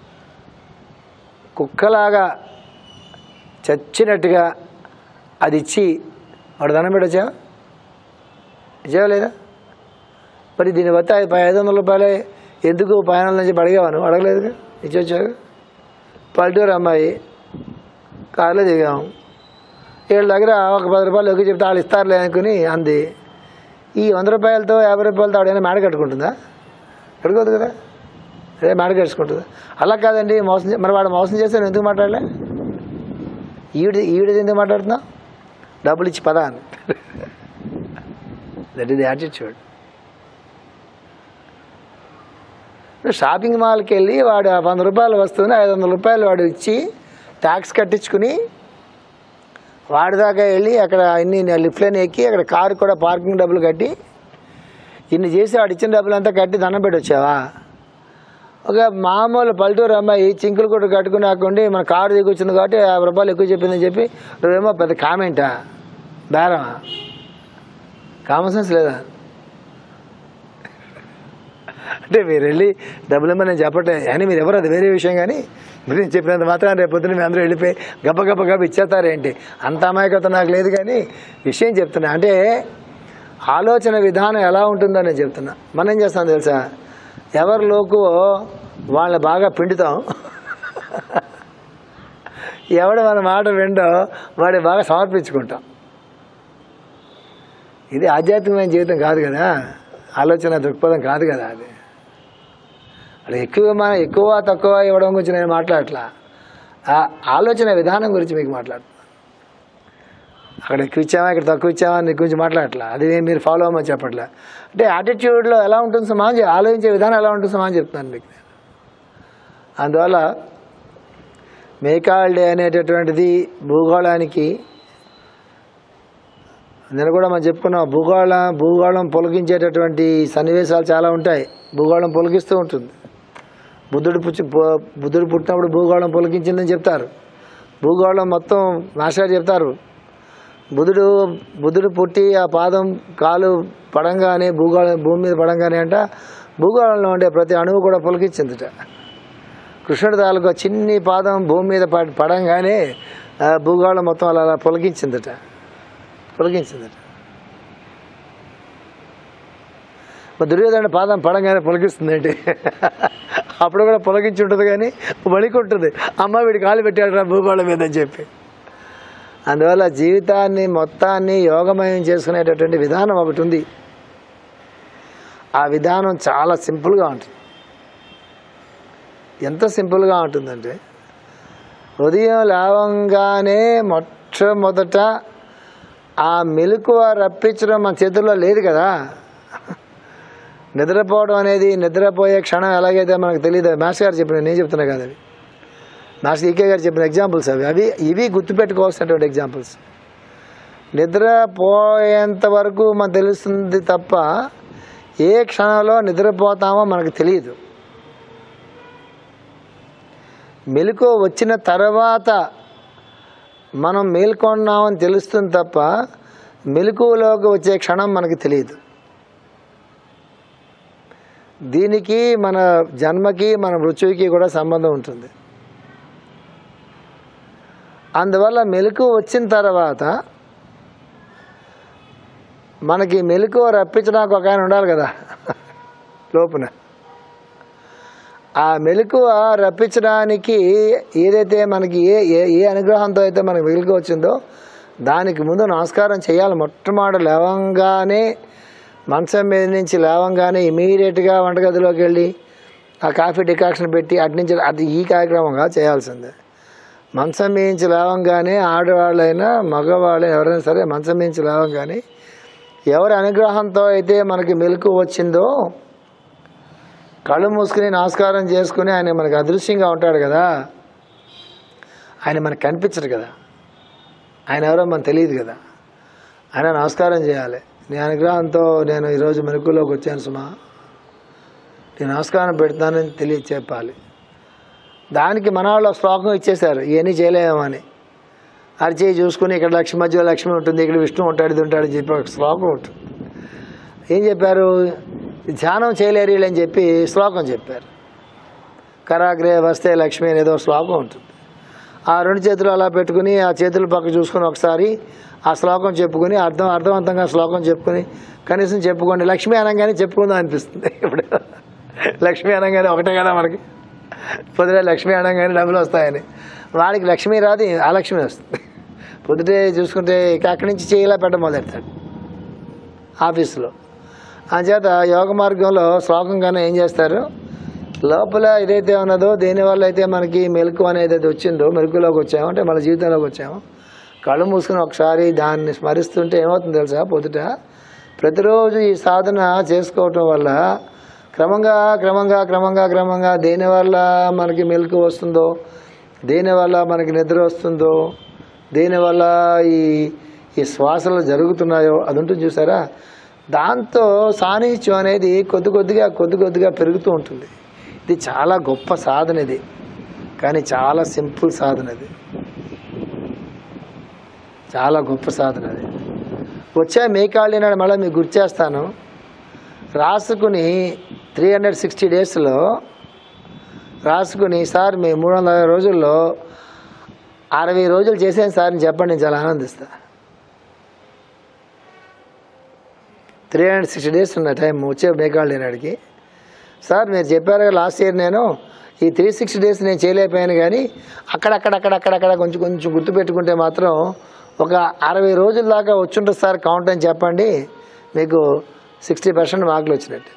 కుక్కలాగా చచ్చినట్టుగా అది ఇచ్చి వాడు దండం పెట్టొచ్చా ఇచ్చావా లేదా మరి దీని బట్టి ఐదు ఐదు వందల రూపాయలే ఎందుకు పైన నుంచి అడిగావా నువ్వు అడగలేదుగా ఇచ్చొచ్చాగా పల్లెటూరు అమ్మాయి కారులో దిగాము వీళ్ళ దగ్గర ఒక పది రూపాయలు ఎక్కువ చెప్తే వాళ్ళు ఇస్తారులే అనుకుని అంది ఈ వంద రూపాయలతో యాభై రూపాయలతో ఆడైనా మేడ కట్టుకుంటుందా కట్టుకోదు కదా అదే మేడ కట్టుకుంటుందా అలా కాదండి మోసం చే- మరి వాడు మోసం చేస్తే నువ్వు ఎందుకు మాట్లాడలే ఈవిడ ఈవిడ ఎందుకు మాట్లాడుతున్నా డబ్బులు ఇచ్చి పదా అని that is the attitude shopping మాల్కి వెళ్ళి వాడు ఆ వంద రూపాయల వస్తువుని ఐదు వందల రూపాయలు వాడు ఇచ్చి ట్యాక్స్ కట్టించుకుని వాడి దాకా వెళ్ళి అక్కడ ఇన్ని లిఫ్ట్లని ఎక్కి అక్కడ కారు కూడా పార్కింగ్ డబ్బులు కట్టి ఇన్ని చేసి వాడు ఇచ్చిన డబ్బులు అంతా కట్టి దండం పెట్టి వచ్చావా ఒక మామూలు పల్లెటూరు అమ్మాయి చింకులు కూడా కట్టుకుని ఆకుండి మన కారు దిగి వచ్చింది కాబట్టి యాభై రూపాయలు ఎక్కువ చెప్పిందని చెప్పి నువ్వేమో పెద్ద కామెంటా బేరమా కామన్ సెన్స్ లేదా అంటే మీరు వెళ్ళి డబ్బులు ఇమ్మని నేను చెప్పట్లేదు అని మీరు ఎవరు అది వేరే విషయం కానీ నేను చెప్పినంత మాత్రం రేపు పొద్దున మీ అందరూ వెళ్ళిపోయి గబ్బ గబ్బ గబ్బ ఇచ్చేస్తారేంటి అంత అమాయకత నాకు లేదు కానీ విషయం చెప్తున్నా అంటే ఆలోచన విధానం ఎలా ఉంటుందో నేను చెప్తున్నా మనం ఏం చేస్తాం తెలుసా ఎవరి లోకువో వాళ్ళని బాగా పిండుతాం ఎవడు మన మాట విండో వాడి బాగా సమర్పించుకుంటాం ఇది ఆధ్యాత్మికమైన జీవితం కాదు కదా ఆలోచన దృక్పథం కాదు కదా అది అది ఎక్కువ మన ఎక్కువ తక్కువ ఇవ్వడం గురించి నేను మాట్లాడట్లా ఆ ఆలోచన విధానం గురించి మీకు మాట్లాడుతున్నాను అక్కడ ఎక్కువ ఇచ్చామా ఇక్కడ తక్కువ ఇచ్చామా అని గురించి మాట్లాడట్లా అది మీరు ఫాలో అవ్వమని చెప్పట్లే అంటే యాటిట్యూడ్లో ఎలా ఉంటుంది సమాజం ఆలోచించే విధానం ఎలా ఉంటుంది సమాజం చెప్తున్నాను మీకు నేను అందువల్ల మేకాల్ డే అనేటటువంటిది భూగోళానికి నిన్న కూడా మనం చెప్పుకున్నాం భూగోళ భూగోళం పొలగించేటటువంటి సన్నివేశాలు చాలా ఉంటాయి భూగోళం పొలగిస్తూ ఉంటుంది బుద్ధుడు పుచ్చి పు- బుద్ధుడు పుట్టినప్పుడు భూగోళం పొలగించిందని చెప్తారు భూగోళం మొత్తం మాస్టర్ చెప్తారు బుద్ధుడు బుద్ధుడు పుట్టి ఆ పాదం కాలు పడంగానే భూగోళం భూమి మీద పడంగానే అంట భూగోళంలో ఉండే ప్రతి అణువు కూడా పొలగించిందిట కృష్ణుడి తాలూకా చిన్ని పాదం భూమి మీద పడ- పడంగానే ఆ భూగోళం మొత్తం అలా అలా పొలగించిందట పొలగించిందట మరి దుర్యోధన పాదం పడంగానే పొలగిస్తుందండి అప్పుడు కూడా పొలగించి ఉంటుంది కానీ వణికి ఉంటుంది అమ్మ వీడి కాలు పెట్టాడు రా భూగోళం మీద అని చెప్పి అందువల్ల జీవితాన్ని మొత్తాన్ని యోగమయం చేసుకునేటటువంటి విధానం ఒకటి ఉంది ఆ విధానం చాలా సింపుల్గా ఉంటుంది ఎంత సింపుల్గా ఉంటుందంటే ఉదయం లేవంగానే మొట్టమొదట ఆ మెలకువ రప్పించడం మన చేతుల్లో లేదు కదా నిద్రపోవడం అనేది నిద్రపోయే క్షణం ఎలాగైతే మనకు తెలియదు మాస్టర్ గారు చెప్పిన నేను చెప్తున్నా కదా అవి మాస్టర్ ఈకే గారు చెప్పిన ఎగ్జాంపుల్స్ అవి అవి ఇవి గుర్తుపెట్టుకోవాల్సినటువంటి ఎగ్జాంపుల్స్ నిద్రపోయేంత వరకు మనకు తెలుస్తుంది తప్ప ఏ క్షణంలో నిద్రపోతామో మనకు తెలియదు మెలకు వచ్చిన తర్వాత మనం మేల్కొన్నామని తెలుస్తుంది తప్ప మెలకువలోకి వచ్చే క్షణం మనకి తెలియదు దీనికి మన జన్మకి మన మృత్యువుకి కూడా సంబంధం ఉంటుంది అందువల్ల మెలకు వచ్చిన తర్వాత మనకి మెలకువ రప్పించడానికి ఒక ఆయన ఉండాలి కదా లోపున ఆ మెలకువ రప్పించడానికి ఏదైతే మనకి ఏ ఏ ఏ అనుగ్రహంతో అయితే మనకి మెలకువ వచ్చిందో దానికి ముందు నమస్కారం చేయాలి మొట్టమొదటి లేవంగానే మంచం మీద నుంచి లేవంగానే ఇమీడియట్గా వంటగదిలోకి వెళ్ళి ఆ కాఫీ డికాక్షన్ పెట్టి అటు నుంచి అది ఈ కార్యక్రమంగా చేయాల్సిందే మంచం మీద నుంచి లేవంగానే ఆడవాళ్ళైనా మగవాళ్ళైనా ఎవరైనా సరే మంచం మీద నుంచి లేవంగానే ఎవరి అనుగ్రహంతో అయితే మనకి మెలకు వచ్చిందో కళ్ళు మూసుకుని నమస్కారం చేసుకుని ఆయన మనకు అదృశ్యంగా ఉంటాడు కదా ఆయన మనకు కనిపించడు కదా ఆయన ఎవరో మనకు తెలియదు కదా ఆయన నమస్కారం చేయాలి నీ అనుగ్రహంతో నేను ఈరోజు మెలకులోకి వచ్చాను సుమా నేను నమస్కారం పెడతానని తెలియ చెప్పాలి దానికి మన వాళ్ళు ఒక శ్లోకం ఇచ్చేశారు ఇవన్నీ చేయలేమని అరిచేయి చూసుకుని ఇక్కడ లక్ష్మి మధ్యలో లక్ష్మి ఉంటుంది ఇక్కడ విష్ణు ఉంటాడు ఇది ఉంటాడు అని చెప్పి ఒక శ్లోకం ఉంటుంది ఏం చెప్పారు ధ్యానం చేయలేరు వీళ్ళని చెప్పి శ్లోకం చెప్పారు కరాగ్రే వస్తే లక్ష్మి అనేది ఒక శ్లోకం ఉంటుంది ఆ రెండు చేతులు అలా పెట్టుకుని ఆ చేతుల పక్క చూసుకుని ఒకసారి ఆ శ్లోకం చెప్పుకుని అర్థం అర్థవంతంగా శ్లోకం చెప్పుకుని కనీసం చెప్పుకోండి లక్ష్మి అనగానే చెప్పుకుందాం అనిపిస్తుంది ఇప్పుడు లక్ష్మి అనగానే ఒకటే కదా మనకి పొద్దుటే లక్ష్మి అనగానే డబ్బులు వస్తాయని వాడికి లక్ష్మి రాదు ఆ లక్ష్మి వస్తుంది పొద్దుటే చూసుకుంటే ఇక అక్కడి నుంచి చేయలా పెట్ట మొదలెడతాడు ఆఫీసులో అంచేత యోగ మార్గంలో శ్లోకం కన్నా ఏం చేస్తారు లోపల ఏదైతే ఉన్నదో దేనివల్ల అయితే మనకి మెలకు అనేది అది వచ్చిందో మెలకులోకి వచ్చామో అంటే మన జీవితంలోకి వచ్చామో కళ్ళు మూసుకుని ఒకసారి దాన్ని స్మరిస్తుంటే ఏమవుతుంది తెలుసా పొద్దుట ప్రతిరోజు ఈ సాధన చేసుకోవటం వల్ల క్రమంగా క్రమంగా క్రమంగా క్రమంగా దేనివల్ల మనకి మెలకు వస్తుందో దేనివల్ల మనకి నిద్ర వస్తుందో దేనివల్ల ఈ ఈ శ్వాసలు జరుగుతున్నాయో అది ఉంటుంది చూసారా దాంతో సాన్నిహిత్యం అనేది కొద్ది కొద్దిగా కొద్ది కొద్దిగా పెరుగుతూ ఉంటుంది ఇది చాలా గొప్ప సాధన ఇది కానీ చాలా సింపుల్ సాధన ఇది చాలా గొప్ప సాధన అది వచ్చే మేకాళ్ళి నాడు మళ్ళీ మీకు గుర్తు చేస్తాను రాసుకుని త్రీ హండ్రెడ్ సిక్స్టీ డేస్లో రాసుకుని సార్ మేము మూడు వందల అరవై రోజుల్లో అరవై రోజులు చేసాను సార్ అని చెప్పండి నేను చాలా ఆనందిస్తా త్రీ హండ్రెడ్ సిక్స్టీ డేస్ ఉన్న టైం వచ్చే మేఘాలు నాడికి సార్ మీరు చెప్పారు కదా లాస్ట్ ఇయర్ నేను ఈ త్రీ సిక్స్టీ డేస్ నేను చేయలేకపోయాను కానీ అక్కడక్కడక్కడక్కడక్కడ కొంచెం కొంచెం గుర్తుపెట్టుకుంటే మాత్రం ఒక అరవై రోజుల దాకా వచ్చుంటుంది సార్ కౌంట్ అని చెప్పండి మీకు సిక్స్టీ పర్సెంట్ మార్కులు వచ్చినట్టు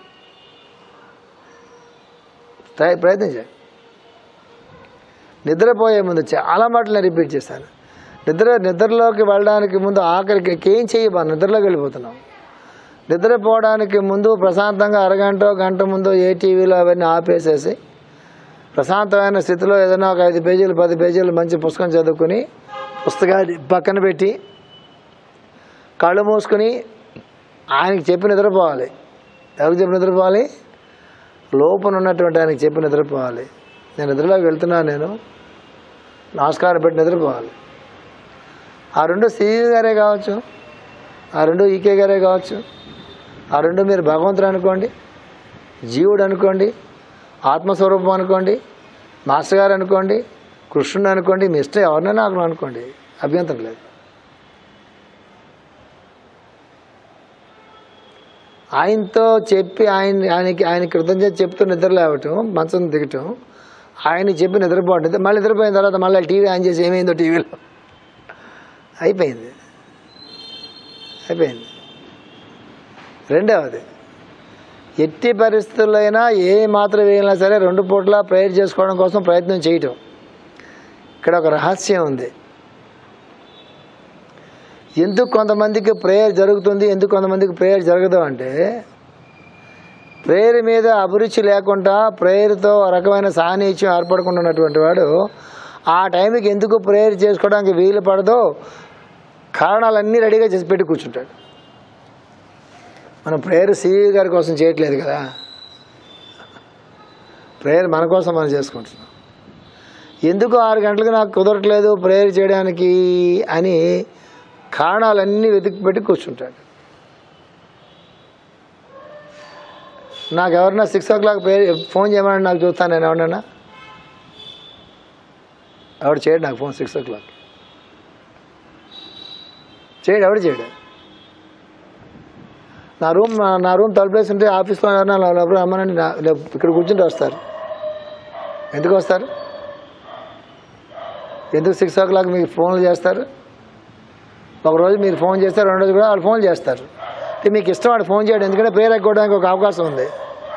ట్రై ప్రయత్నం చేయండి నిద్రపోయే ముందు చాలా మాటలు నేను రిపీట్ చేశాను నిద్ర నిద్రలోకి వెళ్ళడానికి ముందు ఆఖరికి ఏం చేయబా నిద్రలోకి వెళ్ళిపోతున్నాం నిద్రపోవడానికి ముందు ప్రశాంతంగా అరగంట గంట ముందు ఏ టీవీలో అవన్నీ ఆపేసేసి ప్రశాంతమైన స్థితిలో ఏదైనా ఒక ఐదు పేజీలు పది పేజీలు మంచి పుస్తకం చదువుకుని పుస్తకాన్ని పక్కన పెట్టి కళ్ళు మూసుకుని ఆయనకి చెప్పి నిద్రపోవాలి ఎవరికి చెప్పి నిద్రపోవాలి లోపల ఉన్నటువంటి ఆయనకి చెప్పి నిద్రపోవాలి నేను నిద్రలోకి వెళ్తున్నాను నేను నమస్కారం పెట్టి నిద్రపోవాలి ఆ రెండు సివి గారే కావచ్చు ఆ రెండు ఈకే గారే కావచ్చు ఆ రెండు మీరు భగవంతుడు అనుకోండి జీవుడు అనుకోండి ఆత్మస్వరూపం అనుకోండి మాస్టర్ గారు అనుకోండి కృష్ణుడు అనుకోండి మీ ఇష్టం ఎవరినైనా నాకు అనుకోండి అభ్యంతరం లేదు ఆయనతో చెప్పి ఆయన ఆయనకి ఆయన కృతజ్ఞత చెప్తూ నిద్ర లేవటం మంచం దిగటం ఆయన చెప్పి నిద్రపోవటం మళ్ళీ నిద్రపోయిన తర్వాత మళ్ళీ టీవీ ఆన్ చేసి ఏమైందో టీవీలో అయిపోయింది అయిపోయింది రెండవది ఎట్టి పరిస్థితుల్లో అయినా ఏ మాత్రం వేయినా సరే రెండు పూట్ల ప్రేయర్ చేసుకోవడం కోసం ప్రయత్నం చేయటం ఇక్కడ ఒక రహస్యం ఉంది ఎందుకు కొంతమందికి ప్రేయర్ జరుగుతుంది ఎందుకు కొంతమందికి ప్రేయర్ జరగదు అంటే ప్రేయర్ మీద అభిరుచి లేకుండా ప్రేయర్తో ఒక రకమైన సాన్నిధ్యం ఏర్పడకుండా ఉన్నటువంటి వాడు ఆ టైంకి ఎందుకు ప్రేయర్ చేసుకోవడానికి వీలు పడదో కారణాలన్నీ రెడీగా చేసి పెట్టి కూర్చుంటాడు మనం ప్రేయర్ సివి గారి కోసం చేయట్లేదు కదా ప్రేయర్ మన కోసం మనం చేసుకుంటున్నాం ఎందుకు ఆరు గంటలకు నాకు కుదరట్లేదు ప్రేయర్ చేయడానికి అని కారణాలన్నీ వెతికి పెట్టి కూర్చుంటాడు నాకు ఎవరన్నా six o'clock prayer phone చేయమని నాకు చూస్తాను నేను ఎవరన్నా ఎవడు చేయడు నాకు ఫోన్ సిక్స్ ఓ క్లాక్ చేయడు ఎవడు చేయడు నా రూమ్ నా- నా రూమ్ తలుపులేసి ఉంటే ఆఫీస్లో ఎవరైనా నా లోపల రమ్మనండి నా- లే- ఇక్కడ కూర్చుంటే వస్తారు ఎందుకు వస్తారు ఎందుకు సిక్స్ ఓ క్లాక్ మీకు ఫోన్లు చేస్తారు ఒకరోజు మీరు ఫోన్ చేస్తారు రెండు రోజు కూడా వాళ్ళు ఫోన్ చేస్తారు అంటే మీకు ఇష్టం వాడు ఫోన్ చేయడం ఎందుకంటే ప్రేయర్ ఎక్కోవడానికి ఒక అవకాశం ఉంది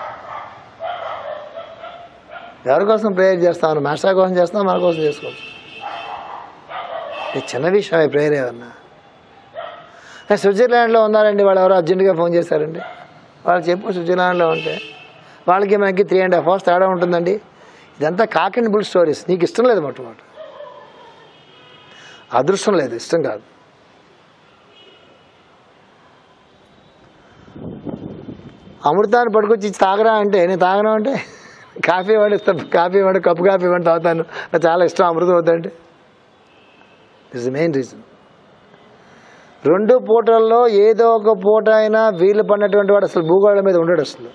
ఎవరి కోసం ప్రేయర్ చేస్తాను మాస్టర్ కోసం చేస్తాం మన కోసం చేసుకోవచ్చు ఇది చిన్న విషయం ఈ ప్రేయర్ ఏమన్నా నేను స్విట్జర్లాండ్లో ఉన్నారండి వాళ్ళు ఎవరో అర్జెంటుగా ఫోన్ చేశారండి వాళ్ళు చెప్పు స్విట్జర్లాండ్లో ఉంటే వాళ్ళకి మనకి త్రీ అండ్ హాఫ్ అవర్స్ తేడా ఉంటుందండి ఇదంతా కాక్ అండ్ బుల్ స్టోరీస్ నీకు ఇష్టం లేదు మొట్టమొదటి అదృష్టం లేదు ఇష్టం కాదు అమృతాన్ని పట్టుకొచ్చి ఇచ్చి తాగరా అంటే నేను తాగను అంటే కాఫీ వాడిస్తా కాఫీ వాడి కప్పు కాఫీ వాడి తాగుతాను నాకు చాలా ఇష్టం అమృతం వద్దంటే దిస్ ద మెయిన్ రీజన్ రెండు పూటల్లో ఏదో ఒక పూట అయినా వీలు పడినటువంటి వాడు అసలు భూగోళం మీద ఉండడు అసలు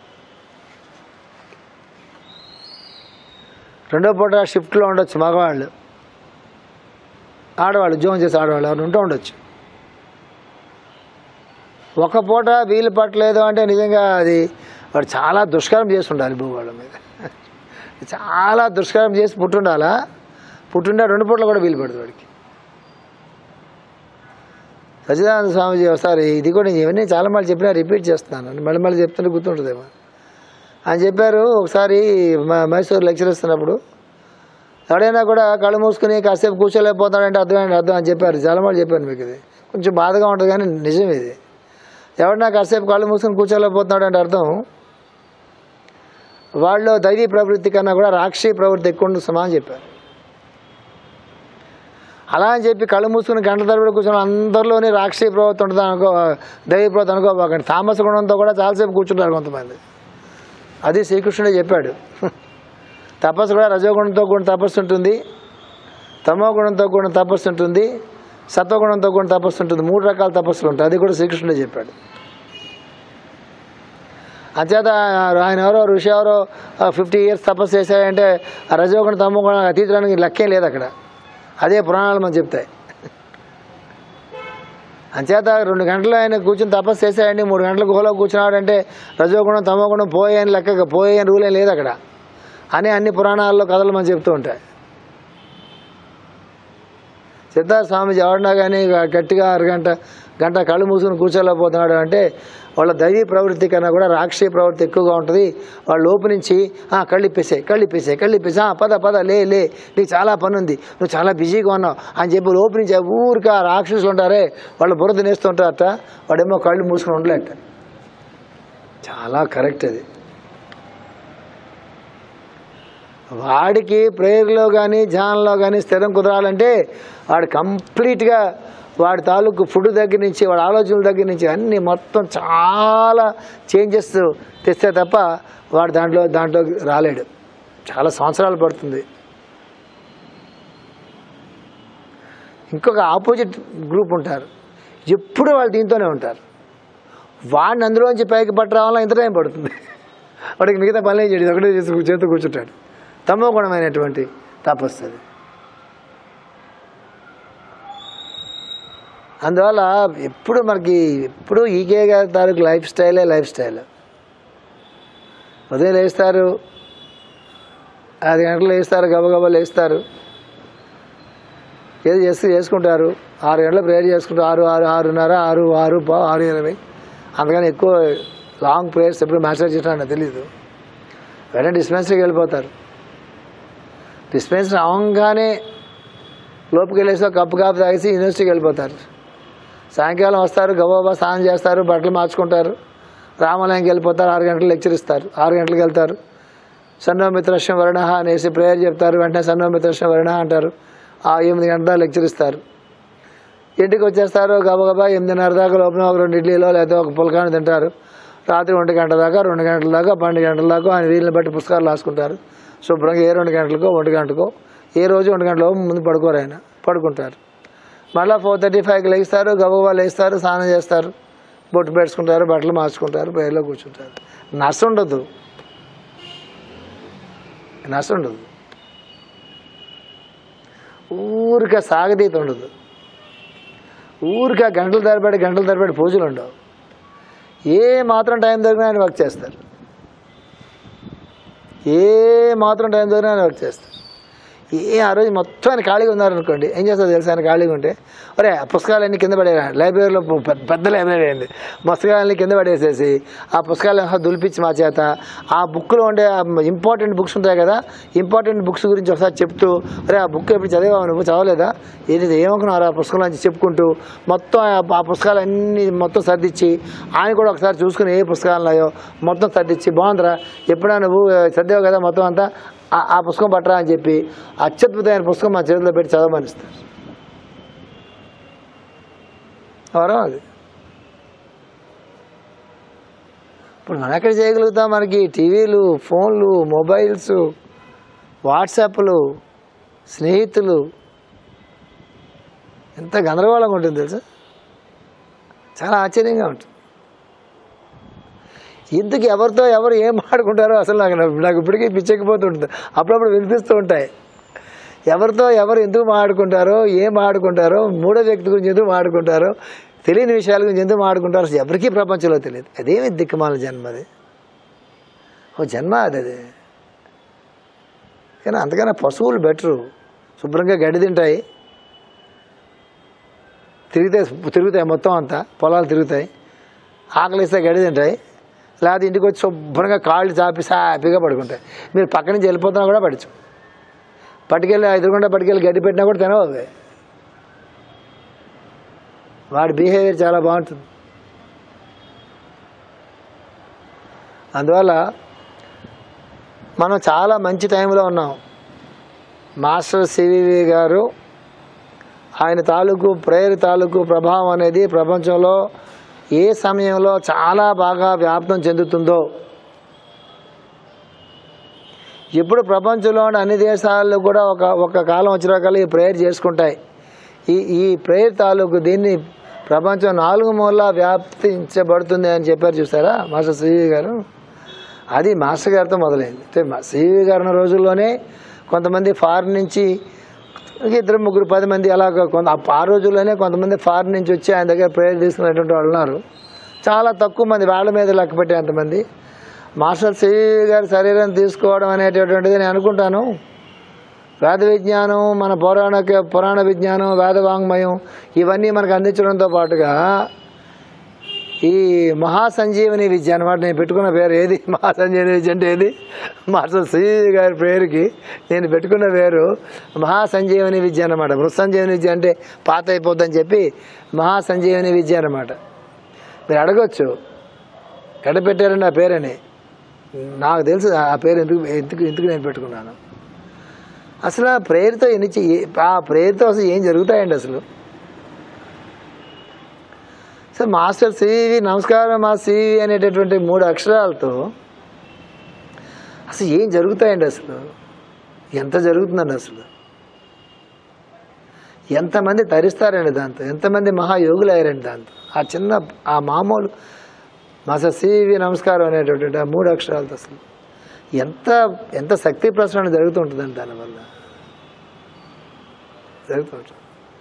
రెండో పూట షిఫ్ట్లో ఉండొచ్చు మగవాళ్ళు ఆడవాళ్ళు ఉద్యోగం చేసే ఆడవాళ్ళు ఎవరు ఉంటూ ఉండొచ్చు ఒక పూట వీలు పట్టలేదు అంటే నిజంగా అది వాడు చాలా దుష్కరం చేసి ఉండాలి భూగోళం మీద చాలా దుష్కరం చేసి పుట్టుండాలా పుట్టుండే రెండు పూటలు కూడా వీలు పడదు వాడికి సచిదానంద స్వామిజీ ఒకసారి ఇది కూడా నేను ఇవన్నీ చాలా మళ్ళీ చెప్పినా రిపీట్ చేస్తున్నాను మళ్ళీ మళ్ళీ చెప్తుంటే గుర్తుంటుందేమో ఆయన చెప్పారు ఒకసారి మ- మైసూర్ లెక్చర్ ఇస్తున్నప్పుడు ఎవడైనా కూడా కళ్ళు మూసుకుని కాసేపు కూర్చోలేకపోతాడంటే అర్థమైంది అర్థం అని చెప్పారు చాలా మళ్ళీ చెప్పాను మీకు ఇది కొంచెం బాధగా ఉంటుంది కానీ నిజం ఇది ఎవడన్నా కాసేపు కళ్ళు మూసుకుని కూర్చోలేకపోతున్నాడు అంటే అర్థం వాళ్ళు దైవీ ప్రవృత్తి కన్నా కూడా రాక్షసీ ప్రవృత్తి ఎక్కువ ఉంటుంది సుమా అని చెప్పారు అలా అని చెప్పి కళ్ళు మూసుకుని గంట తరబడి కూర్చొని అందరిలోనే రాక్షసీ ప్రవృత్తి ఉంటుంది అనుకో దైవీ ప్రవృత్తి అనుకోబాకండి తామస గుణంతో కూడా చాలాసేపు కూర్చుంటారు కొంతమంది అది శ్రీకృష్ణుడే చెప్పాడు తపస్సు కూడా రజోగుణంతో కూడిన తపస్సు ఉంటుంది తమో గుణంతో కూడిన తపస్సు ఉంటుంది సత్వగుణంతో కూడిన తపస్సు ఉంటుంది మూడు రకాల తపస్సులు ఉంటాయి అది కూడా శ్రీకృష్ణుడే చెప్పాడు అంచేత ఆయన ఎవరో ఋషి ఎవరో ఫిఫ్టీ ఇయర్స్ తపస్సు చేశాడంటే ఆ రజోగుణ తమ్మగుణ అతీతడానికి లెక్కేం లేదు అక్కడ అదే పురాణాలు మనం చెప్తాయి అంచేత రెండు గంటలు ఆయన కూర్చొని తపస్సు చేశాడండి మూడు గంటల గుహలో కూర్చున్నాడంటే రజోగుణం తమోగుణం పోయే అని లెక్క పోయే అని రూల్ ఏం లేదు అక్కడ అని అన్ని పురాణాల్లో కథలు మనం చెప్తూ ఉంటాయి సిద్ధార్థ స్వామి ఎవడన్నా కానీ గట్టిగా అరగంట గంట కళ్ళు మూసుకుని కూర్చోలేకపోతున్నాడు అంటే వాళ్ళ దైవీ ప్రవృత్తి కన్నా కూడా రాక్షసీ ప్రవృత్తి ఎక్కువగా ఉంటుంది వాళ్ళ లోపు నుంచి "ఆ, కళ్ళు ఇప్పేసాయి కళ్ళు ఇప్పేసాయి కళ్ళు ఇప్పేసి "ఆ, పద పద లే లే నీకు చాలా పని ఉంది నువ్వు చాలా బిజీగా ఉన్నావు అని చెప్పి లోపు నుంచి ఊరికి ఆ రాక్షసులు ఉంటారే వాళ్ళు బుర్ర తినేస్తుంటారట వాడేమో కళ్ళు మూసుకుని ఉండలేట చాలా కరెక్ట్ అది వాడికి ప్రేయర్లో కానీ ధ్యానంలో కానీ స్థిరం కుదరాలంటే వాడు కంప్లీట్గా వాడి తాలూకు ఫుడ్ దగ్గర నుంచి వాడి ఆలోచనల దగ్గర నుంచి అన్ని మొత్తం చాలా చేంజెస్ తెస్తే తప్ప వాడు దాంట్లో దాంట్లో రాలేడు చాలా సంవత్సరాలు పడుతుంది ఇంకొక ఆపోజిట్ గ్రూప్ ఉంటారు ఎప్పుడు వాళ్ళు దీంతోనే ఉంటారు వాడిని అందులోంచి పైకి పట్టు రావాలని ఇంత టైం పడుతుంది వాడికి మిగతా పనులు చేయడు ఇది ఒకటే చేసి చేతు కూర్చుంటాడు తమో గుణమైనటువంటి తపస్సు అది అందువల్ల ఎప్పుడు మనకి ఎప్పుడు ఈకే గారి తాలూకు లైఫ్ స్టైలే లైఫ్ స్టైల్ ఉదయం లేస్తారు ఐదు గంటలు లేస్తారు గబగబా లేస్తారు ఏదో చేస్తూ చేసుకుంటారు ఆరు గంటలు ప్రేయర్ చేసుకుంటారు ఆరు ఆరు ఆరున్నర ఆరు ఆరు పావు ఆరు ఇరవై అందుకని ఎక్కువ లాంగ్ ప్రేయర్స్ ఎప్పుడు మాస్టర్ చేయడం నాకు తెలియదు వెంటనే డిస్పెన్సరీకి వెళ్ళిపోతారు డిస్పెన్సరీ అవంగానే లోపుకి వెళ్ళేసి ఒక కప్పు కాపు తాగేసి యూనివర్సిటీకి వెళ్ళిపోతారు సాయంకాలం వస్తారు గబాబా స్నానం చేస్తారు బట్టలు మార్చుకుంటారు రామాలయంకి వెళ్ళిపోతారు ఆరు గంటలు లెక్చర్ ఇస్తారు ఆరు గంటలకు వెళ్తారు సన్నోమిత్రశ్యం వర్ణ అనేసి ప్రేయర్ చెప్తారు వెంటనే సన్నోమిత్రశ్యం వర్ణ అంటారు ఆ ఎనిమిది గంటల లెక్చర్ ఇస్తారు ఇంటికి వచ్చేస్తారు గబగబా ఎనిమిదిన్నర దాకా లోపల ఒక రెండు ఇడ్లీలో లేదా ఒక పులకాన్ని తింటారు రాత్రి ఒంటి గంట దాకా రెండు గంటల దాకా పన్నెండు గంటల దాకా ఆయన వీళ్ళని బట్టి పుస్తకాలు రాసుకుంటారు శుభ్రంగా ఏ రెండు గంటలకో ఒంటి గంటకో ఏ రోజు ఒంటి గంటలో ముందు పడుకోరు ఆయన పడుకుంటారు మళ్ళీ ఫోర్ థర్టీ ఫైవ్కి లేస్తారు గబగబా లేస్తారు స్నానం చేస్తారు బొట్టు పెట్టుకుంటారు బట్టలు మార్చుకుంటారు బయటలో కూర్చుంటారు నర్స్ ఉండదు నర్స్ ఉండదు ఊరికే సాగతీత ఉండదు ఊరికే గంటల తరబడి గంటల తరబడి పూజలు ఉండవు ఏ మాత్రం టైం దొరికినా ఆయన వర్క్ చేస్తారు ఏ మాత్రం టైం దొరికినా ఆయన వర్క్ చేస్తారు ఏ ఆ రోజు మొత్తం ఆయన ఖాళీగా ఉన్నారనుకోండి ఏం చేస్తారు తెలుసా ఆయన ఖాళీగా ఉంటే ఒరే ఆ పుస్తకాలన్నీ కింద పడేరా లైబ్రరీలో పెద్ద- పెద్ద లైబ్రరీ అయింది పుస్తకాలన్నీ కింద పడేసేసి ఆ పుస్తకాలను దులిపించి మా చేత ఆ బుక్లో ఉండే ఇంపార్టెంట్ బుక్స్ ఉంటాయి కదా ఇంపార్టెంట్ బుక్స్ గురించి ఒకసారి చెప్తూ అరే ఆ బుక్ ఎప్పుడు చదివావు నువ్వు చదవలేదా ఏది ఏమనుకున్నారు ఆ పుస్తకం నుంచి చెప్పుకుంటూ మొత్తం ఆ- ఆ పుస్తకాలన్నీ మొత్తం సర్దిచ్చి ఆయన కూడా ఒకసారి చూసుకుని ఏ పుస్తకాలు ఉన్నాయో మొత్తం సర్దిచ్చి బాగుందిరా ఎప్పుడైనా నువ్వు చదివావు కదా మొత్తం అంతా ఆ- ఆ పుస్తకం పట్టరా అని చెప్పి అత్యద్భుతమైన పుస్తకం మా చేతిలో పెట్టి చదవమనిస్తారు వరం అది ఇప్పుడు మనం ఎక్కడ చేయగలుగుతాం మనకి టీవీలు ఫోన్లు మొబైల్స్ వాట్సాప్లు స్నేహితులు ఎంత గందరగోళంగా ఉంటుంది తెలుసా చాలా ఆశ్చర్యంగా ఉంటుంది ఇందుకు ఎవరితో ఎవరు ఏం ఆడుకుంటారో అసలు నాకు నాకు ఇప్పటికీ పిచ్చెక్కిపోతుంటుంది అప్పుడప్పుడు వినిపిస్తూ ఉంటాయి ఎవరితో ఎవరు ఎందుకు మాట్లాడుకుంటారో ఏం మాట్లాడుకుంటారో మూడో వ్యక్తి గురించి ఎందుకు మాట్లాడుకుంటారో తెలియని విషయాల గురించి ఎందుకు మాట్లాడుకుంటారో అసలు ఎవరికీ ప్రపంచంలో తెలియదు అదేమి దిక్కుమాల జన్మ అది ఓ జన్మ అది అది కానీ అంతకన్నా పశువులు బెటరు శుభ్రంగా గడ్డి తింటాయి తిరిగితే తిరుగుతాయి మొత్తం అంతా పొలాలు తిరుగుతాయి ఆకలిస్తే గడ్డి తింటాయి లేకపోతే ఇంటికి వచ్చి శుభ్రంగా కాళ్ళు చాపి సాపిగా పడుకుంటాయి మీరు పక్క నుంచి వెళ్ళిపోతున్నా కూడా పడచ్చు పట్టుకెళ్ళి ఎదురుకుండా పట్టుకెళ్ళి గడ్డి పెట్టినా కూడా తినవు అవి వాడి బిహేవియర్ చాలా బాగుంటుంది అందువల్ల మనం చాలా మంచి టైంలో ఉన్నాం మాస్టర్ సివివి గారు ఆయన తాలూకు ప్రేయర్ తాలూకు ప్రభావం అనేది ప్రపంచంలో ఏ సమయంలో చాలా బాగా వ్యాప్తం చెందుతుందో ఎప్పుడు ప్రపంచంలోని అన్ని దేశాల్లో కూడా ఒక ఒక కాలం వచ్చినాకల్లా ఈ ప్రేయర్ చేసుకుంటాయి ఈ ఈ ప్రేయర్ తాలూకు దీన్ని ప్రపంచం నాలుగు మూల వ్యాప్తించబడుతుంది అని చెప్పారు చూసారా మాస్టర్ శ్రీ గారు అది మాస్టర్ గారితో మొదలైంది అంటే మా సివి గారు ఉన్న రోజుల్లోనే కొంతమంది ఫారిన్ నుంచి ఇద్దరు ముగ్గురు పది మంది అలాగ కొంత ఆ రోజుల్లోనే కొంతమంది ఫారిన్ నుంచి వచ్చి ఆయన దగ్గర ప్రేయర్ తీసుకునేటువంటి వాళ్ళు ఉన్నారు చాలా తక్కువ మంది వాళ్ళ మీద లెక్క పెట్టేంతమంది మాస్టర్ సివి గారి శరీరం తీసుకోవడం అనేటటువంటిది నేను అనుకుంటాను వేద విజ్ఞానం మన పురాణ పురాణ విజ్ఞానం వేద వాంగ్మయం ఇవన్నీ మనకు అందించడంతో పాటుగా ఈ మహాసంజీవని విద్య అనమాట నేను పెట్టుకున్న పేరు ఏది మహాసంజీవని విద్య అంటే ఏది మాస్టర్ శ్రీ గారి పేరుకి నేను పెట్టుకున్న పేరు మహాసంజీవని విద్య అనమాట మృత్సంజీవని విద్య అంటే పాత అయిపోద్దని చెప్పి మహాసంజీవని విద్య అనమాట మీరు అడగొచ్చు ఎక్కడ పెట్టారండి ఆ పేరని నాకు తెలుసు ఆ పేరు ఎందుకు ఎందుకు ఎందుకు నేను పెట్టుకున్నాను అసలు ఆ ప్రేయర్తో ఎన్ని చెయ్యి- ఆ ప్రేయర్తో అసలు ఏం జరుగుతాయండి అసలు సో మాస్టర్ సివి నమస్కారం మా సివి అనేటటువంటి మూడు అక్షరాలతో అసలు ఏం జరుగుతాయండి అసలు ఎంత జరుగుతుందండి అసలు ఎంతమంది తరిస్తారండి దాంతో ఎంతమంది మహాయోగులు అయ్యారండి దాంతో ఆ చిన్న ఆ మామూలు మాస్టర్ సివి నమస్కారం అనేటటువంటి ఆ మూడు అక్షరాలతో అసలు ఎంత ఎంత శక్తి ప్రసరణ జరుగుతుంటుందండి దానివల్ల జరుగుతుంటుంది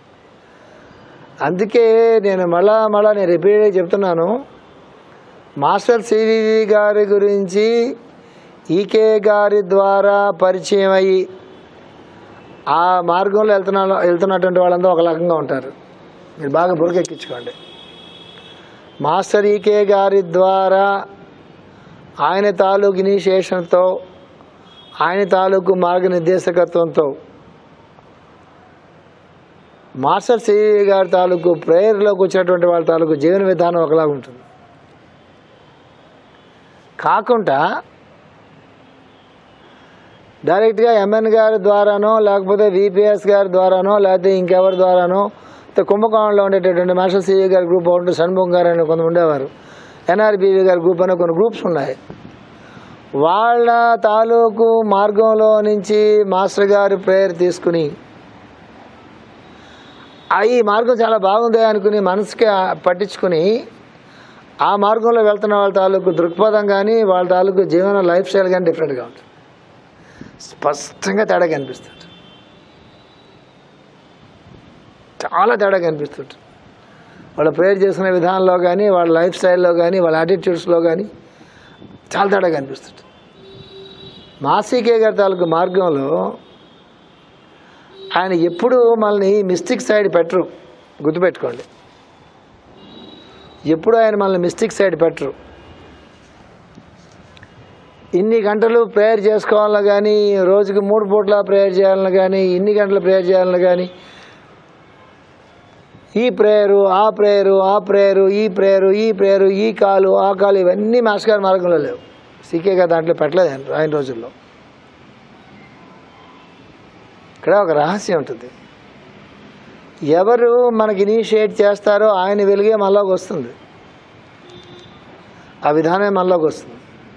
అందుకే నేను మళ్ళా మళ్ళా నేను రిపీట్గా చెప్తున్నాను మాస్టర్ సివివి గారి గురించి ఈకే గారి ద్వారా పరిచయం అయ్యి ఆ మార్గంలో వెళ్తున్న వెళ్తున్నటువంటి వాళ్ళందరూ ఒక రకంగా ఉంటారు మీరు బాగా బురకెక్కించుకోండి మాస్టర్ ఈకే గారి ద్వారా ఆయన తాలూకు ఇనిషియేషన్తో ఆయన తాలూకు మార్గనిర్దేశకత్వంతో మాస్టర్ సి గారి తాలూకు ప్రేయర్లోకి వచ్చినటువంటి వాళ్ళ తాలూకు జీవన విధానం ఒకలాగా ఉంటుంది కాకుండా డైరెక్ట్గా ఎంఎన్ గారి ద్వారానో లేకపోతే విపిఎస్ గారి ద్వారానో లేకపోతే ఇంకెవరి ద్వారానో లేకపోతే కుంభకోణంలో ఉండేటటువంటి మాస్టర్ సివి గారి గ్రూప్ ఒకటి షణ్ముఖం గారు అని కొంత ఉండేవారు ఎన్ఆర్బివి గారి గ్రూప్ అనే కొన్ని గ్రూప్స్ ఉన్నాయి వాళ్ళ తాలూకు మార్గంలో నుంచి మాస్టర్ గారి ప్రేయర్ తీసుకుని ఆ ఈ మార్గం చాలా బాగుంది అనుకుని మనసుకి పట్టించుకుని ఆ మార్గంలో వెళ్తున్న వాళ్ళ తాలూకు దృక్పథం కానీ వాళ్ళ తాలూకు జీవన లైఫ్ స్టైల్ కానీ డిఫరెంట్గా ఉంటుంది స్పష్టంగా తేడా కనిపిస్తుంది చాలా తేడా కనిపిస్తుంటుంది వాళ్ళ ప్రేయర్ చేసుకునే విధానంలో కానీ వాళ్ళ లైఫ్ స్టైల్లో కానీ వాళ్ళ యాటిట్యూడ్స్లో కానీ చాలా తేడా కనిపిస్తుంది మాసీకే గారి తాలూకు మార్గంలో ఆయన ఎప్పుడు మనల్ని మిస్టిక్ సైడ్ పెట్టరు గుర్తుపెట్టుకోండి ఎప్పుడు ఆయన మనల్ని మిస్టిక్ సైడ్ పెట్టరు ఇన్ని గంటలు ప్రేయర్ చేసుకోవాలని కానీ రోజుకి మూడు పూట్ల ప్రేయర్ చేయాలని కానీ ఇన్ని గంటలు ప్రేయర్ చేయాలని కానీ ఈ ప్రేయరు ఆ ప్రేయరు ఆ ప్రేయరు ఈ ప్రేయరు ఈ ప్రేయరు ఈ కాలు ఆ కాలు ఇవన్నీ మాస్టర్ గారి మార్గంలో లేవు సీకే గారు దాంట్లో పెట్టలేదు ఆయన ఆయన రోజుల్లో ఇక్కడ ఒక రహస్యం ఉంటుంది ఎవరు మనకి ఇనిషియేట్ చేస్తారో ఆయన వెలుగే మనలోకి వస్తుంది ఆ విధానమే మనలోకి వస్తుంది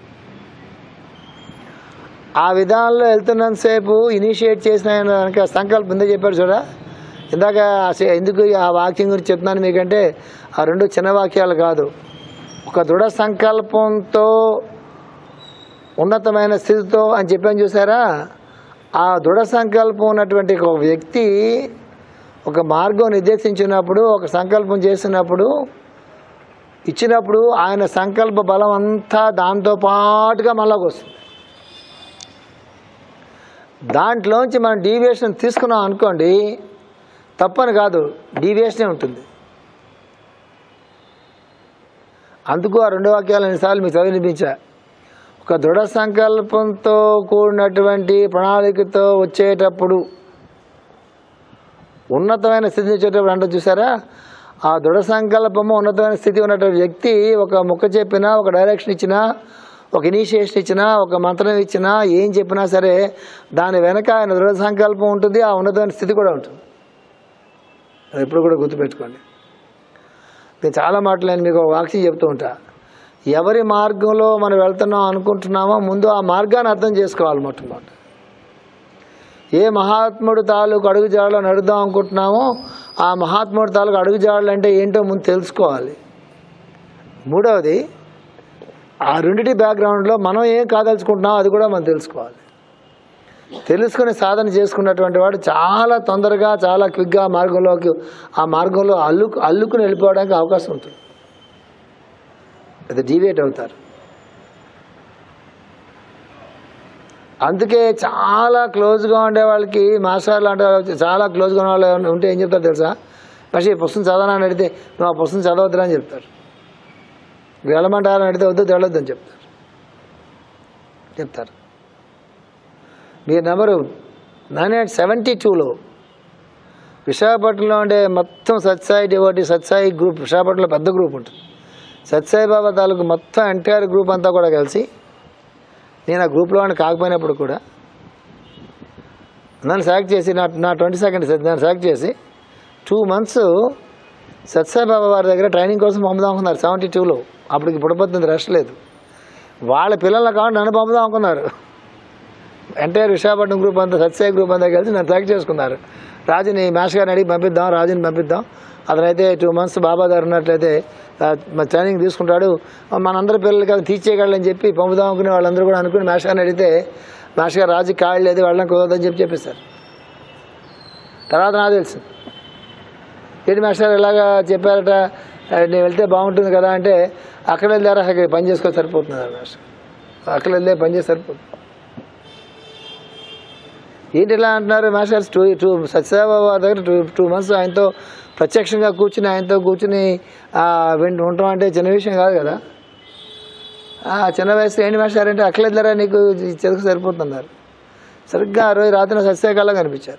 ఆ విధానంలో వెళ్తున్నంతసేపు ఇనిషియేట్ చేసిన ఆయన కనుక సంకల్పం ఇందా చెప్పారు చూడ ఇందాక ఆ సే- ఎందుకు ఆ వాక్యం గురించి చెప్తున్నాను మీకంటే ఆ రెండు చిన్న వాక్యాలు కాదు ఒక దృఢ సంకల్పంతో ఉన్నతమైన స్థితితో అని చెప్పాను చూసారా ఆ దృఢ సంకల్పం ఉన్నటువంటి ఒక వ్యక్తి ఒక మార్గం నిర్దేశించినప్పుడు ఒక సంకల్పం చేసినప్పుడు ఇచ్చినప్పుడు ఆయన సంకల్ప బలం అంతా దాంతో పాటుగా మనలోకి వస్తుంది దాంట్లోంచి మనం డీవియేషన్ తీసుకున్నాం అనుకోండి తప్పని కాదు డీవియేషనే ఉంటుంది అందుకు ఆ రెండు వాక్యాలు ఎన్నిసార్లు మీకు చదివినిపించా ఒక దృఢ సంకల్పంతో కూడినటువంటి ప్రణాళికతో వచ్చేటప్పుడు ఉన్నతమైన స్థితి వచ్చేటప్పుడు అంటే చూసారా ఆ దృఢ సంకల్పము ఉన్నతమైన స్థితి ఉన్నటువంటి వ్యక్తి ఒక ముక్క చెప్పినా ఒక డైరెక్షన్ ఇచ్చినా ఒక ఇనిషియేషన్ ఇచ్చినా ఒక మంత్రం ఇచ్చినా ఏం చెప్పినా సరే దాని వెనక ఆయన దృఢ సంకల్పం ఉంటుంది ఆ ఉన్నతమైన స్థితి కూడా ఉంటుంది అది ఎప్పుడు కూడా గుర్తుపెట్టుకోండి నేను చాలా మాటలు నేను మీకు ఒక వాక్యం చెప్తూ ఉంటా ఎవరి మార్గంలో మనం వెళ్తున్నాం అనుకుంటున్నామో ముందు ఆ మార్గాన్ని అర్థం చేసుకోవాలి మొట్టమొదటి ఏ మహాత్ముడు తాలూకు అడుగుజాడలో నడుద్దాం అనుకుంటున్నామో ఆ మహాత్ముడు తాలూకు అడుగుజాడలు అంటే ఏంటో ముందు తెలుసుకోవాలి మూడవది ఆ రెండిటి బ్యాక్గ్రౌండ్లో మనం ఏం కాదలుచుకుంటున్నాం అది కూడా మనం తెలుసుకోవాలి తెలుసుకుని సాధన చేసుకున్నటువంటి వాడు చాలా తొందరగా చాలా క్విక్గా మార్గంలోకి ఆ మార్గంలో అల్లు అల్లుకుని వెళ్ళిపోవడానికి అవకాశం ఉంటుంది అది డీవియేట్ అవుతారు అందుకే చాలా క్లోజ్గా ఉండే వాళ్ళకి మాస్టర్ లాంటి వాళ్ళు చాలా క్లోజ్గా ఉన్న వాళ్ళు ఎవరైనా ఉంటే ఏం చెప్తారు తెలుసా പക്ഷേ ఈ పుస్తకం చదవనని అడిగితే నువ్వు ఆ పుస్తకం చదవద్దురా అని చెప్తారు వెళ్ళమంటారని అడిగితే వద్దు వెళ్ళొద్దు అని చెప్తారు చెప్తారు మీ నెంబరు నైన్ ఎయిట్ సెవెంటీ టూలో విశాఖపట్నంలో ఉండే మొత్తం సత్సాయి డివోటి సత్సాయి గ్రూప్ విశాఖపట్నంలో పెద్ద గ్రూప్ ఉంటుంది సత్సాయి బాబా తాలూకు మొత్తం ఎంటైర్ గ్రూప్ అంతా కూడా కలిసి నేను ఆ గ్రూప్లో వాడిని కాకపోయినప్పుడు కూడా నన్ను సెలెక్ట్ చేసి నా నా ట్వంటీ సెకండ్ నన్ను సెలెక్ట్ చేసి టూ మంత్స్ సత్సాయి బాబా వారి దగ్గర ట్రైనింగ్ కోసం పంపుదాం అనుకున్నారు సెవెంటీ టూలో అప్పటికి పుడపడుతుంది రెస్ట్ లేదు వాళ్ళ పిల్లల కాబట్టి నన్ను పంపుదాం అనుకున్నారు ఎంటైర్ విశాఖపట్నం గ్రూప్ అంతా సత్సాయి గ్రూప్ అంతా కలిసి నన్ను సెలెక్ట్ చేసుకున్నారు రాజుని మాస్టర్ గారిని అడిగి పంపిద్దాం రాజుని పంపిద్దాం అతనైతే టూ మంత్స్ బాబా దగ్గర ఉన్నట్లయితే ఆ, మరి ట్రైనింగ్ తీసుకుంటాడు మనందరి పిల్లలకి అది తీర్చేయగలని చెప్పి పంపుదాం అనుకునే వాళ్ళందరూ కూడా అనుకుని మాస్టర్ గారిని అడిగితే మాస్టర్ గారు రాజు కాళ్ళు లేదు వెళ్ళడం కుదరదని చెప్పి చెప్పేశారు తర్వాత నాకు తెలుసు ఏంటి మాస్టర్ ఇలాగా చెప్పారట ఆ, నేను వెళ్తే బాగుంటుంది కదా అంటే అక్కడ వెళ్ళారా అక్కడ పని చేసుకో సరిపోతుంది అన్నారు మాస్టర్ అక్కడ వెళ్ళే పని చేసి సరిపోతుంది ఏంటి ఇలా అంటున్నారు మాస్టర్స్ టూ టూ సత్యసాయిబాబా దగ్గర టూ టూ మంత్స్ ఆయనతో ప్రత్యక్షంగా కూర్చుని ఆయనతో కూర్చుని ఆ, వింటూ ఉంటాం అంటే చిన్న విషయం కాదు కదా ఆ చిన్న వయసు ఏంటి మాస్టర్ అంటే అక్కలేదులరా నీకు ఈ చెరుకు సరిపోతున్నారు సరిగ్గా ఆ రోజు రాత్రి సత్యసాయికాల్లో కనిపించారు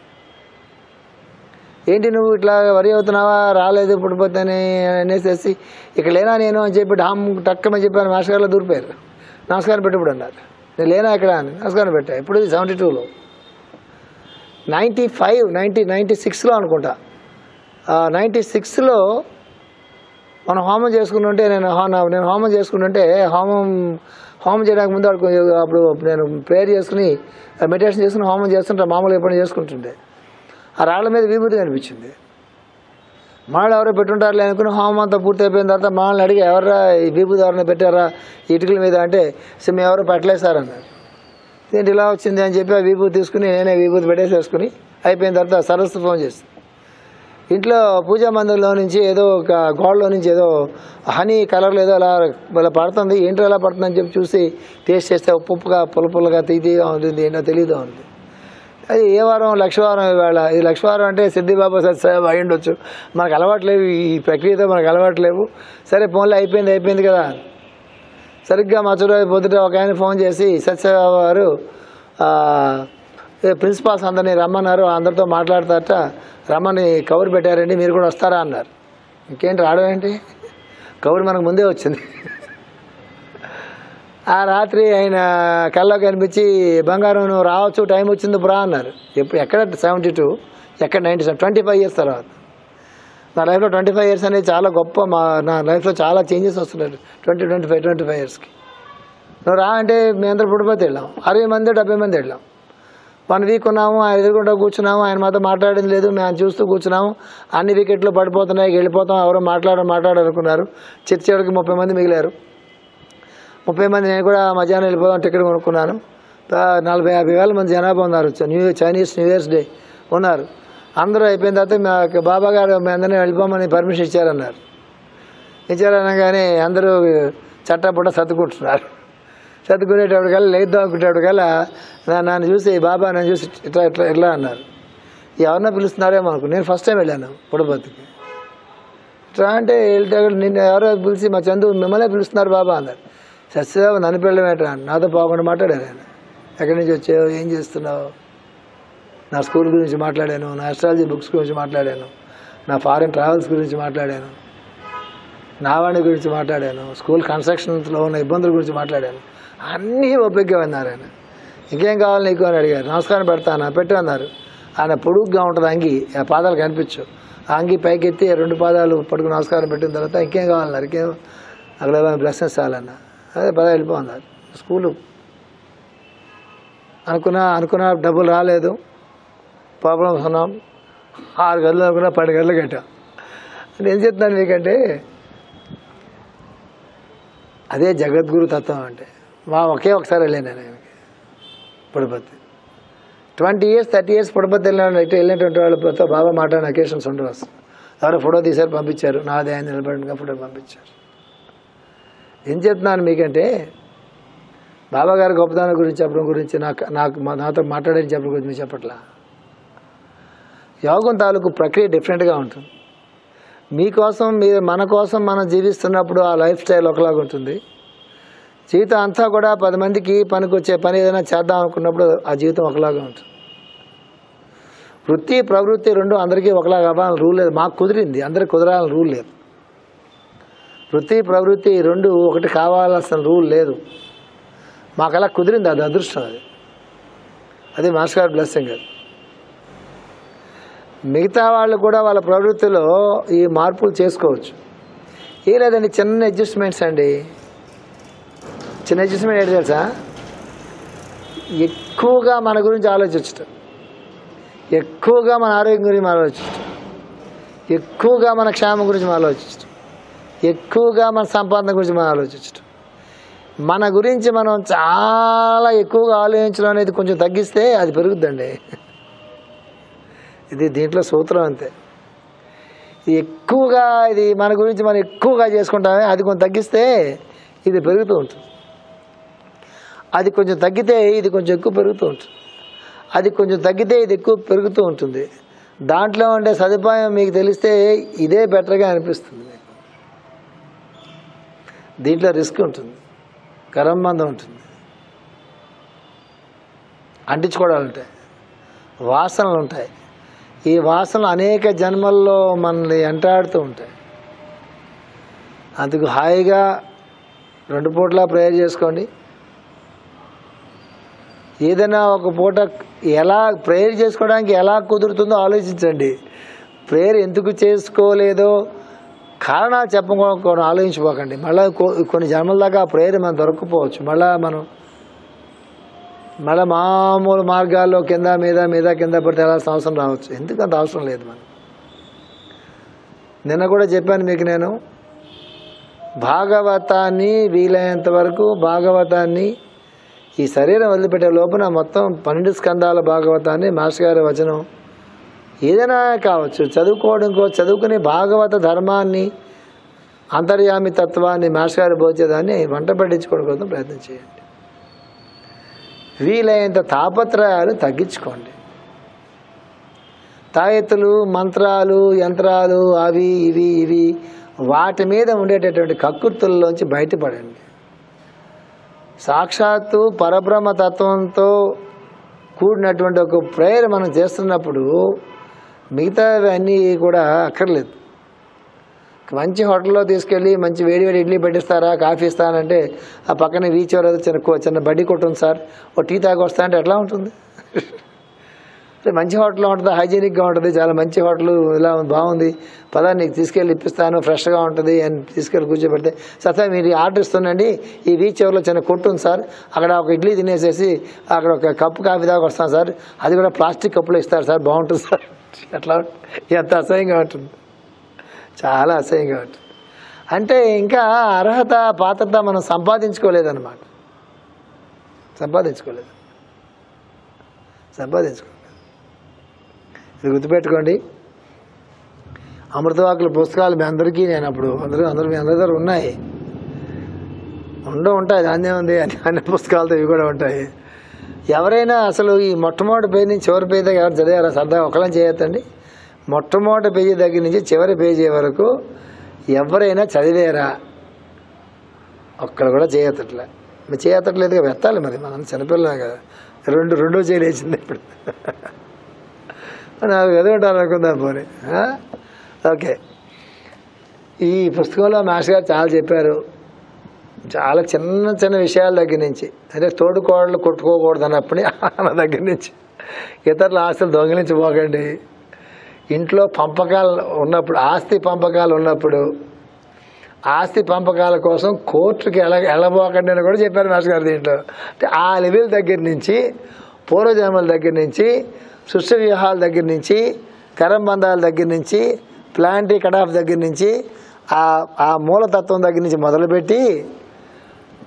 ఏంటి నువ్వు ఇట్లా వరి అవుతున్నావా రాలేదు పుడిపోతాని అనేసి ఇక్కడ లేనా నేను అని చెప్పి డామ్ టక్కమని చెప్పాను మాస్టర్ గారిలో దూరిపోయారు నమస్కారం పెట్టు ఇప్పుడు అన్నారు నేను లేనా ఇక్కడ అని నమస్కారం పెట్టా ఇప్పుడు సెవెంటీ టూలో నైంటీ ఫైవ్ నైంటీ నైంటీ సిక్స్లో అనుకుంటా నైంటీ సిక్స్లో మనం హోమం చేసుకుంటుంటే నేను హో- నా- నేను హోమం చేసుకుంటుంటే హోమం హోమం చేయడానికి ముందు అప్పుడు అప్పుడు నేను ప్రేయర్ చేసుకుని మెడిటేషన్ చేసుకుని హోమం చేస్తుంటే మామూలుగా ఎప్పుడు చేసుకుంటుండే ఆ రాళ్ళ మీద విభూతి కనిపించింది మాళ్ళు ఎవరో పెట్టుంటారులే అనుకుని హోమం అంతా పూర్తి అయిపోయిన తర్వాత మామూలు అడిగి ఎవరా ఈ విభూతి ఎవరైనా పెట్టారా ఈ ఇటుకల మీద అంటే సిమ్ ఎవరు పెట్టలేదు సార్ అన్నారు ఏంటి ఇలా వచ్చింది అని చెప్పి ఆ విభూతి తీసుకుని నేనే విభూతి పెట్టేసేసుకుని అయిపోయిన తర్వాత సరస్సు ఫోన్ చేసింది ఇంట్లో పూజా మందిరంలో నుంచి ఏదో ఒక గోడలో నుంచి ఏదో హనీ కలర్లో ఏదో అలా ఇలా పడుతుంది ఏంటో ఎలా పడుతుంది అని చెప్పి చూసి టేస్ట్ చేస్తే ఉప్పు ఉప్పుగా పుల్ల పుల్లగా తీతీగా ఉంటుంది ఏంటో తెలియదు ఉంది అది ఏ వారం లక్షవారం ఇవాళ ఈ లక్షవారం అంటే సిద్ధిబాబా సత్సాబ్ అయి ఉండొచ్చు మనకు అలవాట్లేవు ఈ ప్రక్రియతో మనకు అలవాట్లేవు సరే ఫోన్లో అయిపోయింది అయిపోయింది కదా సరిగ్గా మరుసటి రోజు పొద్దుట ఒక ఆయన ఫోన్ చేసి సత్యబాబు గారు ఆ, ఏ ప్రిన్సిపాల్స్ అందరినీ రమ్మన్నారు అందరితో మాట్లాడతారట రమ్మని కవర్ పెట్టారండి మీరు కూడా వస్తారా అన్నారు ఇంకేంటి రావడం ఏంటి కవర్ మనకు ముందే వచ్చింది ఆ రాత్రి ఆయన కల్లో కనిపించి బంగారం నువ్వు రావచ్చు టైం వచ్చింది బ్రా అన్నారు ఎప్పుడు ఎక్కడ సెవెంటీ టూ ఎక్కడ ninety seven twenty five years తర్వాత నా లైఫ్లో ట్వంటీ ఫైవ్ ఇయర్స్ అనేది చాలా గొప్ప మా నా లైఫ్లో చాలా చేంజెస్ వస్తున్నాయి twenty twenty five twenty five ఇయర్స్కి నువ్వు రా అంటే మేము అందరూ పుడిపోతే వెళ్ళాం అరవై మంది డెబ్బై మంది వెళ్ళాం వన్ వీక్ ఉన్నాము ఆయన ఎదురుకుండా కూర్చున్నాము ఆయన మాతో మాట్లాడింది లేదు మేము ఆయన చూస్తూ కూర్చున్నాము అన్ని వికెట్లు పడిపోతున్నాయి వెళ్ళిపోతాం ఎవరో మాట్లాడడం మాట్లాడాలనుకున్నారు చిట్ట చివరికి ముప్పై మంది మిగిలారు ముప్పై మంది నేను కూడా మధ్యాహ్నం వెళ్ళిపోదాం టికెట్ కొనుక్కున్నాను ఆ, నలభై యాభై వేల మంది జనాభా ఉన్నారు new Chinese new year's day ఉన్నారు అందరూ అయిపోయిన తర్వాత మా బాబా గారు మీ అందరినీ వెళ్ళిపోమని పర్మిషన్ ఇచ్చారన్నారు ఇచ్చారనగానే అందరూ చట్టపుట్ట సర్దుకుంటున్నారు సర్దుకునేటప్పటికల్లా లేద్దాం అనుకునేటప్పటికల్లా నా- నన్ను చూసి బాబా నన్ను చూసి ఇట్లా ఇట్లా ఇట్లా అన్నారు ఎవరన్నా పిలుస్తున్నారేమో అనుకో నేను ఫస్ట్ టైం వెళ్ళాను పుడపతికి ఇట్లా అంటే వెళ్తే నిన్ను ఎవరో పిలిచి మా చందు మిమ్మల్నే పిలుస్తున్నారు బాబా అన్నారు సత్యబాబు నన్ను పిల్లమేట నాతో పోకుండా మాట్లాడారు ఆయన ఎక్కడి నుంచి వచ్చావు ఏం చేస్తున్నావు నా స్కూల్ గురించి మాట్లాడాను నా అస్ట్రాలజీ బుక్స్ గురించి మాట్లాడాను నా ఫారిన్ ట్రావెల్స్ గురించి మాట్లాడాను నా వాణి గురించి మాట్లాడాను స్కూల్ కన్స్ట్రక్షన్స్లో ఉన్న ఇబ్బందుల గురించి మాట్లాడాను అన్నీ ఓపికగా విన్నారు ఆయన ఇంకేం కావాలి నీకు అని అడిగారు నమస్కారం పెడతాను పెట్టు అన్నారు ఆయన పొడుగ్గా ఉంటుంది అంగి ఆ పాదాలు కనిపించు ఆ అంగి పైకెత్తి రెండు పాదాలు పడుకుని నమస్కారం పెట్టిన తర్వాత ఇంకేం కావాలన్నారు ఇంకేం అక్కడ బ్లెస్సెస్ చాలన్న అదే పద వెళ్ళిపోన్నారు స్కూలు అనుకున్నా అనుకున్న డబ్బులు రాలేదు ప్రాబ్లమ్స్ ఉన్నాం ఆరు గదులు అనుకున్నా పది గదులు కట్టాం అంటే ఏం చెప్తున్నాను మీకంటే అదే జగద్గురు తత్వం అంటే మా ఒకే ఒకసారి వెళ్ళాను నేను ఆయనకి Puttaparthi twenty years thirty years Puttaparthi వెళ్ళిన ఇటు వెళ్ళినటువంటి వాళ్ళతో బాబా మాట్లాడిన అకేషన్స్ ఉండవు అసలు ఎవరో ఫోటో తీశారు పంపించారు నాదే ఆయన నిలబడిగా ఫోటో పంపించారు ఏం చెప్తున్నాను మీకంటే బాబా గారి గొప్పదనం గురించి చెప్పడం గురించి నాకు నాకు మా- నాతో మాట్లాడని చెప్పడం గురించి మీరు చెప్పట్లా యోగం తాలూకు ప్రక్రియ డిఫరెంట్గా ఉంటుంది మీకోసం మీరు మన కోసం మనం జీవిస్తున్నప్పుడు ఆ లైఫ్ స్టైల్ ఒకలాగా ఉంటుంది జీవితం అంతా కూడా పది మందికి పనికొచ్చే పని ఏదైనా చేద్దాం అనుకున్నప్పుడు ఆ జీవితం ఒకలాగా ఉంటుంది వృత్తి ప్రవృత్తి రెండు అందరికీ ఒకలాగా అవ్వాలని రూల్ లేదు మాకు కుదిరింది అందరికి కుదరాలని రూల్ లేదు వృత్తి ప్రవృత్తి ఈ రెండు ఒకటి కావాల్సిన రూల్ లేదు మాకు అలా కుదిరింది అది అదృష్టం అది అది మాస్టర్ గారి బ్లెస్సింగ్ అది మిగతా వాళ్ళు కూడా వాళ్ళ ప్రవృత్తిలో ఈ మార్పులు చేసుకోవచ్చు ఏ లేదండి చిన్న అడ్జస్ట్మెంట్స్ అండి చిన్న అడ్జస్ట్మెంట్ ఏంటి తెలుసా ఎక్కువగా మన గురించి ఆలోచించటం ఎక్కువగా మన ఆరోగ్యం గురించి ఆలోచించటం ఎక్కువగా మన క్షేమం గురించి మనం ఆలోచించటం ఎక్కువగా మన సంపాదన గురించి మనం ఆలోచించటం మన గురించి మనం చాలా ఎక్కువగా ఆలోచించడం అనేది కొంచెం తగ్గిస్తే అది పెరుగుద్దండి ఇది దీంట్లో సూత్రం అంతే ఇది ఎక్కువగా ఇది మన గురించి మనం ఎక్కువగా చేసుకుంటామే అది కొంచెం తగ్గిస్తే ఇది పెరుగుతూ ఉంటుంది అది కొంచెం తగ్గితే ఇది కొంచెం ఎక్కువ పెరుగుతూ ఉంటుంది అది కొంచెం తగ్గితే ఇది ఎక్కువ పెరుగుతూ ఉంటుంది దాంట్లో ఉండే సదుపాయం మీకు తెలిస్తే ఇదే బెటర్గా అనిపిస్తుంది మీకు దీంట్లో రిస్క్ ఉంటుంది కరంబంధం ఉంటుంది అంటించుకోవడాలు ఉంటాయి వాసనలు ఉంటాయి ఈ వాసనలు అనేక జన్మల్లో మనల్ని వెంటాడుతూ ఉంటాయి అందుకు హాయిగా రెండు పూట్ల ప్రేయర్ చేసుకోండి ఏదైనా ఒక పూట ఎలా ప్రేయర్ చేసుకోవడానికి ఎలా కుదురుతుందో ఆలోచించండి ప్రేయర్ ఎందుకు చేసుకోలేదో కారణాలు చెప్పకుండా ఆలోచించుకోకండి మళ్ళీ కొన్ని జన్మల దాకా ఆ ప్రేయర్ మనం దొరకపోవచ్చు మళ్ళీ మనం మళ్ళీ మామూలు మార్గాల్లో కింద మీద మీద కింద పడితే వెళ్ళాల్సిన అవసరం రావచ్చు ఎందుకు అంత అవసరం లేదు మనం నిన్న కూడా చెప్పాను మీకు నేను భాగవతాన్ని వీలైనంత వరకు భాగవతాన్ని ఈ శరీరం వదిలిపెట్టే లోపల మొత్తం పన్నెండు స్కందాల భాగవతాన్ని మాస్టర్ గారి వచనం ఏదైనా కావచ్చు చదువుకోవడం కో చదువుకుని భాగవత ధర్మాన్ని అంతర్యామి తత్వాన్ని మాస్టర్ గారు బోధేదాన్ని వంట పట్టించుకోవడం కోసం ప్రయత్నం చేయండి వీలైనంత తాపత్రయాలు తగ్గించుకోండి తాయెత్తులు మంత్రాలు యంత్రాలు అవి ఇవి ఇవి వాటి మీద ఉండేటటువంటి కక్కుర్తుల్లోంచి బయటపడండి సాక్షాత్తు పరబ్రహ్మ తత్వంతో కూడినటువంటి ఒక ప్రేయర్ మనం చేస్తున్నప్పుడు మిగతావి అన్నీ కూడా అక్కర్లేదు మంచి హోటల్లో తీసుకెళ్ళి మంచి వేడి వేడి ఇడ్లీ పెట్టిస్తారా కాఫీ ఇస్తానంటే ఆ పక్కన వీచ్ ఎవరో చిన్న కో- చిన్న బడ్డీ కొట్టుంది సార్ ఓ టీ తాగి వస్తా అంటే ఎట్లా ఉంటుంది అంటే మంచి హోటల్లో ఉంటుంది హైజీనిక్గా ఉంటుంది చాలా మంచి హోటల్ ఇలా ఉంది, బాగుంది పదా నీకు తీసుకెళ్ళి ఇప్పిస్తాను ఫ్రెష్గా ఉంటుంది అని తీసుకెళ్ళి కూర్చోబెడితే సార్ సార్ మీరు ఆర్డర్ ఇస్తున్నాండి ఈ వీచ్ ఎవరిలో చిన్న కొట్టు ఉంది సార్ అక్కడ ఒక ఇడ్లీ తినేసేసి అక్కడ ఒక కప్పు కాఫీ దాకా వస్తాను సార్ అది కూడా ప్లాస్టిక్ కప్పులో ఇస్తారు సార్ బాగుంటుంది సార్ ఎట్లా ఎంత అసహ్యంగా ఉంటుంది చాలా అసహ్యంగా ఉంటుంది అంటే ఇంకా అర్హత పాత్రత మనం సంపాదించుకోలేదన్నమాట సంపాదించుకోలేదు సంపాదించుకోలేదు ఇది గుర్తుపెట్టుకోండి అమృతవాకుల పుస్తకాలు మీ అందరికీ నేను అప్పుడు అందరూ అందరూ మీ అందరి దగ్గర ఉన్నాయి ఉండ ఉంటాయి దాన్నే ఉంది అన్ని అన్ని పుస్తకాలతో ఇవి కూడా ఉంటాయి ఎవరైనా అసలు ఈ మొట్టమొదటి పేజీ నుంచి చివరి పేజీ దగ్గర ఎవరు చదివారా సరదాగా ఒకళ్ళని చేయొద్దండి మొట్టమొదటి పేజీ దగ్గర నుంచి చివరి పేజీ వరకు ఎవరైనా చదివారా ఒక్కరు కూడా చేయతట్లే మరి చేయతట్లేదుగా వెత్తాలి మరి మనం చిన్నపిల్లలే కదా రెండు రెండో చేయలేసింది ఇప్పుడు నాకు చదువుంటాను అనుకుందా పోనీ ఆ? ఓకే ఈ పుస్తకంలో మాస్టర్ గారు చాలా చెప్పారు చాలా చిన్న చిన్న విషయాల దగ్గర నుంచి అంటే తోడుకోడలు కొట్టుకోకూడదు అన్నప్పుడు అన్న దగ్గర నుంచి ఇతరుల ఆస్తులు దొంగిలించిపోకండి ఇంట్లో పంపకాలు ఉన్నప్పుడు ఆస్తి పంపకాలు ఉన్నప్పుడు ఆస్తి పంపకాల కోసం కోర్టుకి ఎల వెళ్ళబోకండి అని కూడా చెప్పారు మాస్టర్ గారు దీంట్లో అంటే ఆ లెవెల్ దగ్గర నుంచి పూర్వజన్మల దగ్గర నుంచి సృష్టి వ్యూహాల దగ్గర నుంచి కరంబంధాల దగ్గర నుంచి ప్లాంటీ కట్ ఆఫ్ దగ్గర నుంచి ఆ ఆ మూలతత్వం దగ్గర నుంచి మొదలుపెట్టి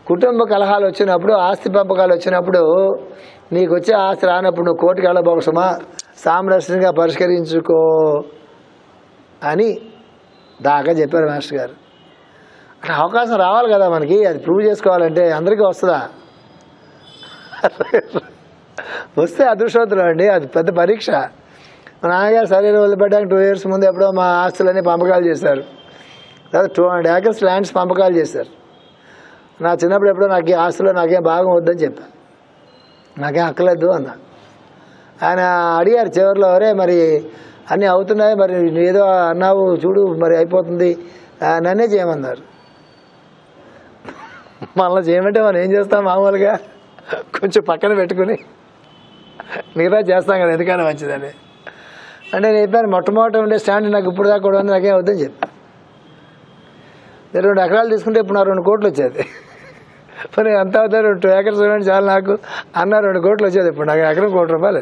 కుటుంబ కలహాలు వచ్చినప్పుడు ఆస్తి పంపకాలు వచ్చినప్పుడు నీకు వచ్చే ఆస్తి రానప్పుడు నువ్వు కోర్టుకి వెళ్ళబోకు సుమా సామరస్యంగా పరిష్కరించుకో అని దాకా చెప్పారు మాస్టర్ గారు అట్లా అవకాశం రావాలి కదా మనకి అది ప్రూవ్ చేసుకోవాలంటే అందరికీ వస్తుందా వస్తే అదృష్టవంతులు అండి అది పెద్ద పరీక్ష మా నాన్నగారు శరీరం వదిలిపెట్టడానికి టూ ఇయర్స్ ముందు ఎప్పుడో మా ఆస్తులన్నీ పంపకాలు చేశారు లేదా టూ హండ్రెడ్ ఏకర్స్ ల్యాండ్స్ పంపకాలు చేశారు నా చిన్నప్పుడు ఎప్పుడో నాకు ఈ ఆస్తులో నాకేం భాగం వద్దని చెప్పాను నాకేం అక్కలేదు అన్నా ఆయన అడిగారు చివరిలో అరే మరి అన్నీ అవుతున్నాయి మరి నువ్వు ఏదో అన్నావు చూడు మరి అయిపోతుంది ఆ, నన్నే చేయమన్నారు మళ్ళీ చేయమంటే మనం ఏం చేస్తాం మామూలుగా కొంచెం పక్కన పెట్టుకుని మిగతా చేస్తాం కదా ఎందుకైనా మంచిదని అంటే నేను చెప్పాను మొట్టమొదటి ఉండే స్టాండ్ నాకు ఇప్పుడు దాకా కూడా ఉంది నాకేం వద్దని చెప్పి నేను రెండు ఎకరాలు తీసుకుంటే ఇప్పుడు నా రెండు కోట్లు వచ్చేది మరి ఎంత అవుతారు రెండు టూ ఏకర్స్ ఇవ్వండి చాలు నాకు అన్న రెండు కోట్లు వచ్చేది ఇప్పుడు నాకు ఎకరం కోటి రూపాయలు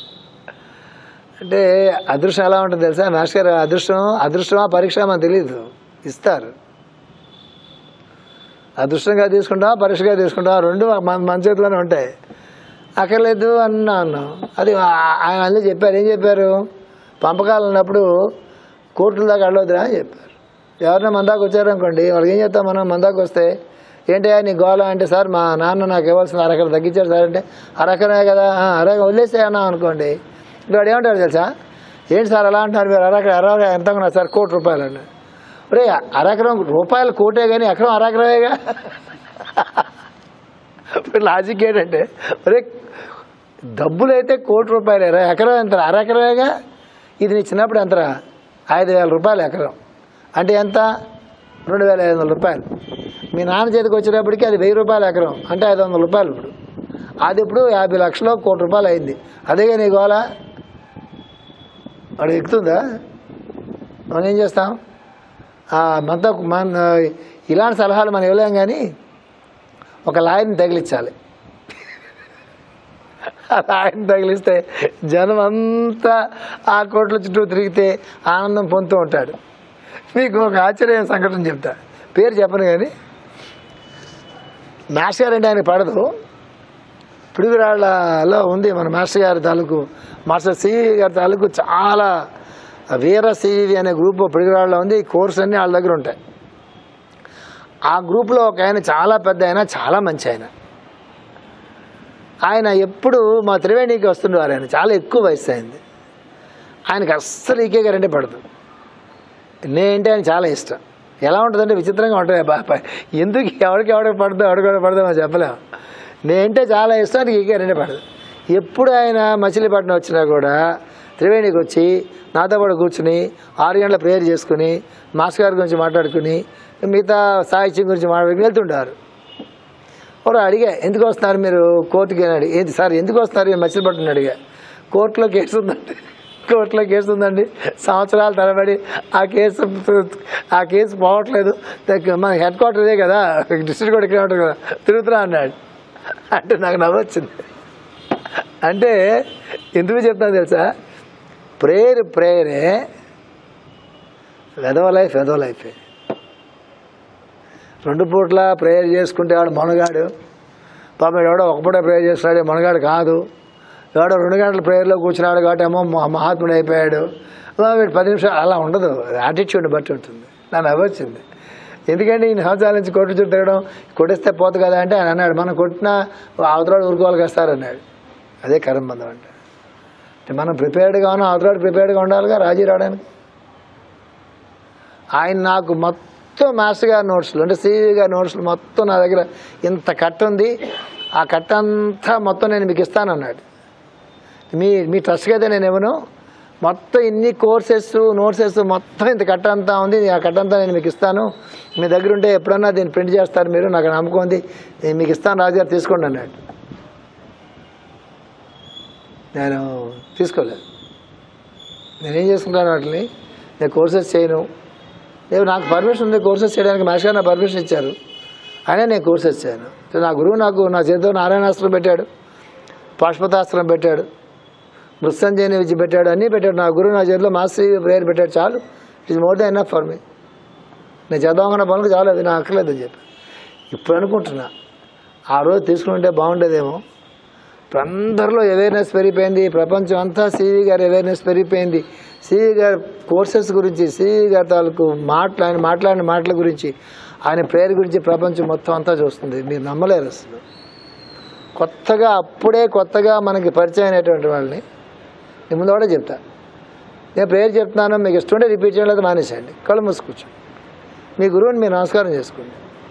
అంటే అదృష్టం ఎలా ఉంటుంది తెలుసా మాస్టర్ గారు అదృష్టం అదృష్టమా పరీక్ష మనకు తెలియదు ఇస్తారు అదృష్టంగా తీసుకుంటావా పరీక్షగా తీసుకుంటావా రెండు మన మన చేతిలోనే ఉంటాయి అక్కర్లేదు అన్నా అన్నాం అది ఆ- ఆయన అన్నీ చెప్పారు ఏం చెప్పారు పంపకాలు ఉన్నప్పుడు కోర్టుల దాకా వెళ్ళొద్దురా అని చెప్పారు ఎవరైనా మన దాకా వచ్చారనుకోండి వాళ్ళకి ఏం చేస్తాం మనం మన దాకా వస్తే ఏంటయ్యా నీ గోళ అంటే సార్ మా నాన్న నాకు ఇవ్వాల్సిన అరకర తగ్గించారు సార్ అంటే అరకరే కదా "ఆ, అరక వదిలేసే అన్నాం అనుకోండి ఇప్పుడు వాడు ఏమంటాడు తెలుసా ఏంటి సార్ అలా అంటున్నారు మీరు అరకర అరవై ఎంత ఉన్నారు సార్ కోటి రూపాయలు అన్న ఒరే అరకరం రూపాయలు కోటే కానీ ఎకరం అరకరమేగా ఇప్పుడు లాజిక్ ఏంటంటే ఒరే డబ్బులు అయితే కోటి రూపాయలేరా ఎకరం ఎంత అరెకరమేగా ఇది నీ చిన్నప్పుడు ఎంతరా ఐదు వేల రూపాయలు ఎకరం అంటే ఎంత రెండు వేల ఐదు వందల రూపాయలు మీ నాన్న చేతికి వచ్చేటప్పటికి అది వెయ్యి రూపాయలు ఎకరం అంటే ఐదు వందల రూపాయలు ఇప్పుడు అది ఇప్పుడు యాభై లక్షలు కోటి రూపాయలు అయింది అదేగా నీ గోళ వాడు ఎక్కుతుందా మనం ఏం చేస్తాం ఆ, మనతో మన ఇలాంటి సలహాలు మనం ఇవ్వలేం కానీ ఒక లాయర్ని తగిలించాలి ఆ లాయర్ని తగిలిస్తే జనం అంతా ఆ కోట్ల చుట్టూ తిరిగితే ఆనందం పొందుతూ ఉంటాడు మీకు ఒక ఆశ్చర్య సంఘటన చెప్తా పేరు చెప్పను కానీ మాస్టర్ గారు అంటే ఆయన పడదు పిడుగురాళ్ళలో ఉంది మన మాస్టర్ గారి తాలూకు మాస్టర్ సి గారి తాలూకు చాలా వీర సివి అనే గ్రూప్ పిడుగురాళ్ళలో ఉంది ఈ కోర్స్ అన్నీ వాళ్ళ దగ్గర ఉంటాయి ఆ గ్రూప్లో ఒక ఆయన చాలా పెద్ద ఆయన చాలా మంచి ఆయన ఆయన ఎప్పుడు మా త్రివేణికి వస్తుండేవారు ఆయన చాలా ఎక్కువ వయసు అయింది ఆయనకి అస్సలు ఈకే గారంటే పడదు నేనంటే ఆయన చాలా ఇష్టం ఎలా ఉంటుందంటే విచిత్రంగా ఉంటుంది బాబాయ్ ఎందుకు ఎవరికి ఎవరికి పడదో ఎవరికి పడదో మనం చెప్పలేము నేనంటే చాలా ఇష్టం ఆయనకి ఈకే రెండే పడదు ఎప్పుడు ఆయన మచిలీపట్నం వచ్చినా కూడా త్రివేణికి వచ్చి నాతో పాటు కూర్చుని ఆరు గంటల ప్రేయర్ చేసుకుని మాస్టర్ గారి గురించి మాట్లాడుకుని మిగతా సాహిత్యం గురించి మాట్లాడుకుని వెళ్తుంటారు ఒకరు అడిగా ఎందుకు వస్తున్నారు మీరు కోర్టుకి అని అడిగి ఏంటి సార్ ఎందుకు వస్తున్నారు నేను మచిలీపట్నం అడిగా కోర్టులో కేసు ఉందండి కోర్టులో కేసు ఉందండి సంవత్సరాల తరబడి ఆ కేసు ఆ కేసు పోవట్లేదు దగ్గ- మన హెడ్ క్వార్టర్ ఇదే కదా డిస్ట్రిక్ట్ కోర్టు ఇక్కడ ఉంటుంది కదా తిరుగుతున్నా అన్నాడు అంటే నాకు నవ్వొచ్చింది అంటే ఎందుకు చెప్తాను తెలుసా ప్రేయర్ ప్రేయరే వెదవ లైఫ్ వెదవ లైఫే రెండు పూట్ల ప్రేయర్ చేసుకుంటే వాడు మనగాడు పాపం ఎవడో ఒక పూట ప్రేయర్ చేస్తున్నాడు మనగాడు కాదు ఎవడో రెండు గంటల ప్రేయర్లో కూర్చున్నాడు కాబట్టి ఏమో మహా- మహాత్ముడు అయిపోయాడు ఆ, వీడు పది నిమిషాలు అలా ఉండదు యాటిట్యూడ్ బట్టి ఉంటుంది నా నవ్వొచ్చింది ఎందుకంటే ఈ సంవత్సరాల నుంచి కొట్టు చుట్టూ తిరగడం కొట్టిస్తే పోదు కదా అంటే ఆయన అన్నాడు మనం కొట్టినా అవతరాడు ఊరుకోవాలి కదా సార్ అన్నాడు అదే కరంబంధం అంటే అంటే మనం ప్రిపేర్డ్గా ఉన్నాం అవతరాడు ప్రిపేర్డ్గా ఉండాలిగా రాజీ రావడానికి ఆయన నాకు మొత్తం మాస్టర్ గారి నోట్స్లు అంటే సివి గారి నోట్స్లు మొత్తం నా దగ్గర ఇంత కట్ట ఉంది ఆ కట్ట అంతా మొత్తం నేను మీకు ఇస్తానన్నాడు మీ మీ ట్రస్ట్కి అయితే నేను ఇవ్వను మొత్తం ఇన్ని కోర్సెస్ నోట్సెస్ మొత్తం ఇంత కట్ట అంతా ఉంది ఆ కట్ట అంతా నేను మీకు ఇస్తాను మీ దగ్గర ఉంటే ఎప్పుడన్నా దీన్ని ప్రింట్ చేస్తారు మీరు నాకు నమ్మకం ఉంది నేను మీకు ఇస్తాను రాజుగారు తీసుకోండి అన్నాడు నేను తీసుకోలేదు నేనేం చేసుకుంటాను వాటిని నేను కోర్సెస్ చేయను నేను నాకు పర్మిషన్ ఉంది కోర్సెస్ చేయడానికి మాస్టర్ గారు నాకు పర్మిషన్ ఇచ్చారు అయినా నేను కోర్సెస్ చేయను సో నా గురువు నాకు నా చేతిలో నారాయణాస్త్రం పెట్టాడు పాష్పతాస్త్రం పెట్టాడు మృత్సంజయని విద్య పెట్టాడు అన్నీ పెట్టాడు నా గురువు నా చేతిలో మాస్టర్ ప్రేయర్ పెట్టాడు చాలు it is more than enough for me నేను చదవమన్న పనులు చాలు అది నాకు అక్కర్లేదు అని చెప్పి ఇప్పుడు అనుకుంటున్నా ఆ రోజు తీసుకుంటే బాగుండేదేమో ఇప్పుడు అందరిలో అవేర్నెస్ పెరిగిపోయింది ప్రపంచం అంతా సివి గారి అవేర్నెస్ పెరిగిపోయింది సివి గారి కోర్సెస్ గురించి సివి గారి తాలూకు మాటలు ఆయన మాట్లాడిన మాటల గురించి ఆయన ప్రేయర్ గురించి ప్రపంచం మొత్తం అంతా చూస్తుంది మీరు నమ్మలేరు అసలు కొత్తగా అప్పుడే కొత్తగా మనకి పరిచయం అయినటువంటి వాళ్ళని నేను ముందు కూడా చెప్తా నేను ప్రేయర్ చెప్తున్నాను మీకు ఇష్టం ఉంటే రిపీట్ చేయడం లేదా మానేసేయండి కళ్ళు మూసుకూర్చో మీ గురువుని మీరు నమస్కారం చేసుకోండి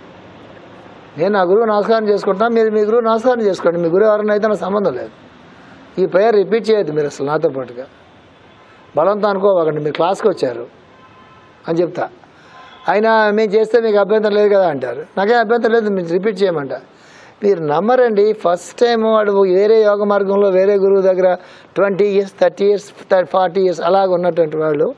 నేను నా గురువు నమస్కారం చేసుకుంటున్నా మీరు మీ గురువు నమస్కారం చేసుకోండి మీ గురువు ఎవరైనా అయితే నాకు సంబంధం లేదు ఈ ప్రేయర్ రిపీట్ చేయొద్దు మీరు అసలు నాతో పాటుగా బలంతో అనుకోవాకండి మీరు క్లాస్కి వచ్చారు అని చెప్తా అయినా మేము చేస్తే మీకు అభ్యంతరం లేదు కదా అంటారు నాకేం అభ్యంతరం లేదు మీరు రిపీట్ చేయమంట మీరు నమ్మరండి ఫస్ట్ టైం వాడు వేరే యోగ మార్గంలో వేరే గురువు దగ్గర twenty years thirty years forty years అలాగ ఉన్నటువంటి వాళ్ళు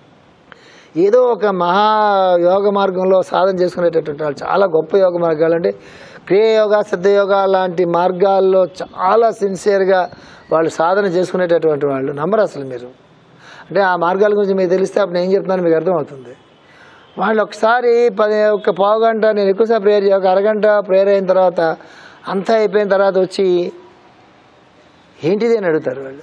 ఏదో ఒక మహా యోగ మార్గంలో సాధన చేసుకునేటటువంటి వాళ్ళు చాలా గొప్ప యోగ మార్గాలు అంటే క్రియయోగ సిద్ధయోగ లాంటి మార్గాల్లో చాలా సిన్సియర్గా వాళ్ళు సాధన చేసుకునేటటువంటి వాళ్ళు నమ్మరు అసలు మీరు అంటే ఆ మార్గాల గురించి మీకు తెలిస్తే అప్పుడు నేను ఏం చెప్తున్నాను మీకు అర్థమవుతుంది వాళ్ళు ఒకసారి పది ఒక పావు గంట నేను ఎక్కువసేపు ప్రేయర్ చేయ ఒక అరగంట ప్రేయర్ అయిన తర్వాత అంతా అయిపోయిన తర్వాత వచ్చి ఏంటిది అని అడుగుతారు వాళ్ళు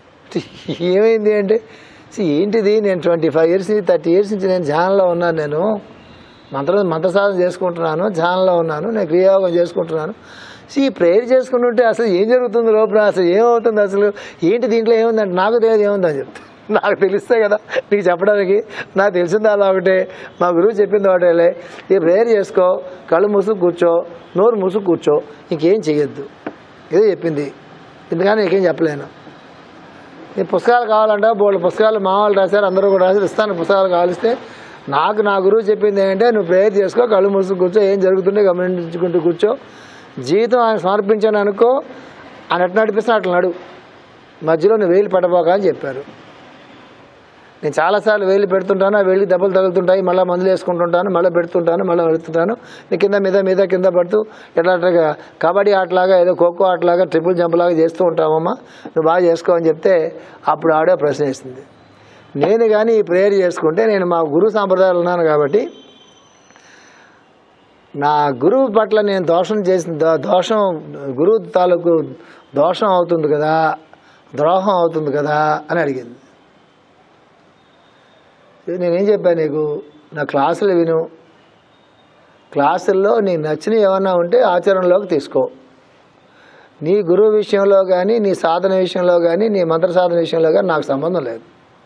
ఏమైంది అంటే "See, ఏంటిది నేను ట్వంటీ ఫైవ్ ఇయర్స్ నుంచి థర్టీ ఇయర్స్ నుంచి నేను ధ్యానంలో ఉన్నాను నేను మంత్ర మంత్ర సాధన చేసుకుంటున్నాను ధ్యానంలో ఉన్నాను నేను క్రియాయోగం చేసుకుంటున్నాను ఈ ప్రేయర్ చేసుకుంటుంటే అసలు ఏం జరుగుతుంది లోపల అసలు ఏమవుతుంది అసలు ఏంటి దీంట్లో ఏముందంటే నాకు తెలియదు ఏముందని చెప్తా నాకు తెలిస్తే కదా నీకు చెప్పడానికి నాకు తెలిసింది అలా ఒకటే మా గురువు చెప్పింది ఒకటేలే ఈ ప్రేయర్ చేసుకో కళ్ళు మూసుకు కూర్చో నోరు మూసుకు కూర్చో ఇంకేం చెయ్యొద్దు ఇదే చెప్పింది ఇంతగానే నీకేం చెప్పలేను ఈ పుస్తకాలు కావాలంటే బోళ్ళు పుస్తకాలు మా వాళ్ళు రాశారు అందరూ కూడా రాశారు ఇస్తాను పుస్తకాలు కావాలిస్తే నాకు నా గురువు చెప్పింది ఏంటంటే నువ్వు ప్రేయర్ చేసుకో కళ్ళు మూసుకు కూర్చో ఏం జరుగుతుందో గమనించుకుంటూ కూర్చో జీవితం ఆయన సమర్పించాను అనుకో ఆయన ఎట్లా నడిపిస్తున్నా అట్లా నడు మధ్యలో నువ్వు వేలు పడబోక అని చెప్పారు నేను చాలాసార్లు వేలు పెడుతుంటాను ఆ వేలికి దెబ్బలు తగులుతుంటాయి మళ్ళీ మందులు వేసుకుంటుంటాను మళ్ళీ పెడుతుంటాను మళ్ళీ పెడుతుంటాను నీ కింద మీద మీద కింద పడుతూ ఎట్లా అట్లా కబడ్డీ ఆటలాగా ఏదో ఖోఖో ఆటలాగా ట్రిపుల్ జంప్ లాగా చేస్తూ ఉంటామమ్మా నువ్వు బాగా చేసుకో అని చెప్తే అప్పుడు ఆడే ప్రశ్న వేసింది నేను కానీ ఈ ప్రేయర్ చేసుకుంటే నేను మా గురు సాంప్రదాయాలు ఉన్నాను కాబట్టి నా గురువు పట్ల నేను దోషం చేసిన దో- దోషం గురువు తాలూకు దోషం అవుతుంది కదా ద్రోహం అవుతుంది కదా అని అడిగింది నేనేం చెప్పాను నీకు నా క్లాసులు విను క్లాసుల్లో నీకు నచ్చినవి ఏమన్నా ఉంటే ఆచరణలోకి తీసుకో నీ గురువు విషయంలో కానీ నీ సాధన విషయంలో కానీ నీ మంత్ర సాధన విషయంలో కానీ నాకు సంబంధం లేదు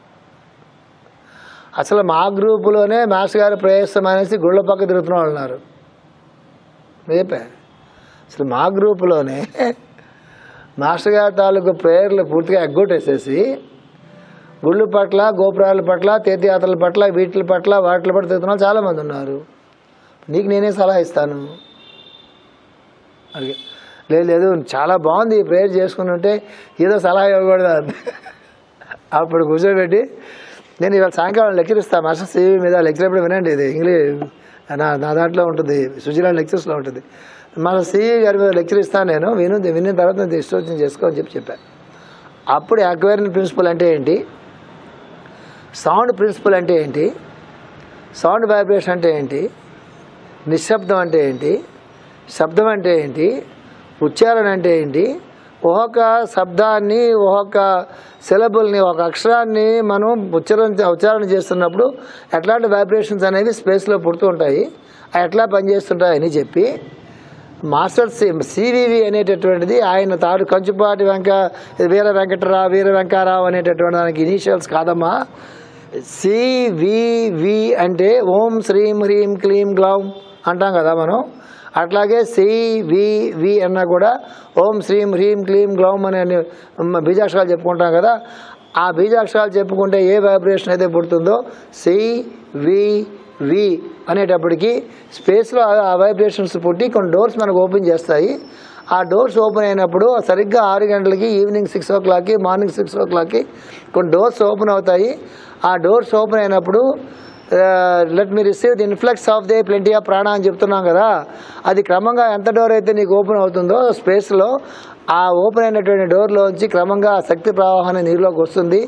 అసలు మా గ్రూపులోనే మాస్టర్ గారు ప్రవేశం అనేసి గుళ్ళ పక్క తిరుగుతున్న వాళ్ళు ఉన్నారు రేపే అసలు మా గ్రూపులోనే మాస్టర్ గారి తాలూకు ప్రేయర్లు పూర్తిగా ఎగ్గొట్టేసేసి గుళ్ళ పట్ల గోపురాల పట్ల తీర్థయాత్రల పట్ల వీటి పట్ల వాటి పట్ల తిరుగుతున్న వాళ్ళు చాలామంది ఉన్నారు నీకు నేనే సలహా ఇస్తాను అడిగా లేదు లేదు చాలా బాగుంది ఈ ప్రేయర్ చేసుకుని ఉంటే ఏదో సలహా ఇవ్వకూడదు అంది. అప్పుడు కూర్చోబెట్టి నేను ఇవాళ సాయంకాలం లెక్చర్ ఇస్తాను మాస్టర్ సివి మీద లెక్చర్ ఎప్పుడు వినండి ఇది ఇంగ్లీష్ నా నా దాంట్లో ఉంటుంది సుజలాండ్ లెక్చర్స్లో ఉంటుంది మాస్టర్ సివి గారి మీద లెక్చర్ ఇస్తాను నేను విను విన్న తర్వాత నేను ఇష్టం వచ్చింది చేసుకో అని చెప్పి చెప్పాను అప్పుడు అక్వైరింగ్ ప్రిన్సిపల్ అంటే ఏంటి సౌండ్ ప్రిన్సిపల్ అంటే ఏంటి సౌండ్ వైబ్రేషన్ అంటే ఏంటి నిశ్శబ్దం అంటే ఏంటి శబ్దం అంటే ఏంటి ఉచ్చారణ అంటే ఏంటి ఒక్కొక్క శబ్దాన్ని ఒక్కొక్క సిలబుల్ని ఒక అక్షరాన్ని మనం ఉచ్చారణ ఉచ్చారణ చేస్తున్నప్పుడు ఎట్లాంటి వైబ్రేషన్స్ అనేవి స్పేస్లో పుడుతూ ఉంటాయి అవి ఎట్లా పనిచేస్తుంటాయి అని చెప్పి మాస్టర్ సి సివివి అనేటటువంటిది ఆయన తాడు కంచుపాటి వెంక వీర వెంకటరావు వీర వెంకారావు అనేటటువంటి దానికి ఇనీషియల్స్ కాదమ్మా సివివి అంటే ఓం శ్రీం హ్రీం క్లీం గ్లౌం అంటాం కదా మనం అట్లాగే సివివి అన్నా కూడా ఓం శ్రీం హ్రీం క్లీం గ్లౌం అనే అన్ని బీజాక్షరాలు చెప్పుకుంటాం కదా ఆ బీజాక్షరాలు చెప్పుకుంటే ఏ వైబ్రేషన్ అయితే పుడుతుందో సి వి వి అనేటప్పటికి స్పేస్లో ఆ వైబ్రేషన్స్ పుట్టి కొన్ని డోర్స్ మనకు ఓపెన్ చేస్తాయి ఆ డోర్స్ ఓపెన్ అయినప్పుడు సరిగ్గా ఆరు గంటలకి ఈవినింగ్ సిక్స్ ఓ క్లాక్కి మార్నింగ్ సిక్స్ ఓ క్లాక్కి కొన్ని డోర్స్ ఓపెన్ అవుతాయి ఆ డోర్స్ ఓపెన్ అయినప్పుడు let me receive the influx of the plenty of prana అని చెప్తున్నాం కదా అది క్రమంగా ఎంత డోర్ అయితే నీకు ఓపెన్ అవుతుందో స్పేస్లో ఆ ఓపెన్ అయినటువంటి డోర్లోంచి క్రమంగా ఆ శక్తి ప్రవాహాన్ని నీరులోకి వస్తుంది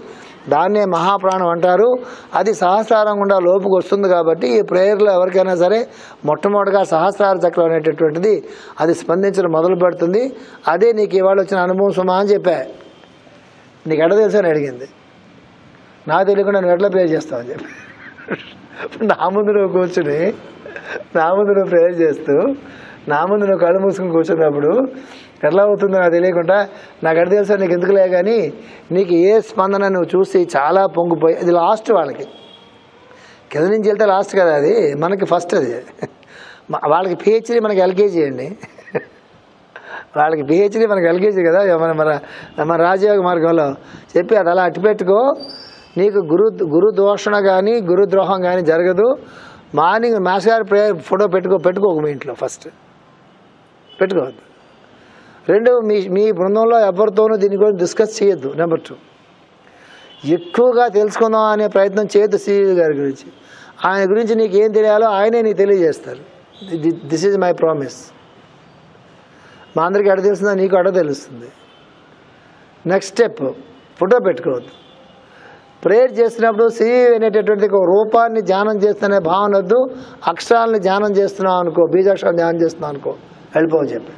దాన్నే మహాప్రాణం అంటారు అది సహస్రారం గుండా లోపుకు వస్తుంది కాబట్టి ఈ ప్రేయర్లో ఎవరికైనా సరే మొట్టమొదటిగా సహస్రార చక్రం అనేటటువంటిది అది స్పందించడం మొదలు పెడుతుంది అదే నీకు ఇవాళ వచ్చిన అనుభవం సుమా అని చెప్పా నీకు ఎడ తెలుసు అని అడిగింది నాకు తెలియకుండా నువ్వు ఎట్లా ప్రేయర్ చేస్తావు అని చెప్పి నా ముందు నువ్వు కూర్చుని నా ముందు నువ్వు ప్రేయర్ చేస్తూ నా ముందు నువ్వు కళ్ళు మూసుకుని కూర్చున్నప్పుడు ఎట్లా అవుతుందో నాకు తెలియకుండా నాకు ఎడ తెలుసా నీకు ఎందుకులే కానీ నీకు ఏ స్పందన నువ్వు చూసి చాలా పొంగిపోయి అది లాస్ట్ వాళ్ళకి కింద నుంచి వెళ్తే లాస్ట్ కదా అది మనకి ఫస్ట్ అది మ- వాళ్ళకి పిహెచ్డీ మనకి ఎల్కేజీ అండి వాళ్ళకి పిహెచ్డీ మనకి ఎల్కేజీ కదా మన మన మన రాజయోగ మార్గంలో చెప్పి అది అలా అట్టి పెట్టుకో నీకు గురు గురు దోషణ కానీ గురుద్రోహం కానీ జరగదు మార్నింగ్ మాస్ గారి ప్రేయర్ ఫోటో పెట్టుకో పెట్టుకోకు మీ ఇంట్లో ఫస్ట్ పెట్టుకోవద్దు రెండు మీ మీ బృందంలో ఎవరితోనూ దీని గురించి డిస్కస్ చేయొద్దు నెంబర్ టూ ఎక్కువగా తెలుసుకుందాం అనే ప్రయత్నం చేయొద్దు శ్రీ గారి గురించి ఆయన గురించి నీకు ఏం తెలియాలో ఆయనే నీకు తెలియజేస్తారు దిస్ ఈజ్ మై ప్రామిస్ మా అందరికీ అడ తెలుస్తుందా నీకు అడ తెలుస్తుంది నెక్స్ట్ స్టెప్ ఫోటో పెట్టుకోవద్దు ప్రేయర్ చేస్తున్నప్పుడు శ్రీ అనేటటువంటి ఒక రూపాన్ని ధ్యానం చేస్తున్న భావన వద్దు అక్షరాలని ధ్యానం చేస్తున్నావు అనుకో బీజాక్షరాలు ధ్యానం చేస్తున్నావు అనుకో వెళ్ళిపోవని చెప్పి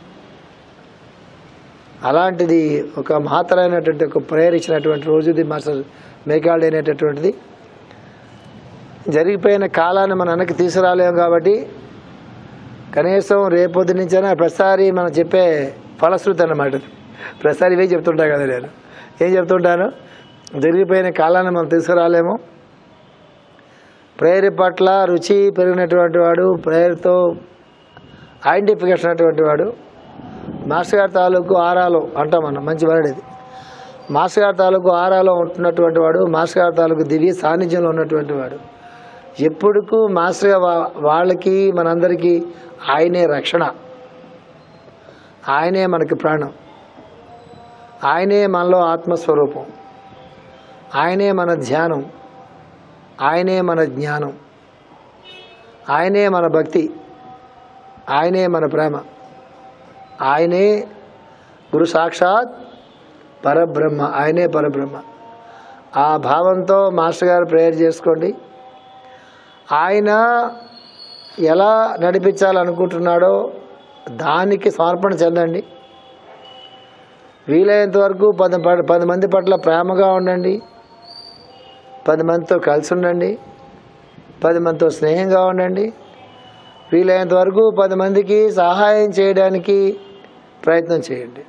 అలాంటిది ఒక మహత్తరైనటువంటి ఒక ప్రేయర్ ఇచ్చినటువంటి రోజుది మాస్టర్ మేఘాల్డ్ అనేటటువంటిది జరిగిపోయిన కాలాన్ని మనం వెనక్కి తీసుకురాలేము కాబట్టి కనీసం రేపొద్దు నుంచైనా ప్రతిసారి మనం చెప్పే ఫలశ్రుతి అన్నమాట ప్రతిసారి ఇవే చెప్తుంటా కదా నేను ఏం చెప్తుంటాను జరిగిపోయిన కాలాన్ని మనం తీసుకురాలేము ప్రేయర్ పట్ల రుచి పెరిగినటువంటి వాడు ప్రేయర్తో ఐడెంటిఫికేషన్ అటువంటి వాడు మాస్టర్ గారి తాలూకు ఆరాలో అంటాం మనం మంచి వర్డ్ ఇది మాస్టర్ గారి తాలూకు ఆరాలో ఉంటున్నటువంటి వాడు మాస్టర్ గారి తాలూకు దివ్య సాన్నిధ్యంలో ఉన్నటువంటి వాడు ఎప్పుడుకు మాస్టర్ గా వా- వాళ్ళకి మనందరికీ ఆయనే రక్షణ ఆయనే మనకి ప్రాణం ఆయనే మనలో ఆత్మస్వరూపం ఆయనే మన ధ్యానం ఆయనే మన జ్ఞానం ఆయనే మన భక్తి ఆయనే మన ప్రేమ ఆయనే గురు సాక్షాత్ పరబ్రహ్మ ఆయనే పరబ్రహ్మ ఆ భావంతో మాస్టర్ గారు ప్రేయర్ చేసుకోండి ఆయన ఎలా నడిపించాలనుకుంటున్నాడో దానికి సమర్పణ చెందండి వీలైనంత వరకు పది ప- పది మంది పట్ల ప్రేమగా ఉండండి పది మందితో కలిసి ఉండండి పది మందితో స్నేహంగా ఉండండి వీలైనంత వరకు పది మందికి సహాయం చేయడానికి ప్రయత్నం చేయండి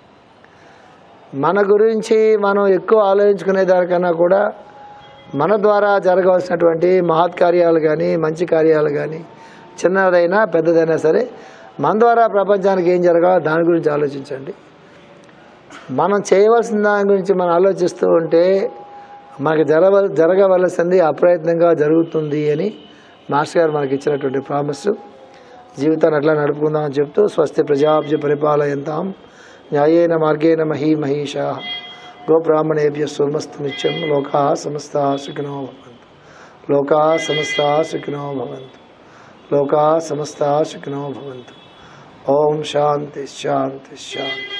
మన గురించి మనం ఎక్కువ ఆలోచించుకునే దానికన్నా కూడా మన ద్వారా జరగవలసినటువంటి మహత్ కార్యాలు కానీ మంచి కార్యాలు కానీ చిన్నదైనా పెద్దదైనా సరే మన ద్వారా ప్రపంచానికి ఏం జరగాలో దాని గురించి ఆలోచించండి మనం చేయవలసిన దాని గురించి మనం ఆలోచిస్తూ ఉంటే మనకి జరగ జరగవలసింది అప్రయత్నంగా జరుగుతుంది అని మాస్టర్ గారు మనకి ఇచ్చినటువంటి ప్రామిస్ జీవితాన్ని అట్లా నడుపుకుందామని చెప్తూ స్వస్తి ప్రజాబ్జ పరిపాలయంతాం న్యాయేన మార్గేణ మహీ మహీషా గోబ్రాహ్మణేభ్య సోమస్తు నిత్యం లోకా సమస్తా సుఖినో భవంతు లోకా సమస్తా సుఖినో భవంతు లోకా సమస్తా సుఖినో భవంతు ఓం శాంతి శాంతి శాంతి